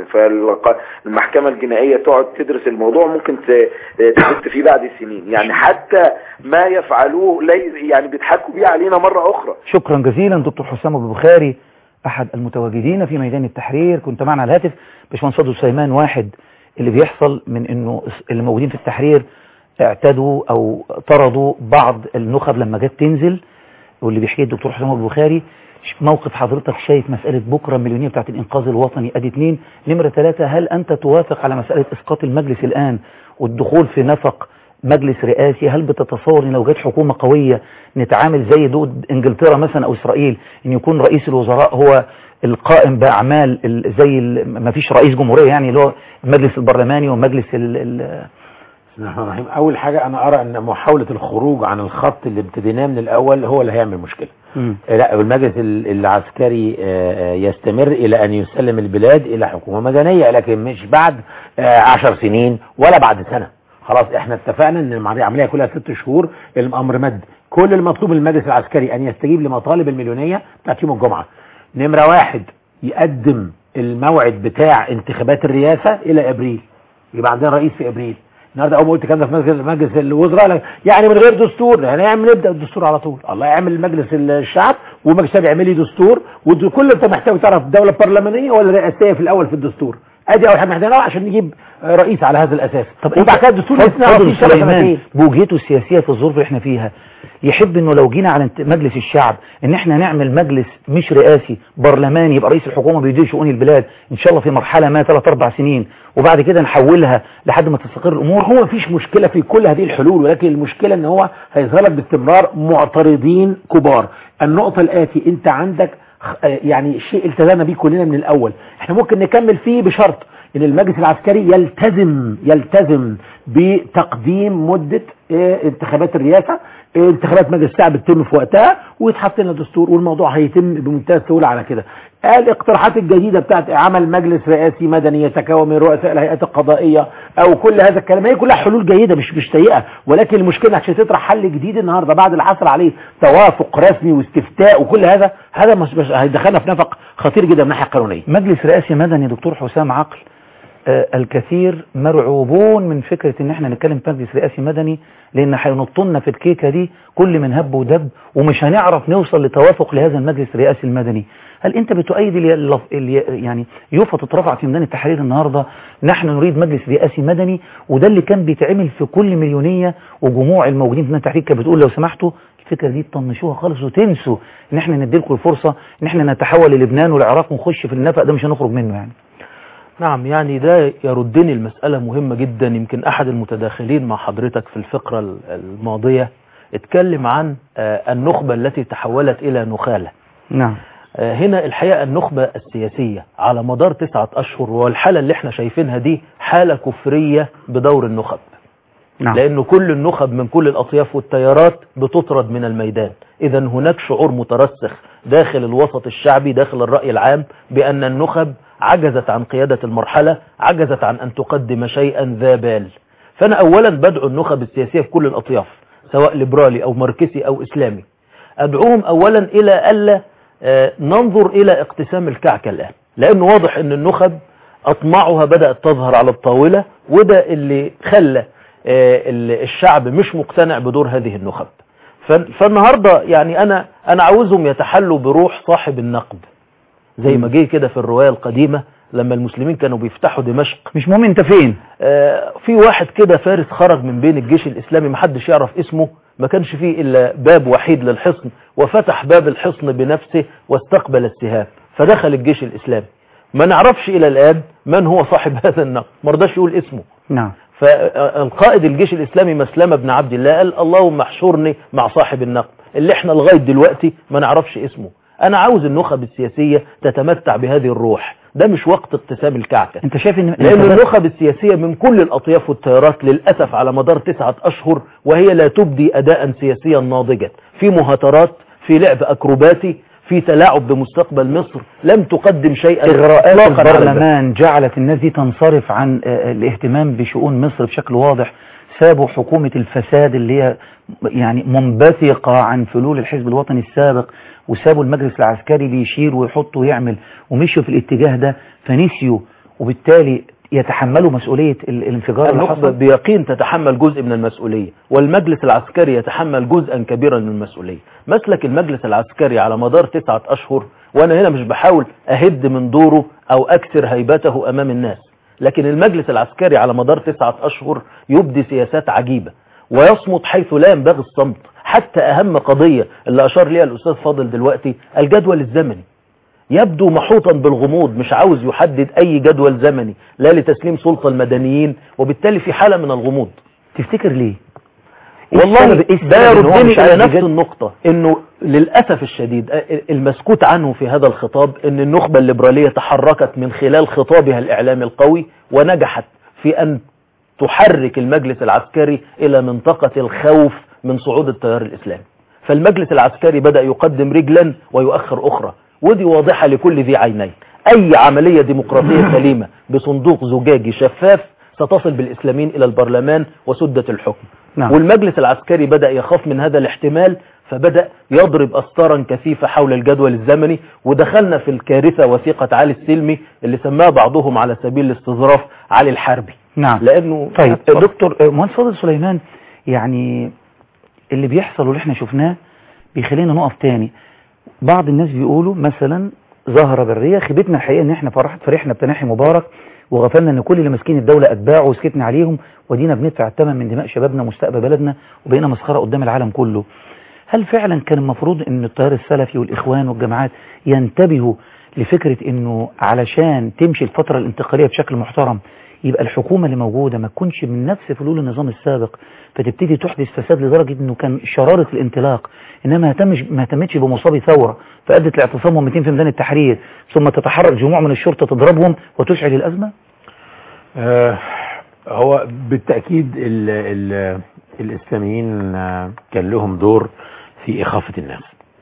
فالمحكمة الجنائية تقعد تدرس الموضوع ممكن ت- تحط فيه بعد سنين يعني حتى ما يفعلوه لي يعني بيضحكوا بيه علينا مرة اخرى شكرا جزيلا دكتور حسام ابو بخاري احد المتواجدين في ميدان التحرير كنت معنا على الهاتف باشمهندس فضل سليمان واحد اللي بيحصل من انه اللي موجودين في التحرير اعتدوا او طردوا بعض النخب لما جت تنزل واللي بيحكيه الدكتور حسام ابو بخاري موقف حضرتك شايف مسألة بكرة المليونية بتاعت الإنقاذ الوطني أدي اتنين نمرة ثلاثة هل أنت توافق على مسألة إسقاط المجلس الآن والدخول في نفق مجلس رئاسي هل بتتصور ان لو جت حكومة قوية نتعامل زي دود انجلترا مثلا او اسرائيل ان يكون رئيس الوزراء هو القائم باعمال ال- زي ال- ما فيش رئيس جمهورية يعني اللي هو المجلس البرلماني ومجلس ال ال بسم الله الرحمن الرحيم اول حاجه انا ارى ان محاوله الخروج عن الخط اللي ابتديناه من الاول هو اللي هيعمل مشكله مم. لا المجلس ال- العسكري آه، آه، يستمر الى ان يسلم البلاد الى حكومه مدنيه لكن مش بعد آه، عشر سنين ولا بعد سنه خلاص احنا اتفقنا ان العمليه العملية كلها ست شهور الامر مد كل المطلوب من المجلس العسكري ان يستجيب لمطالب المليونيه بتاعت يوم الجمعه نمره واحد يقدم الموعد بتاع انتخابات الرئاسه الى ابريل يبقى عندنا رئيس في ابريل النهارده اول ما قلت كده في مجلس مجلس الوزراء لا، يعني من غير دستور يعني يعمل نبدا الدستور على طول الله يعمل مجلس الشعب ومجلس الشعب يعمل لي دستور وكل انت محتاج تعرف دوله برلمانيه ولا رئاسيه في الاول في الدستور ادي اول حاجه محتاجها عشان نجيب رئيس على هذا الاساس طب وبعد كده الدستور فضل- يتنقل فضل فيه سنه سليمان سنتين بوجهته السياسية في الظروف اللي احنا فيها يحب انه لو جينا على انت- مجلس الشعب ان احنا نعمل مجلس مش رئاسي برلماني يبقى رئيس الحكومة بيدير شؤون البلاد ان شاء الله في مرحلة ما ثلاث اربع سنين وبعد كده نحولها لحد ما تستقر الامور هو مفيش مشكلة في كل هذه الحلول ولكن المشكلة ان هو هيظهر لك باستمرار معترضين كبار النقطة الآتي انت عندك خ- آه يعني شيء التزمنا بيه كلنا من الأول احنا ممكن نكمل فيه بشرط ان المجلس العسكري يلتزم يلتزم بتقديم مدة آه، انتخابات الرئاسة آه، انتخابات مجلس الشعب تتم في وقتها ويتحط لنا دستور والموضوع هيتم بمنتهى السهولة على كده الاقتراحات الجديدة بتاعت عمل مجلس رئاسي مدني يتكون من رؤساء الهيئات القضائية او كل هذا الكلام هي كلها حلول جيدة مش مش سيئة ولكن المشكلة عشان تطرح حل جديد النهاردة بعد اللي حصل عليه توافق رسمي واستفتاء وكل هذا هذا مش مش هيدخلنا في نفق خطير جدا من الناحية القانونية مجلس رئاسي مدني دكتور حسام عقل آه، الكثير مرعوبون من فكرة ان احنا نتكلم في مجلس رئاسي مدني لان هينطلنا في الكيكة دي كل من هب ودب ومش هنعرف نوصل لتوافق لهذا المجلس الرئاسي المدني هل انت بتؤيد اللي اللي- اللي يعني يوفى تترفع في ميدان التحرير النهاردة نحن نريد مجلس رئاسي مدني وده اللي كان بيتعمل في كل مليونية وجموع الموجودين في ميدان التحرير كانت بتقول لو سمحتوا الفكرة دي تطنشوها خالص وتنسوا ان احنا نديلكم الفرصة ان احنا نتحول للبنان والعراق ونخش في النفق ده مش هنخرج منه يعني نعم يعني ده يردني المسألة مهمة جدا يمكن أحد المتداخلين مع حضرتك في الفقرة ال- الماضية اتكلم عن آه، النخبة التي تحولت إلى نخالة نعم آه، هنا الحقيقة النخبة السياسية على مدار تسعة أشهر والحالة اللي احنا شايفينها دي حالة كفرية بدور النخب نعم. لأنه كل النخب من كل الأطياف والتيارات بتطرد من الميدان إذا هناك شعور مترسخ داخل الوسط الشعبي داخل الرأي العام بأن النخب عجزت عن قيادة المرحلة عجزت عن أن تقدم شيئا ذا بال فأنا أولا بدعو النخب السياسية في كل الأطياف سواء ليبرالي أو ماركسي أو إسلامي أدعوهم أولا إلى ألا آه، ننظر إلى اقتسام الكعكة الآن لأنه واضح أن النخب أطماعها بدأت تظهر على الطاولة وده اللي خلى آه، ال- الشعب مش مقتنع بدور هذه النخب ف- فالنهاردة يعني أنا أنا عاوزهم يتحلوا بروح صاحب النقد زي ما جه كده في الرواية القديمة لما المسلمين كانوا بيفتحوا دمشق مش مهم انت فين آه، في واحد كده فارس خرج من بين الجيش الإسلامي محدش يعرف اسمه ما كانش فيه إلا باب وحيد للحصن وفتح باب الحصن بنفسه واستقبل السهام فدخل الجيش الإسلامي ما نعرفش إلى الآن من هو صاحب هذا النقد ما رضاش يقول اسمه نعم فالقائد الجيش الإسلامي مسلمة بن عبد الله قال اللهم احشرني مع صاحب النقد اللي احنا لغاية دلوقتي ما نعرفش اسمه أنا عاوز النخب السياسية تتمتع بهذه الروح ده مش وقت اقتسام الكعكة انت شايف ان لأن الانتخابات- النخب السياسية من كل الأطياف والتيارات للأسف على مدار تسعة أشهر وهي لا تبدي أداء سياسيا ناضجا في مهاترات في لعب أكروباتي في تلاعب بمستقبل مصر لم تقدم شيئا إغراءات إطلاقاً على البلد. البرلمان جعلت الناس دي تنصرف عن آه، الاهتمام بشؤون مصر بشكل واضح سابوا حكومة الفساد اللي هي يعني منبثقة عن فلول الحزب الوطني السابق وسابوا المجلس العسكري بيشير ويحط ويعمل ومشوا في الاتجاه ده فنسيوا وبالتالي يتحملوا مسؤولية ال- الانفجار اللي النخبة حصل بيقين تتحمل جزء من المسؤولية والمجلس العسكري يتحمل جزءا كبيرا من المسؤولية مسلك المجلس العسكري على مدار تسعة أشهر وأنا هنا مش بحاول أهد من دوره أو أكسر هيبته أمام الناس لكن المجلس العسكري على مدار تسعة أشهر يبدي سياسات عجيبة ويصمت حيث لا ينبغي الصمت حتى أهم قضية اللي أشار ليها الأستاذ فاضل دلوقتي الجدول الزمني يبدو محوطا بالغموض مش عاوز يحدد أي جدول زمني لا لتسليم سلطة المدنيين وبالتالي في حالة من الغموض تفتكر ليه؟ إيه والله السبب- إيه السبب ده إن هو يردني مش إلى عايز نفس يجد- النقطة إنه للأسف الشديد آه، المسكوت عنه في هذا الخطاب إن النخبة الليبرالية تحركت من خلال خطابها الإعلامي القوي ونجحت في أن تحرك المجلس العسكري إلى منطقة الخوف من صعود التيار الإسلامي فالمجلس العسكري بدأ يقدم رجلا ويؤخر أخرى ودي واضحة لكل ذي عينين أي عملية ديمقراطية سليمة بصندوق زجاجي شفاف ستصل بالإسلاميين إلى البرلمان وسدة الحكم نعم. والمجلس العسكري بدأ يخاف من هذا الاحتمال فبدأ يضرب أسطارا كثيفة حول الجدول الزمني ودخلنا في الكارثة وثيقة علي السلمي اللي سماها بعضهم على سبيل الاستظراف علي الحربي نعم لأنه طيب دكتور آه، مهندس فاضل سليمان يعني اللي بيحصل واللي احنا شفناه بيخلينا نقف تاني بعض الناس بيقولوا مثلا ظاهرة برية خيبتنا الحقيقة ان احنا فرحت فرحنا بتناحي مبارك وغفلنا ان كل اللي ماسكين الدولة اتباعه وسكتنا عليهم ودينا بندفع الثمن من دماء شبابنا ومستقبل بلدنا وبقينا مسخرة قدام العالم كله هل فعلا كان المفروض ان التيار السلفي والاخوان والجماعات ينتبهوا لفكرة انه علشان تمشي الفترة الانتقالية بشكل محترم يبقى الحكومة اللي موجودة ما تكونش من نفس فلول النظام السابق فتبتدي تحدث فساد لدرجة انه كان شرارة الانطلاق انما ما اهتمش ما اهتمتش بمصابي ثورة فادت لاعتصامهم 200 في ميدان التحرير ثم تتحرك جموع من الشرطة تضربهم وتشعل الازمة آه، هو بالتأكيد ال ال الإسلاميين آه، كان لهم دور في إخافة الناس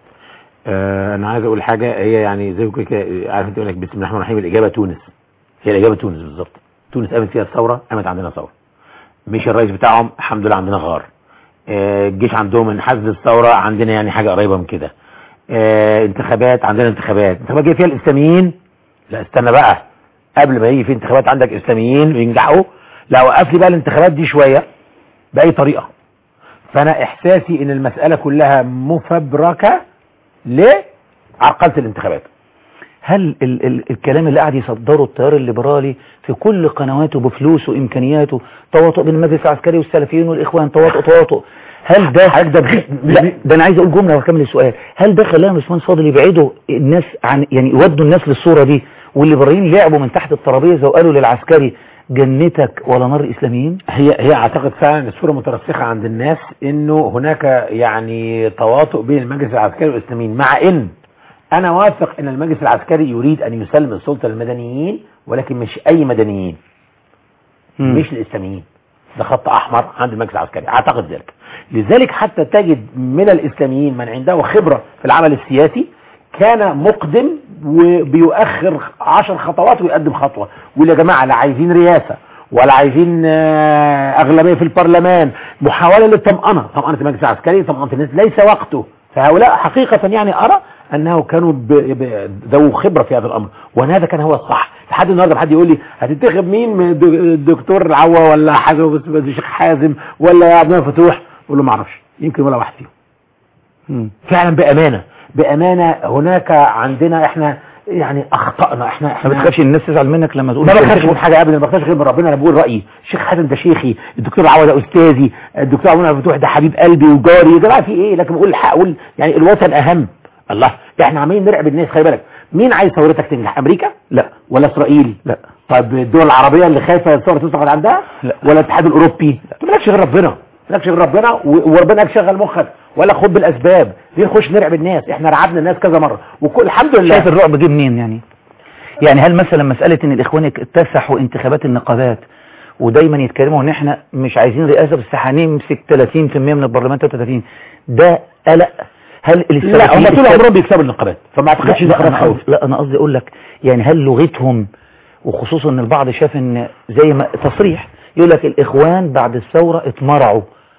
آه، أنا عايز أقول حاجة هي يعني زي ما كده عارف أنت يقول لك بسم الله الرحمن الرحيم الإجابة تونس هي الإجابة تونس بالظبط تونس قامت فيها الثورة قامت عندنا ثورة مش الرئيس بتاعهم الحمد لله عندنا غار آه، الجيش عندهم انحاز الثورة عندنا يعني حاجة قريبة من كده آه، انتخابات عندنا انتخابات انتخابات جاي فيها الإسلاميين لا استنى بقى قبل ما يجي في انتخابات عندك اسلاميين وينجحوا لا وقف لي بقى الانتخابات دي شويه باي طريقه فانا احساسي ان المسألة كلها مفبركة لعرقلة الانتخابات هل ال ال الكلام اللي قاعد يصدره التيار الليبرالي في كل قنواته بفلوسه وامكانياته تواطؤ بين المجلس العسكري والسلفيين والاخوان تواطؤ تواطؤ هل ده ده لا ده انا عايز اقول جمله واكمل السؤال هل ده خلاهم باشمهندس فاضل يبعدوا الناس عن يعني يودوا الناس للصوره دي والليبراليين لعبوا من تحت الترابيزه وقالوا للعسكري جنتك ولا نار اسلاميين هي هي اعتقد فعلا الصوره مترسخه عند الناس انه هناك يعني تواطؤ بين المجلس العسكري والاسلاميين مع ان انا واثق ان المجلس العسكري يريد ان يسلم السلطه للمدنيين ولكن مش اي مدنيين مم. مش الاسلاميين ده خط احمر عند المجلس العسكري اعتقد ذلك لذلك حتى تجد من الاسلاميين من عنده خبره في العمل السياسي كان مقدم وبيؤخر عشر خطوات ويقدم خطوه ويقول يا جماعه لا عايزين رئاسه ولا عايزين آه، اغلبيه في البرلمان محاوله للطمانه طمانه المجلس العسكري طمانه الناس ليس وقته فهؤلاء حقيقه يعني ارى انه كانوا ب- ب- ذو خبره في هذا الامر وان هذا كان هو الصح لحد النهارده حد يقول لي هتنتخب مين من الد- الدكتور العوا ولا حازم بس- بس الشيخ حازم ولا عبد الله فتوح اقول له ما اعرفش يمكن ولا واحد فيهم فعلا بامانه بامانه هناك عندنا احنا يعني اخطانا احنا ما احنا بتخافش الناس تزعل منك لما تقول ما مش بخافش هتنتخب؟ من حاجه ابدا ما بخافش غير من ربنا انا بقول رايي الشيخ حازم ده شيخي الدكتور عوا ده استاذي الدكتور عبد الله فتوح ده حبيب قلبي وجاري يا جماعه في ايه لكن بقول الحق اقول يعني الوطن اهم الله احنا عمالين نرعب الناس خلي بالك مين عايز ثورتك تنجح امريكا لا ولا اسرائيل لا طب الدول العربيه اللي خايفه الثوره تسقط عندها لا. ولا الاتحاد الاوروبي انت مالكش غير ربنا مالكش غير ربنا و- وربنا يشغل مخك ولا خد بالاسباب ليه نخش نرعب الناس احنا رعبنا الناس كذا مره وكل الحمد لله شايف الرعب جه منين يعني يعني هل مثلا مسألة ان الاخوان اكتسحوا انتخابات النقابات ودايما يتكلموا ان احنا مش عايزين رئاسة بس هنمسك 30% من البرلمان 33 ده قلق هل لا هم طول عمرهم بيكسبوا النقابات فما اعتقدش لا, ده لا, قرار أنا خوف قصدي- لا انا قصدي اقول لك يعني هل لغتهم وخصوصا ان البعض شاف ان زي ما تصريح يقول لك الاخوان بعد الثورة اتمرعوا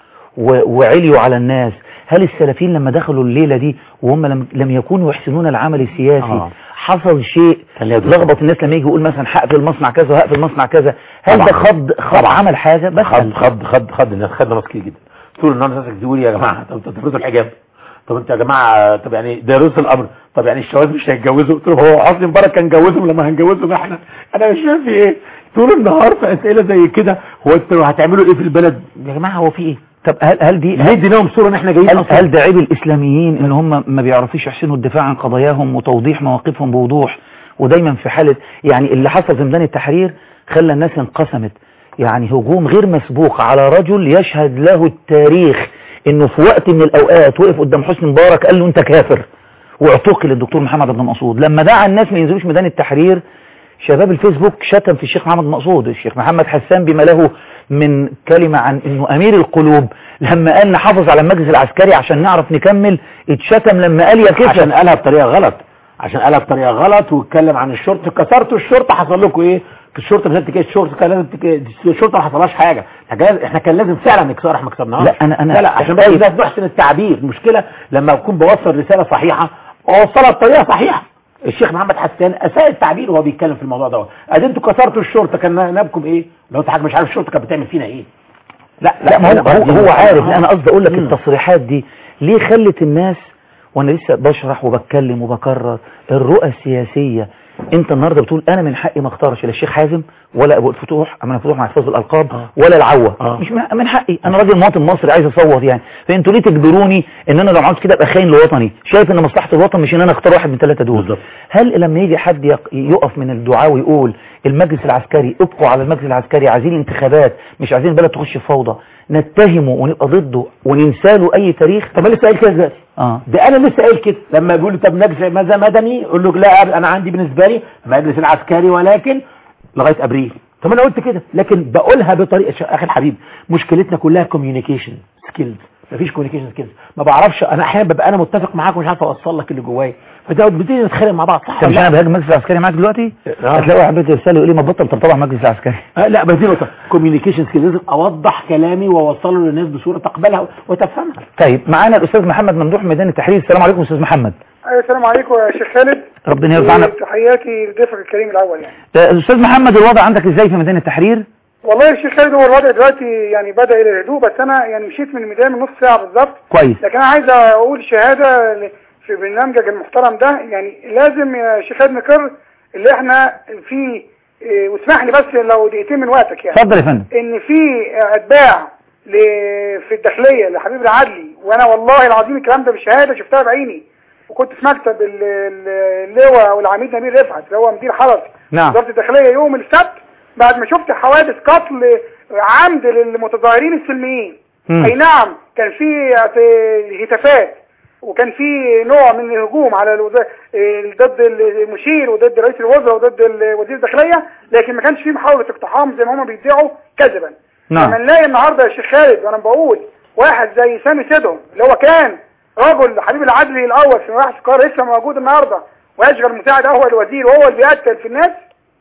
و- وعليوا على الناس هل السلفيين لما دخلوا الليلة دي وهم لم, لم يكونوا يحسنون العمل السياسي آه. حصل شيء كان ليه دور. لخبط الناس لما يجي يقول مثلا هقفل مصنع كذا وهقفل مصنع كذا هل طبعاً. ده خض خض طبعاً. عمل حاجة بس خد خد خد خد الناس خدنا ناس كتير جدا طول النهار ناس تقول يا جماعه طب طب تفرضوا الحجاب طب انتوا يا جماعه طب يعني ده رزق الامر طب يعني الشباب مش هيتجوزوا قلت له هو حسني مبارك كان جوزهم لما هنجوزهم احنا انا مش فاهم في ايه طول النهار في اسئله زي كده هو انتوا هتعملوا ايه في البلد يا جماعه هو في ايه طب هل هل دي ليه اديناهم صوره ان احنا جايين هل, أصلاً؟ هل ده عيب الاسلاميين ان هم ما بيعرفوش يحسنوا الدفاع عن قضاياهم وتوضيح مواقفهم بوضوح ودايما في حالة يعني اللي حصل في ميدان التحرير خلى الناس انقسمت يعني هجوم غير مسبوق على رجل يشهد له التاريخ انه في وقت من الاوقات وقف قدام حسني مبارك قال له انت كافر واعتقل الدكتور محمد بن مقصود لما دعا الناس ما ينزلوش ميدان التحرير شباب الفيسبوك شتم في الشيخ محمد مقصود الشيخ محمد حسان بما له من كلمة عن انه امير القلوب لما قال نحافظ على المجلس العسكري عشان نعرف نكمل اتشتم لما قال يا كفر عشان قالها بطريقه غلط عشان قالها بطريقه غلط واتكلم عن الشرطه كسرتوا الشرطه حصل لكم ايه الشرطه مش تكيس الشرطه كان لازم تك- الشرطه ما حصلهاش حاجه احنا كان- احنا كان لازم فعلا نكسر احنا ما كسرناهاش لا، أنا- أنا- لا لا عشان بس ده نحسن التعبير المشكله لما اكون بوصل رساله صحيحه اوصلها بطريقه صحيحه الشيخ محمد حسان اساء التعبير وهو بيتكلم في الموضوع ده ادي انتوا كسرتوا الشرطه كان نابكم ايه لو انت حاجه مش عارف الشرطه كانت بتعمل فينا ايه لا لا ما هو هو, هو عارف لا انا قصدي اقول لك مم. التصريحات دي ليه خلت الناس وانا لسه بشرح وبتكلم وبكرر الرؤى السياسيه انت النهارده بتقول انا من حقي ما اختارش لا الشيخ حازم ولا ابو الفتوح اما الفتوح مع احفاظ الالقاب آه. ولا العوه آه. مش من- من حقي انا راجل مواطن مصري عايز اصوت يعني فانتوا ليه تجبروني ان انا لو عملت كده ابقى خاين لوطني شايف ان مصلحه الوطن مش ان انا اختار واحد من ثلاثه دول بالظبط. هل لما يجي حد يق- يقف من الدعاء ويقول المجلس العسكري ابقوا على المجلس العسكري عايزين انتخابات مش عايزين البلد تخش في فوضى نتهمه ونبقى ضده وننسى له اي تاريخ طب انا لسه قايل كده دلوقتي اه ده انا لسه قايل كده لما بيقول لي طب مجلس ماذا مدني اقول له لا انا عندي بالنسبه لي مجلس العسكري ولكن لغايه ابريل طب انا قلت كده لكن بقولها بطريقه ش- اخي الحبيب مشكلتنا كلها كوميونيكيشن سكيلز مفيش كوميونيكيشن سكيلز ما بعرفش انا احيانا ببقى انا متفق معاك ومش عارف اوصل لك اللي جوايا فده بنبتدي نتخانق مع بعض صح طب مش ولا انا لا؟ بهاجم المجلس العسكري معاك دلوقتي آه. هتلاقي واحد بيرسل يقول لي ما تبطل طبطبع المجلس العسكري آه لا بس دي نقطه كوميونيكيشن سكيلز لازم اوضح كلامي واوصله للناس بصوره تقبلها وتفهمها طيب معانا الاستاذ محمد ممدوح ميدان التحرير السلام عليكم استاذ محمد أيوة السلام عليكم يا شيخ خالد ربنا يرضى عنك تحياتي لضيفك الكريم الاول يعني آه، استاذ محمد الوضع عندك ازاي في ميدان التحرير والله يا شيخ خالد هو الوضع دلوقتي يعني بدا الى الهدوء بس انا يعني مشيت من الميدان من نص ساعه بالظبط كويس لكن انا عايز اقول شهاده ل- في برنامجك المحترم ده يعني لازم يا شيخ خالد نقر اللي احنا في إيه، واسمح لي بس لو دقيقتين من وقتك يعني اتفضل يا فندم ان في اتباع ل- في الداخليه لحبيب العدلي وانا والله العظيم الكلام ده بشهاده شفتها بعيني وكنت في مكتب ال- ال- اللواء او العميد نبيل رفعت اللي هو مدير حرس نعم. وزاره الداخليه يوم السبت بعد ما شفت حوادث قتل عمد للمتظاهرين السلميين مم. اي نعم كان في اعت- هتافات وكان في نوع من الهجوم على الوزا- ال- ضد المشير وضد رئيس الوزراء وضد ال- وزير الداخليه لكن ما كانش في محاوله اقتحام زي ما هم بيدعوا كذبا نعم. لما نلاقي النهارده يا شيخ خالد وانا بقول واحد زي سامي سيدهم اللي هو كان رجل حبيب العدلي الاول في مباحث القاهره لسه موجود النهارده ويشغل مساعد اول وزير وهو اللي بيقتل في الناس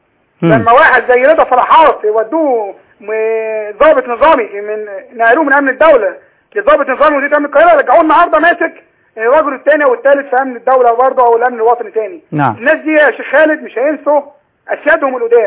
لما واحد زي رضا فرحات يودوه م- ضابط نظامي من نقلوه من امن الدوله لضابط نظامي وزير امن القاهره رجعوه النهارده ماسك الرجل الثاني او الثالث في امن الدوله برضه او الامن الوطني تاني نعم الناس دي يا شيخ خالد مش هينسوا اسيادهم القدام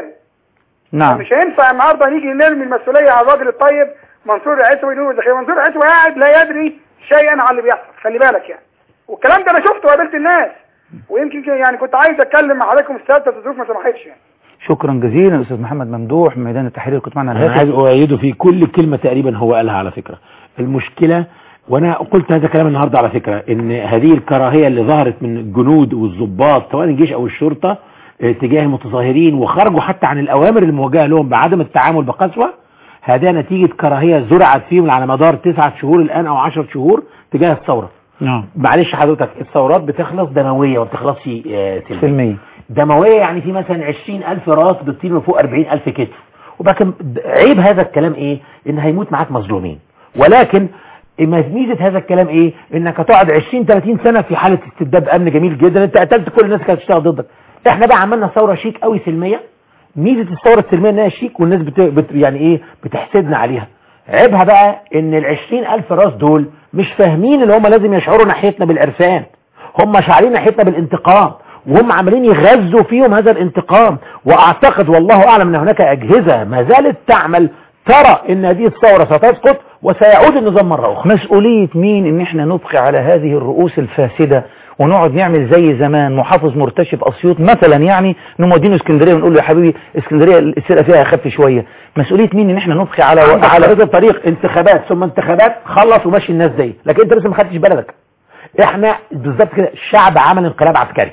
نعم مش هينفع النهارده نيجي نرمي المسؤوليه على الراجل الطيب منصور العسوي نور الداخليه منصور العسوي قاعد لا يدري شيئا عن اللي بيحصل خلي بالك يعني والكلام ده انا شفته وقابلت الناس ويمكن كده يعني كنت عايز اتكلم مع حضراتكم السادة بس الظروف ما سمحتش يعني شكرا جزيلا استاذ محمد ممدوح من ميدان التحرير كنت معنا على انا عايز الهاتف اؤيده في كل كلمة تقريبا هو قالها على فكرة المشكلة وانا قلت هذا الكلام النهاردة على فكرة ان هذه الكراهية اللي ظهرت من الجنود والضباط سواء الجيش او الشرطة اه، تجاه المتظاهرين وخرجوا حتى عن الاوامر الموجهة لهم بعدم التعامل بقسوة هذا نتيجة كراهية زرعت فيهم على مدار تسعة شهور الان او عشر شهور تجاه الثورة نعم معلش حضرتك الثورات بتخلص دموية وما بتخلصش اه، سلمية سلمية دموية يعني في مثلا 20000 راس بتطير من فوق 40000 كتف وبكن عيب هذا الكلام ايه ان هيموت معاك مظلومين ولكن ميزة هذا الكلام ايه انك هتقعد 20 30 سنة في حالة استبداد امن جميل جدا انت قتلت كل الناس كانت تشتغل ضدك احنا بقى عملنا ثورة شيك قوي سلمية ميزة الثورة السلمية انها شيك والناس بت... بت... يعني ايه بتحسدنا عليها عيبها بقى ان ال 20000 راس دول مش فاهمين ان هم لازم يشعروا ناحيتنا بالعرفان هم شاعرين ناحيتنا بالانتقام وهم عمالين يغذوا فيهم هذا الانتقام واعتقد والله اعلم ان هناك اجهزة ما زالت تعمل ترى ان هذه الثورة ستسقط وسيعود النظام مرة اخرى مسؤولية مين ان احنا نبقي على هذه الرؤوس الفاسدة ونقعد نعمل زي زمان محافظ مرتشي في اسيوط مثلا يعني نمودينه اسكندريه ونقول له يا حبيبي اسكندريه السرقه فيها اخف شويه مسؤوليه مين ان احنا نبقي على على على هذا الطريق انتخابات ثم انتخابات خلص ومشي الناس زي لكن انت لسه ما خدتش بلدك احنا بالظبط كده الشعب عمل انقلاب عسكري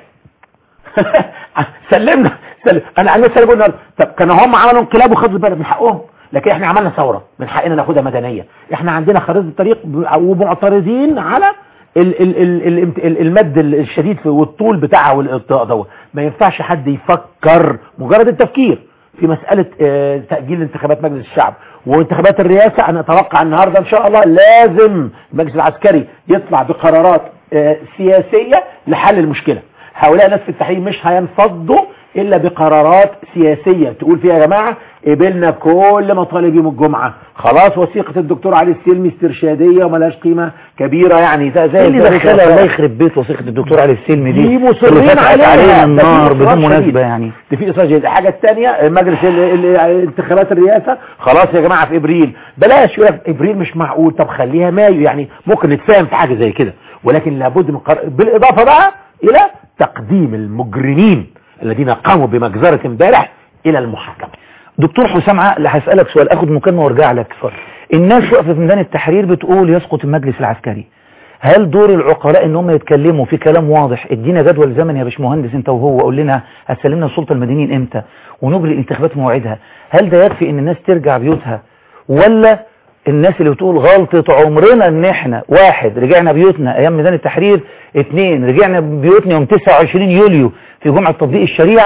سلمنا سلم. انا عن نفسي بقول النهارده طب كانوا هم عملوا انقلاب وخدوا البلد من حقهم لكن احنا عملنا ثوره من حقنا ناخدها مدنيه احنا عندنا خريطه الطريق ومعترضين على ال ال ال ال ال المد الشديد في- والطول بتاعها والإبطاء دوت ما ينفعش حد يفكر مجرد التفكير في مسألة آه، تأجيل انتخابات مجلس الشعب وانتخابات الرئاسة أنا أتوقع النهاردة إن شاء الله لازم المجلس العسكري يطلع بقرارات آه، سياسية لحل المشكلة هؤلاء الناس في التحرير مش هينفضوا إلا بقرارات سياسية تقول فيها يا جماعة قبلنا كل مطالب يوم الجمعة خلاص وثيقة الدكتور علي السلمي استرشادية وملهاش قيمة كبيرة يعني ده زي ايه اللي البريد دخلها والوفاء. الله يخرب بيت وثيقه الدكتور علي السلمي دي دي اللي مصرين فتحت عليها علينا ده في النار إصرار بدون شديد. مناسبه يعني ده في اصرار جيد الحاجه الثانيه مجلس ال- ال- انتخابات الرئاسه خلاص يا جماعه في ابريل بلاش يقول لك ابريل مش معقول طب خليها مايو يعني ممكن نتفاهم في حاجه زي كده ولكن لابد من قرار بالاضافه بقى الى تقديم المجرمين الذين قاموا بمجزره امبارح الى المحاكمه دكتور حسام عقل هسألك سؤال اخد مكالمة وارجع لك الناس واقفة في ميدان التحرير بتقول يسقط المجلس العسكري هل دور العقلاء ان هم يتكلموا في كلام واضح ادينا جدول زمن يا باشمهندس انت وهو قول لنا هتسلمنا السلطة المدنيين امتى ونجري الانتخابات موعدها هل ده يكفي ان الناس ترجع بيوتها ولا الناس اللي بتقول غلطة عمرنا ان احنا واحد رجعنا بيوتنا ايام ميدان التحرير اتنين رجعنا بيوتنا يوم 29 يوليو في جمعة تطبيق الشريعة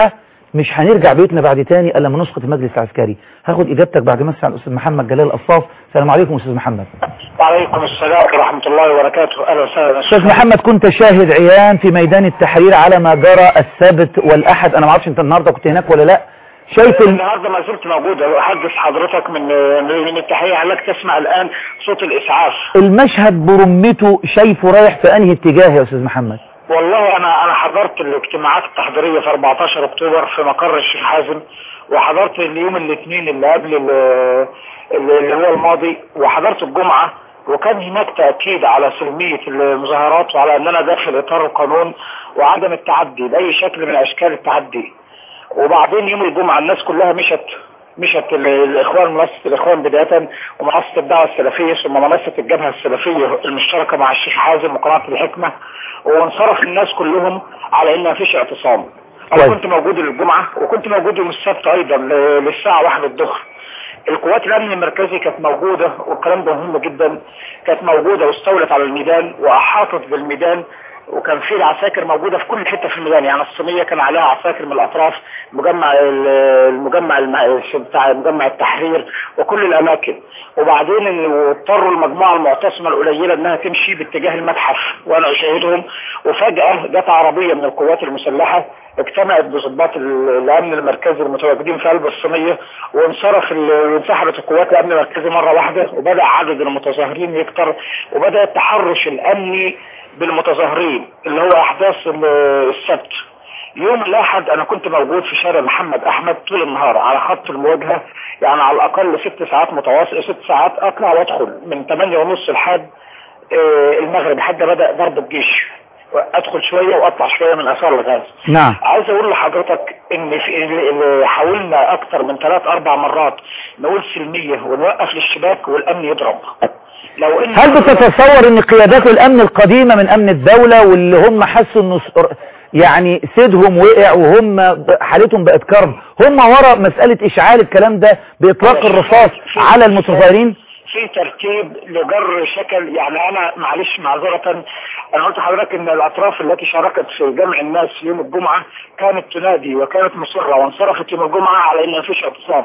مش هنرجع بيوتنا بعد تاني الا لما نسقط المجلس العسكري هاخد اجابتك بعد ما اسمع الاستاذ محمد جلال القصاص السلام عليكم استاذ محمد وعليكم السلام ورحمة الله وبركاته أهلا وسهلا استاذ محمد كنت شاهد عيان في ميدان التحرير على ما جرى السبت والاحد انا ما اعرفش انت النهارده كنت هناك ولا لا شايف ال... النهارده ما زلت موجود أحدث حضرتك من من التحية عليك تسمع الآن صوت الإسعاف المشهد برمته شايفه رايح في انهي اتجاه يا استاذ محمد والله أنا أنا حضرت الاجتماعات التحضيرية في 14 أكتوبر في مقر الشيخ حازم وحضرت اليوم الاثنين اللي قبل ال- اللي هو الماضي وحضرت الجمعة وكان هناك تأكيد على سلمية المظاهرات وعلى أننا داخل إطار القانون وعدم التعدي بأي شكل من أشكال التعدي وبعدين يوم الجمعة الناس كلها مشت مشت ال- الإخوان منصة الإخوان بداية ومنصة الدعوة السلفية ثم منصة الجبهة السلفية المشتركة مع الشيخ حازم وقناة الحكمة وانصرف الناس كلهم على إن مفيش اعتصام أنا كويس. كنت موجود الجمعة وكنت موجود يوم السبت أيضا ل- للساعة واحد الظهر القوات الامن المركزي كانت موجودة والكلام ده مهم جدا كانت موجودة واستولت على الميدان واحاطت بالميدان وكان في عساكر موجودة في كل حتة في الميدان يعني الصينية كان عليها عساكر من الاطراف مجمع ال- المجمع الم- بتاع مجمع التحرير وكل الاماكن وبعدين ال- اضطروا المجموعة المعتصمة القليلة انها تمشي باتجاه المتحف وانا اشاهدهم وفجأة جت عربية من القوات المسلحة اجتمعت بضباط ال- الامن المركزي المتواجدين في قلب الصينية وانصرف ال- وانسحبت القوات الامن المركزي مرة واحدة وبدأ عدد المتظاهرين يكتر وبدأ التحرش الامني بالمتظاهرين اللي هو احداث ال- السبت يوم الاحد انا كنت موجود في شارع محمد احمد طول النهار على خط المواجهة يعني على الاقل ست ساعات متواصل ست ساعات اطلع وادخل من 8 ونص لحد آه، المغرب حتى بدأ ضرب الجيش ادخل شوية واطلع شوية من اثار الغاز نعم عايز اقول لحضرتك ان في ال- ال- حاولنا اكتر من ثلاث اربع مرات نقول سلمية ونوقف للشباك والامن يضرب لو ان هل بتتصور ان قيادات الامن القديمة من امن الدولة واللي هم حسوا انه س- يعني سيدهم وقع وهم ب- حالتهم بقت كرب هم ورا مسألة اشعال الكلام ده باطلاق الرصاص على المتظاهرين في ترتيب لجر شكل يعني انا معلش معذرة انا قلت لحضرتك ان الاطراف التي شاركت في جمع الناس يوم الجمعة كانت تنادي وكانت مصرة وانصرفت يوم الجمعة على ان مفيش اعتصام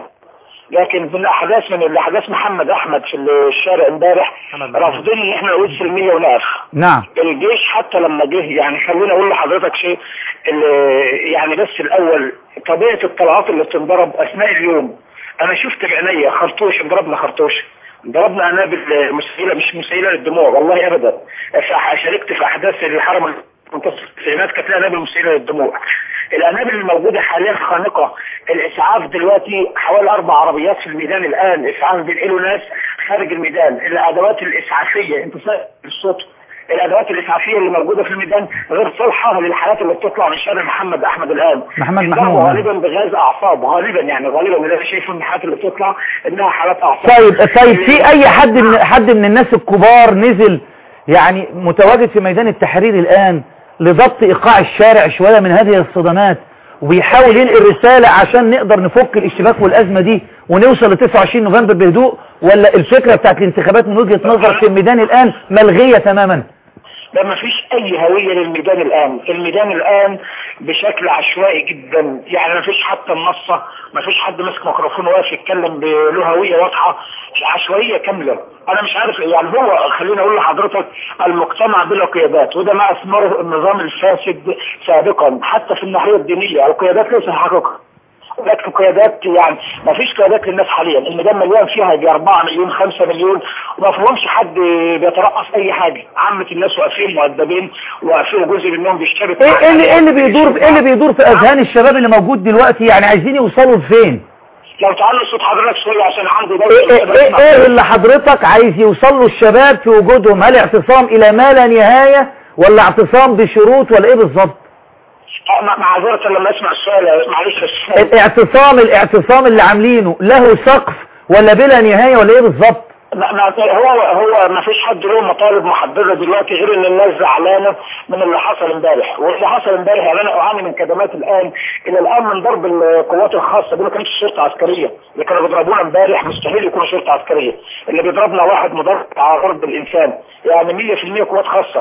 لكن من الاحداث من الاحداث محمد احمد في الشارع امبارح رافضين ان احنا نقول سلمية ونقف نعم الجيش حتى لما جه يعني خليني اقول لحضرتك شيء ال- يعني بس الاول طبيعه الطلعات اللي بتنضرب اثناء اليوم انا شفت بعينيا خرطوش ضربنا خرطوش ضربنا قنابل مسيله مش مسيله للدموع والله ابدا ف- شاركت في احداث الحرم منتصف التسعينات كانت لها قنابل مسيله للدموع القنابل الموجوده حاليا خانقه الاسعاف دلوقتي حوالي اربع عربيات في الميدان الان اسعاف بينقلوا ناس خارج الميدان الادوات الاسعافيه انت سامع الصوت الادوات الاسعافيه اللي موجوده في الميدان غير صالحه للحالات اللي بتطلع من شارع محمد احمد الان محمد بيطلعوا محمود. غالبا بغاز اعصاب غالبا يعني غالبا اللي انا شايفه ان الحالات اللي بتطلع انها حالات اعصاب طيب طيب في اي حد من حد من الناس الكبار نزل يعني متواجد في ميدان التحرير الان لضبط ايقاع الشارع شوية من هذه الصدمات وبيحاول ينقل رسالة عشان نقدر نفك الاشتباك والازمة دي ونوصل ل 29 نوفمبر بهدوء ولا الفكرة بتاعت الانتخابات من وجهة نظرك في الميدان الان ملغية تماما ده ما فيش اي هوية للميدان الان الميدان الان بشكل عشوائي جدا يعني ما فيش حتى منصة ما فيش حد ماسك ميكروفون واقف يتكلم بله هوية واضحة عشوائية كاملة انا مش عارف يعني هو خليني اقول لحضرتك المجتمع بلا قيادات وده ما اثمره النظام الفاسد سابقا حتى في الناحية الدينية القيادات ليس حقيقة لكن قيادات يعني ما فيش قيادات للناس حاليا الميدان مليان فيها يجي 4 مليون 5 مليون وما فيهمش حد بيترقص اي حاجه عامه الناس واقفين مؤدبين واقفين جزء منهم بيشترك ايه إيه اللي, إيه اللي بيدور ايه اللي بيدور في اذهان الشباب اللي موجود دلوقتي يعني عايزين يوصلوا لفين لو تعالوا صوت حضرتك شويه عشان عندي ايه, إيه, إيه, ايه اللي حضرتك عايز يوصل له الشباب في وجودهم هل اعتصام الى ما لا نهاية ولا اعتصام بشروط ولا ايه بالظبط معذرة لما اسمع السؤال معلش السؤال الاعتصام الاعتصام اللي عاملينه له سقف ولا بلا نهاية ولا ايه بالظبط ما ما هو هو ما فيش حد له مطالب محدده دلوقتي غير ان الناس زعلانه من اللي حصل امبارح واللي حصل امبارح يعني انا اعاني من كدمات الان الى الان من ضرب القوات الخاصه دي ما كانتش شرطه عسكريه اللي كانوا بيضربونا امبارح مستحيل يكونوا شرطه عسكريه اللي بيضربنا واحد مضرب على ضرب الانسان يعني 100% قوات خاصه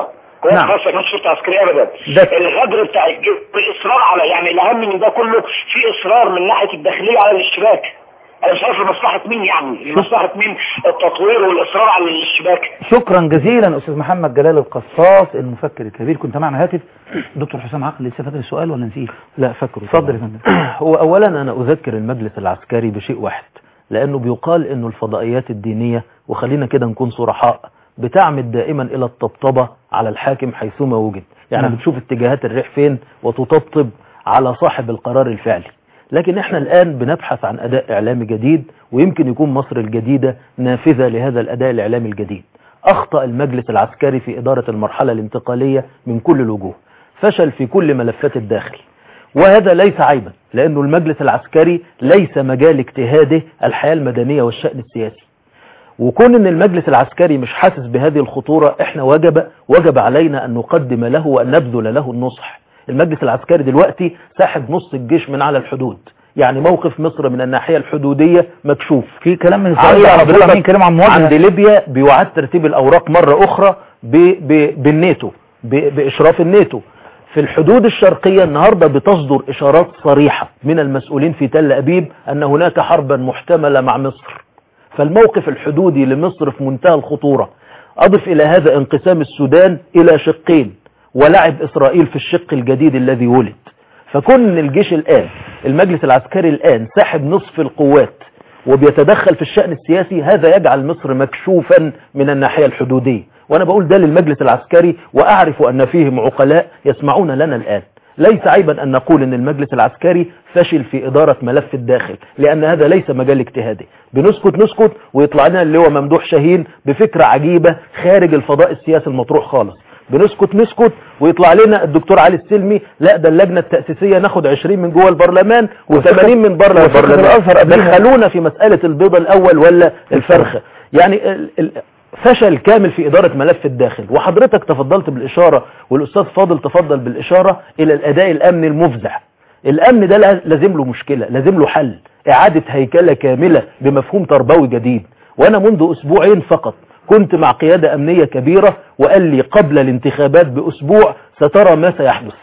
قوات نعم. خاصه كانت شرطه عسكريه ابدا ده- الغدر بتاع الجيش والاصرار على يعني الاهم من ده كله في اصرار من ناحيه الداخليه على الاشتباك انا مش عارف لمصلحه مين يعني لمصلحه مين التطوير والاصرار على الاشتباك شكرا جزيلا استاذ محمد جلال القصاص المفكر الكبير كنت معنا هاتف دكتور حسام عقل لسه فاكر السؤال ولا نسيت لا فاكره اتفضل يا طبعاً. فندم هو اولا انا اذكر المجلس العسكري بشيء واحد لانه بيقال انه الفضائيات الدينية وخلينا كده نكون صرحاء بتعمد دائما الى الطبطبة على الحاكم حيثما وجد يعني نعم. بتشوف اتجاهات الريح فين وتطبطب على صاحب القرار الفعلي لكن احنا الان بنبحث عن اداء اعلامي جديد ويمكن يكون مصر الجديدة نافذة لهذا الاداء الاعلامي الجديد اخطأ المجلس العسكري في ادارة المرحلة الانتقالية من كل الوجوه فشل في كل ملفات الداخل وهذا ليس عيبا لأنه المجلس العسكري ليس مجال اجتهاده الحياة المدنية والشأن السياسي وكون ان المجلس العسكري مش حاسس بهذه الخطورة احنا وجب وجب علينا ان نقدم له وان نبذل له النصح المجلس العسكري دلوقتي ساحب نص الجيش من على الحدود يعني موقف مصر من الناحية الحدودية مكشوف في كلام من عند السؤال حضرتك حضرتك مين كلام عن مواجهة عند ليبيا بيعاد ترتيب الأوراق مرة أخرى ب ب بالناتو ب بإشراف الناتو في الحدود الشرقية النهاردة بتصدر إشارات صريحة من المسؤولين في تل أبيب أن هناك حربا محتملة مع مصر فالموقف الحدودي لمصر في منتهى الخطورة أضف إلى هذا انقسام السودان إلى شقين ولعب إسرائيل في الشق الجديد الذي ولد فكون الجيش الآن المجلس العسكري الآن ساحب نصف القوات وبيتدخل في الشأن السياسي هذا يجعل مصر مكشوفا من الناحية الحدودية وأنا بقول ده للمجلس العسكري وأعرف أن فيهم عقلاء يسمعون لنا الآن ليس عيبا أن نقول أن المجلس العسكري فشل في إدارة ملف الداخل لأن هذا ليس مجال اجتهادي بنسكت نسكت ويطلع لنا اللي هو ممدوح شاهين بفكرة عجيبة خارج الفضاء السياسي المطروح خالص بنسكت نسكت ويطلع لنا الدكتور علي السلمي لا ده اللجنة التأسيسية ناخد 20 من جوه البرلمان و80 من بره وفكرة البرلمان الأزهر قبلها. دخلونا في مسألة البيضة الأول ولا الفرخة يعني ال- ال- فشل كامل في إدارة ملف الداخل وحضرتك تفضلت بالإشارة والأستاذ فاضل تفضل بالإشارة إلى الأداء الأمني المفزع الأمن ده لا- لازم له مشكلة لازم له حل إعادة هيكلة كاملة بمفهوم تربوي جديد وأنا منذ أسبوعين فقط كنت مع قيادة أمنية كبيرة وقال لي قبل الانتخابات بأسبوع سترى ما سيحدث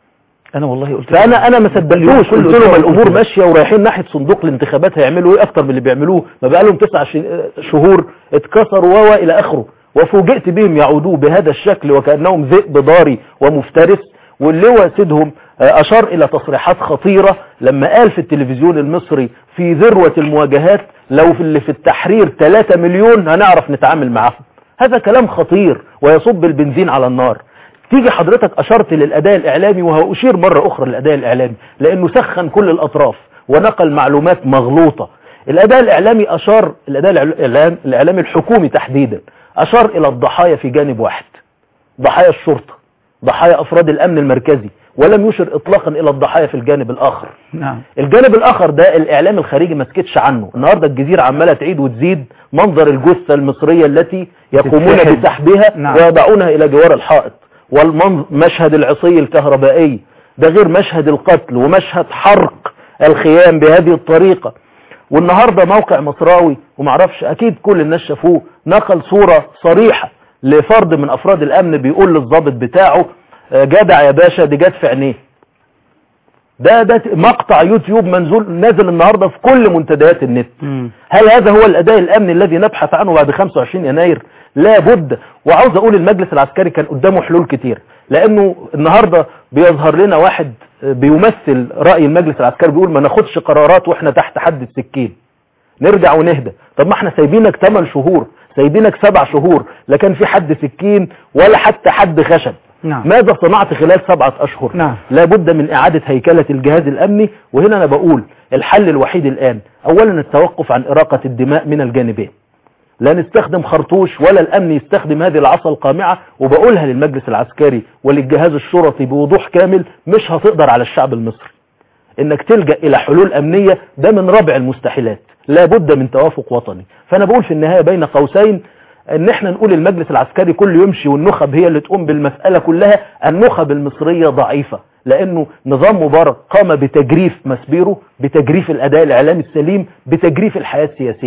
انا والله قلت فانا انا ما صدقتوش كل قلت لهم أسبوع الامور قلت ماشيه ورايحين ناحيه صندوق الانتخابات هيعملوا ايه اكتر من اللي بيعملوه ما بقى لهم تسع ش- شهور اتكسروا و الى اخره وفوجئت بهم يعودوا بهذا الشكل وكانهم ذئب ضاري ومفترس واللواء سيدهم آه، اشار الى تصريحات خطيره لما قال في التلفزيون المصري في ذروه المواجهات لو في اللي في التحرير 3 مليون هنعرف نتعامل معاهم هذا كلام خطير ويصب البنزين على النار تيجي حضرتك أشرت للأداء الإعلامي وهأشير مرة أخرى للأداء الإعلامي لأنه سخن كل الأطراف ونقل معلومات مغلوطة الأداء الإعلامي أشار الأداء الإعلام الإعلامي الحكومي تحديدا أشار إلى الضحايا في جانب واحد ضحايا الشرطة ضحايا أفراد الأمن المركزي ولم يشر إطلاقا إلى الضحايا في الجانب الآخر نعم الجانب الآخر ده الإعلام الخارجي ما سكتش عنه النهاردة الجزيرة عمالة تعيد وتزيد منظر الجثة المصرية التي يقومون تتسحب. بسحبها نعم. ويضعونها إلى جوار الحائط والمشهد العصي الكهربائي ده غير مشهد القتل ومشهد حرق الخيام بهذه الطريقة والنهاردة موقع مصراوي ومعرفش أكيد كل الناس شافوه نقل صورة صريحة لفرد من أفراد الأمن بيقول للضابط بتاعه آه، جدع يا باشا دي جت في عينيه ده ده مقطع يوتيوب منزول نازل النهاردة في كل منتديات النت هل هذا هو الأداء الأمني الذي نبحث عنه بعد 25 يناير لا بد وعاوز أقول المجلس العسكري كان قدامه حلول كتير لأنه النهاردة بيظهر لنا واحد بيمثل رأي المجلس العسكري بيقول ما ناخدش قرارات وإحنا تحت حد السكين نرجع ونهدى طب ما احنا سايبينك 8 شهور سايبينك 7 شهور لا كان في حد سكين ولا حتى حد خشب نعم. ماذا صنعت خلال سبعة أشهر نعم. لابد من إعادة هيكلة الجهاز الأمني وهنا أنا بقول الحل الوحيد الآن أولا التوقف عن إراقة الدماء من الجانبين لا نستخدم خرطوش ولا الأمن يستخدم هذه العصا القامعة وبقولها للمجلس العسكري وللجهاز الشرطي بوضوح كامل مش هتقدر على الشعب المصري انك تلجأ الى حلول امنية ده من ربع المستحيلات لابد من توافق وطني فانا بقول في النهاية بين قوسين ان احنا نقول المجلس العسكري كله يمشي والنخب هي اللي تقوم بالمسألة كلها النخب المصرية ضعيفة لانه نظام مبارك قام بتجريف مسبيره بتجريف الاداء الاعلامي السليم بتجريف الحياة السياسية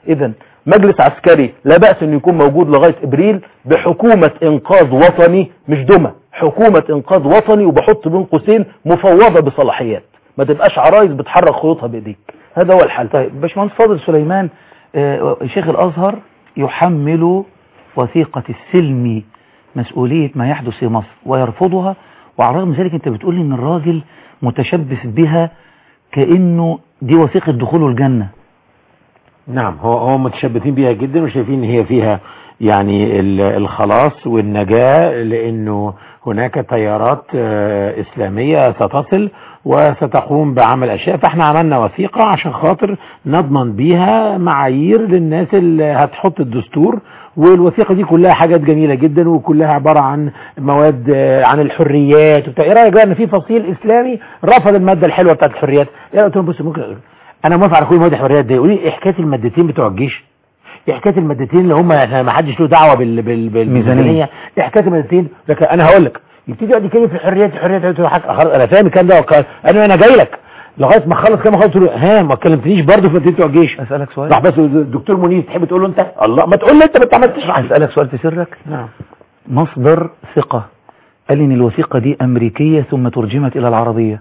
اذا مجلس عسكري لا بأس انه يكون موجود لغاية ابريل بحكومة انقاذ وطني مش دمى حكومة انقاذ وطني وبحط بين قوسين مفوضة بصلاحيات ما تبقاش عرايس بتحرك خيوطها بايديك هذا هو الحل طيب باشمهندس فاضل سليمان آه، شيخ الازهر يحمل وثيقة السلم مسؤولية ما يحدث في مصر ويرفضها وعلى الرغم من ذلك انت بتقول لي ان الراجل متشبث بها كأنه دي وثيقة دخوله الجنة نعم هو هو متشبثين بيها جدا وشايفين ان هي فيها يعني ال- الخلاص والنجاة لانه هناك تيارات آه، اسلامية ستصل وستقوم بعمل اشياء فاحنا عملنا وثيقة عشان خاطر نضمن بيها معايير للناس اللي هتحط الدستور والوثيقة دي كلها حاجات جميلة جدا وكلها عبارة عن مواد آه، عن الحريات وبتاع ايه رأيك بقى ان في فصيل اسلامي رفض المادة الحلوة بتاعت الحريات ايه قلت لهم بص ممكن انا موافق على كل مواد الحريات دي قولي ايه حكايه المادتين بتوع الجيش ايه حكايه المادتين اللي هم احنا ما حدش له دعوه بال بال بالميزانيه ايه حكايه المادتين لكن انا هقول لك يبتدي يقعد يتكلم في الحريات الحريات قلت له حاجة- خلاص انا فاهم الكلام ده وك- انا انا جاي لك لغايه ما اخلص كلام خالص قلت له ها ما كلمتنيش برضه في المادتين بتوع الجيش اسالك سؤال راح بس الدكتور منير تحب تقول له انت الله ما تقول لي انت ما انت عملت تشرح اسالك سؤال في سرك نعم مصدر ثقة قال ان الوثيقة دي امريكية ثم ترجمت الى العربية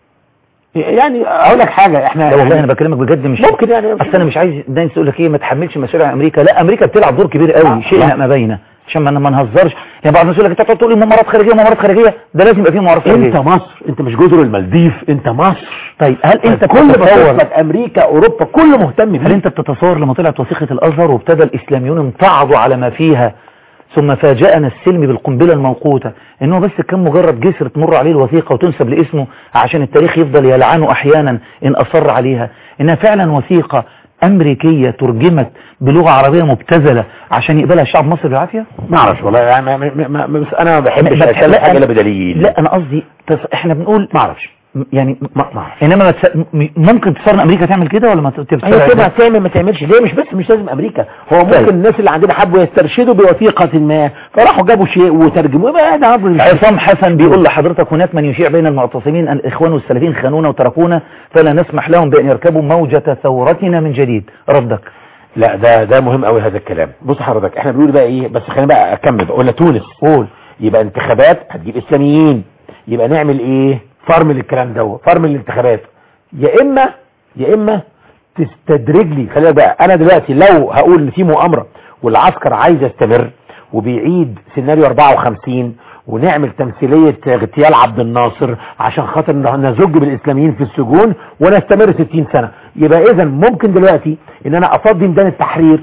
يعني اقول لك حاجه احنا لا والله انا بكلمك بجد مش ممكن يعني اصل انا مش عايز الناس تقول لك ايه ما تحملش مسؤوليه عن امريكا لا امريكا بتلعب دور كبير قوي شئنا ما بينا عشان ما ما نهزرش يعني بعض الناس يقول لك انت تقعد تقول لي ممرات خارجيه ممرات خارجيه ده لازم يبقى فيه ممرات خارجيه انت مصر انت مش جزر المالديف انت مصر طيب هل انت كل ما بتتصور تثبت امريكا اوروبا كله مهتم بيه هل انت بتتصور لما طلعت وثيقة الازهر وابتدى الاسلاميون امتعضوا على ما فيها ثم فاجأنا السلم بالقنبلة الموقوتة انه بس كان مجرد جسر تمر عليه الوثيقة وتنسب لاسمه عشان التاريخ يفضل يلعنه احيانا ان اصر عليها انها فعلا وثيقة امريكية ترجمت بلغة عربية مبتذلة عشان يقبلها الشعب المصري بالعافية ما اعرفش والله يعني ما ما ما ما بس انا ما بحبش ما- اتكلم لا، حاجه أنا- الا بدليل لا انا قصدي تص... احنا بنقول ما اعرفش يعني ما ما اعرفش انما ما تس... م- ممكن تصور ان امريكا تعمل كده ولا ما ت- تبقى هي تبقى تعمل ما تعملش ليه مش بس مش لازم امريكا هو ممكن طيب. الناس اللي عندنا حبوا يسترشدوا بوثيقه ما فراحوا جابوا شيء وترجموه يبقى ده امر مش عصام حسن بيقول لحضرتك هناك من يشيع بين المعتصمين أن الإخوان والسلفيين خانونا وتركونا فلا نسمح لهم بأن يركبوا موجة ثورتنا من جديد ردك لا ده ده مهم قوي هذا الكلام بص حضرتك احنا بنقول بقى ايه بس خلينا بقى اكمل قلنا تونس قول يبقى انتخابات هتجيب اسلاميين يبقى نعمل ايه فرم للكلام ده فرم للانتخابات يا اما يا اما تستدرج لي خلي بالك بقى انا دلوقتي لو هقول ان في مؤامره والعسكر عايز يستمر وبيعيد سيناريو 54 ونعمل تمثيلية اغتيال عبد الناصر عشان خاطر ن- نزج بالاسلاميين في السجون ونستمر 60 سنة يبقى اذا ممكن دلوقتي ان انا افضي ميدان التحرير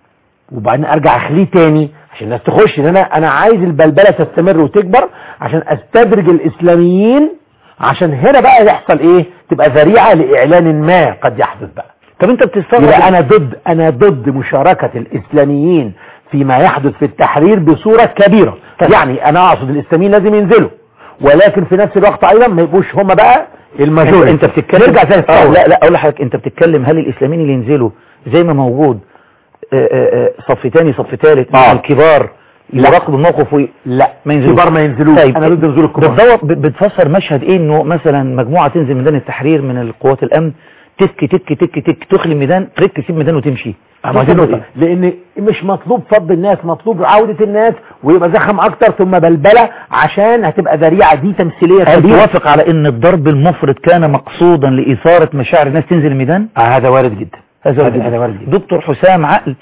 وبعدين ارجع اخليه تاني عشان الناس تخش ان انا انا عايز البلبله تستمر وتكبر عشان استدرج الاسلاميين عشان هنا بقى يحصل ايه تبقى ذريعه لاعلان ما قد يحدث بقى طب انت بتستغرب يبقى انا ضد انا ضد مشاركه الاسلاميين فيما يحدث في التحرير بصوره كبيره يعني انا اقصد الاسلاميين لازم ينزلوا ولكن في نفس الوقت ايضا ما يبقوش هم بقى الماجوريتي انت بتتكلم نرجع زي آه الثوره لا لا اقول لحضرتك انت بتتكلم هل الاسلاميين اللي ينزلوا زي ما موجود آه، آه، آه، صف تاني صف ثالث مع الكبار يراقبوا الموقف وي... لا ما ينزلوش كبار ما ينزلوش طيب انا ضد نزول الكبار بتدور ب- بتفسر مشهد ايه انه مثلا مجموعه تنزل ميدان التحرير من القوات الامن تك تك تك تك تخلي الميدان ترك تسيب ميدان وتمشي ما دي نقطة لان مش مطلوب فض الناس مطلوب عودة الناس ويبقى زخم اكتر ثم بلبلة عشان هتبقى ذريعة دي تمثيلية هل كبيرة توافق على ان الضرب المفرط كان مقصودا لاثاره مشاعر الناس تنزل الميدان آه هذا وارد جدا هذا وارد هذا جدا. وارد جدا دكتور حسام عقل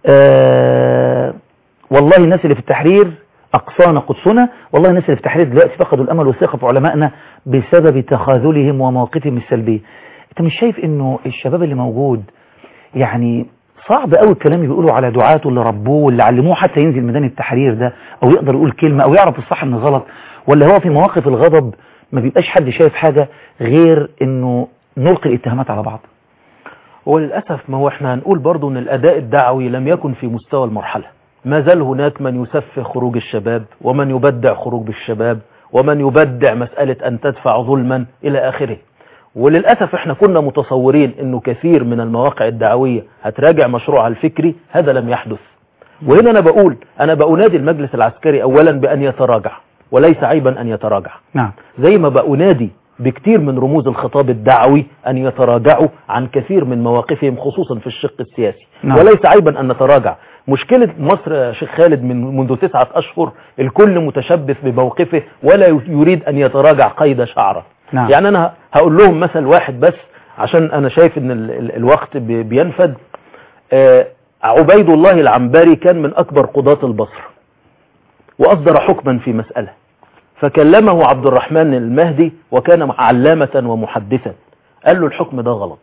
آه والله الناس اللي في التحرير أقصانا قدسنا والله الناس اللي في التحرير دلوقتي فقدوا الأمل والثقة في علمائنا بسبب تخاذلهم ومواقفهم السلبية أنت مش شايف إنه الشباب اللي موجود يعني صعب قوي الكلام اللي بيقولوا على دعاته اللي ربوه واللي علموه حتى ينزل ميدان التحرير ده أو يقدر يقول كلمة أو يعرف الصح من الغلط ولا هو في مواقف الغضب ما بيبقاش حد شايف حاجة غير إنه نلقي الاتهامات على بعض وللأسف ما هو احنا هنقول برضو ان الأداء الدعوي لم يكن في مستوى المرحلة ما زال هناك من يسفه خروج الشباب ومن يبدع خروج بالشباب ومن يبدع مسألة أن تدفع ظلما إلى آخره وللأسف احنا كنا متصورين انه كثير من المواقع الدعوية هتراجع مشروعها الفكري هذا لم يحدث وهنا انا بقول انا بأنادي المجلس العسكري اولا بان يتراجع وليس عيبا ان يتراجع نعم زي ما بأنادي بكتير من رموز الخطاب الدعوي أن يتراجعوا عن كثير من مواقفهم خصوصا في الشق السياسي نعم. وليس عيبا أن نتراجع مشكلة مصر يا شيخ خالد من منذ تسعة أشهر الكل متشبث بموقفه ولا يريد أن يتراجع قيد شعره نعم. يعني أنا هقول لهم مثل واحد بس عشان أنا شايف أن ال ال الوقت بي- بينفد آه، عبيد الله العنبري كان من أكبر قضاة البصر وأصدر حكما في مسألة فكلمه عبد الرحمن المهدي وكان علامة ومحدثا قال له الحكم ده غلط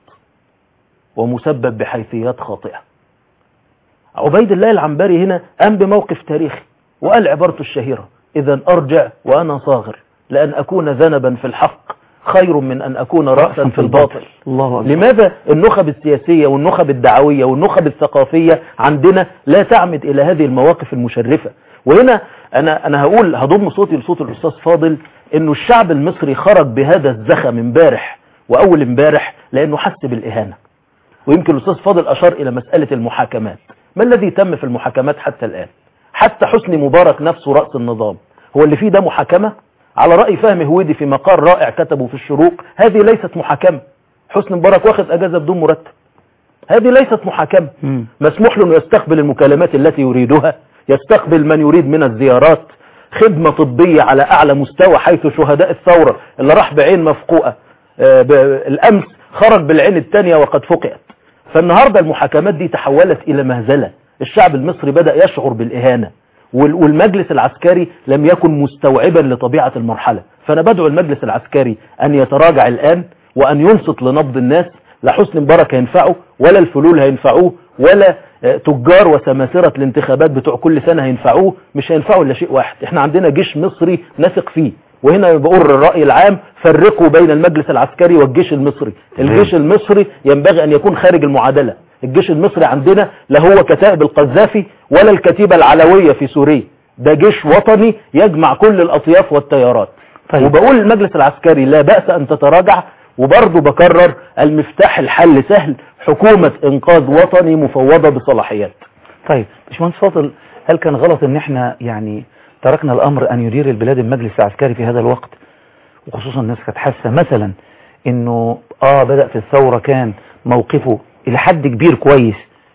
ومسبب بحيثيات خاطئة عبيد الله العنبري هنا قام بموقف تاريخي وقال عبارته الشهيرة إذا أرجع وأنا صاغر لأن أكون ذنبا في الحق خير من أن أكون رأسا في الباطل الله أكبر لماذا النخب السياسية والنخب الدعوية والنخب الثقافية عندنا لا تعمد إلى هذه المواقف المشرفة وهنا أنا, أنا هقول هضم صوتي لصوت الأستاذ فاضل إنه الشعب المصري خرج بهذا الزخم امبارح وأول امبارح لأنه حس بالإهانة ويمكن الأستاذ فاضل أشار إلى مسألة المحاكمات ما الذي تم في المحاكمات حتى الآن حتى حسني مبارك نفسه رأس النظام هو اللي فيه ده محاكمة على رأي فهمي هويدي في مقال رائع كتبه في الشروق هذه ليست محاكمة حسني مبارك واخد أجازة بدون مرتب هذه ليست محاكمة مسموح له انه يستقبل المكالمات التي يريدها يستقبل من يريد من الزيارات خدمة طبية على أعلى مستوى حيث شهداء الثورة اللي راح بعين مفقوءة آه، ب- الأمس خرج بالعين الثانية وقد فقئت فالنهاردة المحاكمات دي تحولت إلى مهزلة الشعب المصري بدأ يشعر بالإهانة وال- والمجلس العسكري لم يكن مستوعبا لطبيعة المرحلة فأنا بدعو المجلس العسكري أن يتراجع الآن وأن ينصت لنبض الناس لا حسن مبارك هينفعه ولا الفلول هينفعوه ولا آه، تجار وسماسرة الانتخابات بتوع كل سنة هينفعوه مش هينفعوا إلا شيء واحد احنا عندنا جيش مصري نثق فيه وهنا بقول الرأي العام فرقوا بين المجلس العسكري والجيش المصري الجيش المصري ينبغي أن يكون خارج المعادلة الجيش المصري عندنا لا هو كتائب القذافي ولا الكتيبة العلوية في سوريا ده جيش وطني يجمع كل الأطياف والتيارات طيب. وبقول للمجلس العسكري لا بأس أن تتراجع وبرضه بكرر المفتاح الحل سهل حكومة إنقاذ وطني مفوضة بصلاحيات طيب باشمهندس فاضل هل كان غلط ان احنا يعني تركنا الامر ان يدير البلاد المجلس العسكري في هذا الوقت وخصوصا الناس كانت حاسه مثلا انه اه بدأ في الثورة كان موقفه الى حد كبير كويس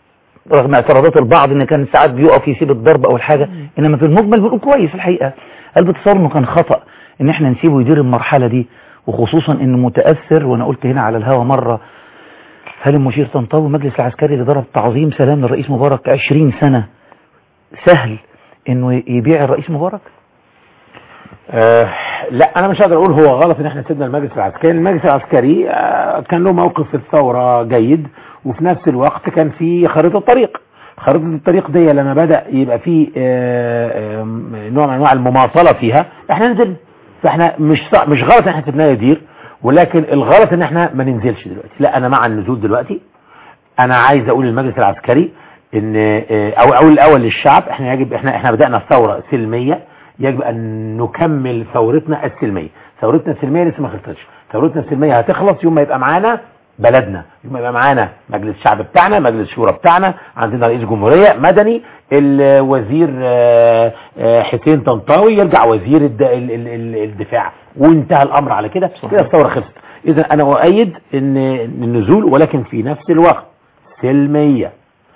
رغم اعتراضات البعض ان كان ساعات بيقف يسيب الضرب او الحاجة انما في المجمل بيقول كويس الحقيقة هل بتصور انه كان خطأ ان احنا نسيبه يدير المرحلة دي وخصوصا انه متأثر وانا قلت هنا على الهوا مرة هل المشير طنطاوي المجلس العسكري اللي ضرب تعظيم سلام للرئيس مبارك 20 سنة سهل انه يبيع الرئيس مبارك آه لا انا مش هقدر اقول هو غلط ان احنا سيبنا المجلس العسكري المجلس العسكري آه كان له موقف في الثورة جيد وفي نفس الوقت كان في خريطة طريق خريطة الطريق دي لما بدأ يبقى في آه آه نوع من انواع المماطلة فيها احنا نزلنا فاحنا مش صع- مش غلط ان احنا سيبناه يدير ولكن الغلط ان احنا ما ننزلش دلوقتي لا انا مع النزول دلوقتي انا عايز اقول للمجلس العسكري ان آه، او اقول الاول للشعب احنا يجب احنا احنا بدانا ثوره سلميه يجب ان نكمل ثورتنا السلميه ثورتنا السلميه لسه ما خلصتش ثورتنا السلميه هتخلص يوم ما يبقى معانا بلدنا يوم ما يبقى معانا مجلس الشعب بتاعنا مجلس الشورى بتاعنا عندنا رئيس جمهوريه مدني الوزير آه، آه، حسين طنطاوي يرجع وزير الد- ال- ال- ال- الدفاع وانتهى الامر على كده كده الثوره خلصت اذا انا اؤيد ان النزول ولكن في نفس الوقت سلميه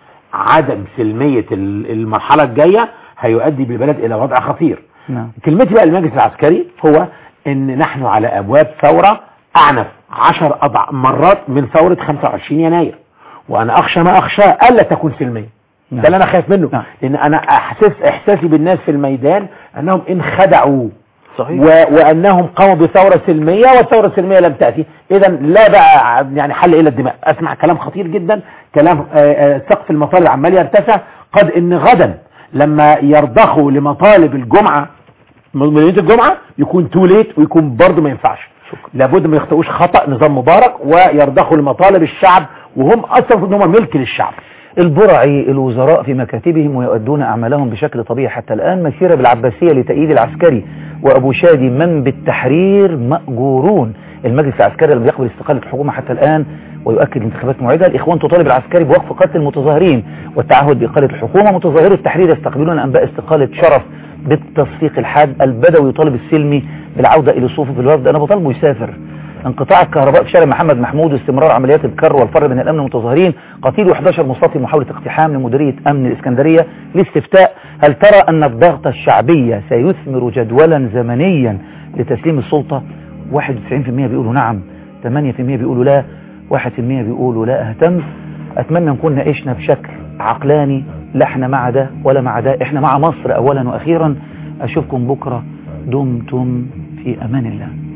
عدم سلمية ال- المرحلة الجاية هيؤدي بالبلد إلى وضع خطير نعم كلمتي بقى المجلس العسكري هو ان نحن على ابواب ثورة اعنف عشر أضع مرات من ثورة 25 يناير وانا اخشى ما اخشى الا تكون سلمية نعم. ده اللي انا خايف منه لان انا احسس احساسي بالناس في الميدان انهم انخدعوا صحيح و... وانهم قاموا بثورة سلمية والثورة السلمية لم تأتي اذا لا بقى يعني حل الى الدماء اسمع كلام خطير جدا كلام آه، آه، سقف المطالب عمال يرتفع قد ان غدا لما يرضخوا لمطالب الجمعة مدينة الجمعة يكون تو ليت ويكون برضه ما ينفعش لابد ما يخطئوش خطأ نظام مبارك ويرضخوا لمطالب الشعب وهم اصلا المفروض ان هم ملك للشعب البرعي الوزراء في مكاتبهم ويؤدون أعمالهم بشكل طبيعي حتى الآن مسيرة بالعباسية لتأييد العسكري وأبو شادي من بالتحرير مأجورون المجلس العسكري لم يقبل استقالة الحكومة حتى الآن ويؤكد الانتخابات موعدة الإخوان تطالب العسكري بوقف قتل المتظاهرين والتعهد بإقالة الحكومة متظاهرو التحرير يستقبلون أنباء استقالة شرف بالتصفيق الحاد البدوي يطالب السلمي بالعودة إلى صفوف الوفد أنا بطالبه يسافر انقطاع الكهرباء في شارع محمد محمود واستمرار عمليات الكر والفر بين الامن والمتظاهرين قتيل 11 مصاب محاولة اقتحام لمديرية امن الاسكندرية لاستفتاء هل ترى ان الضغط الشعبية سيثمر جدولا زمنيا لتسليم السلطة 91% بيقولوا نعم 8% بيقولوا لا 1% بيقولوا لا اهتم اتمنى نكون ناقشنا بشكل عقلاني لا احنا مع ده ولا مع ده احنا مع مصر اولا واخيرا اشوفكم بكرة دمتم في امان الله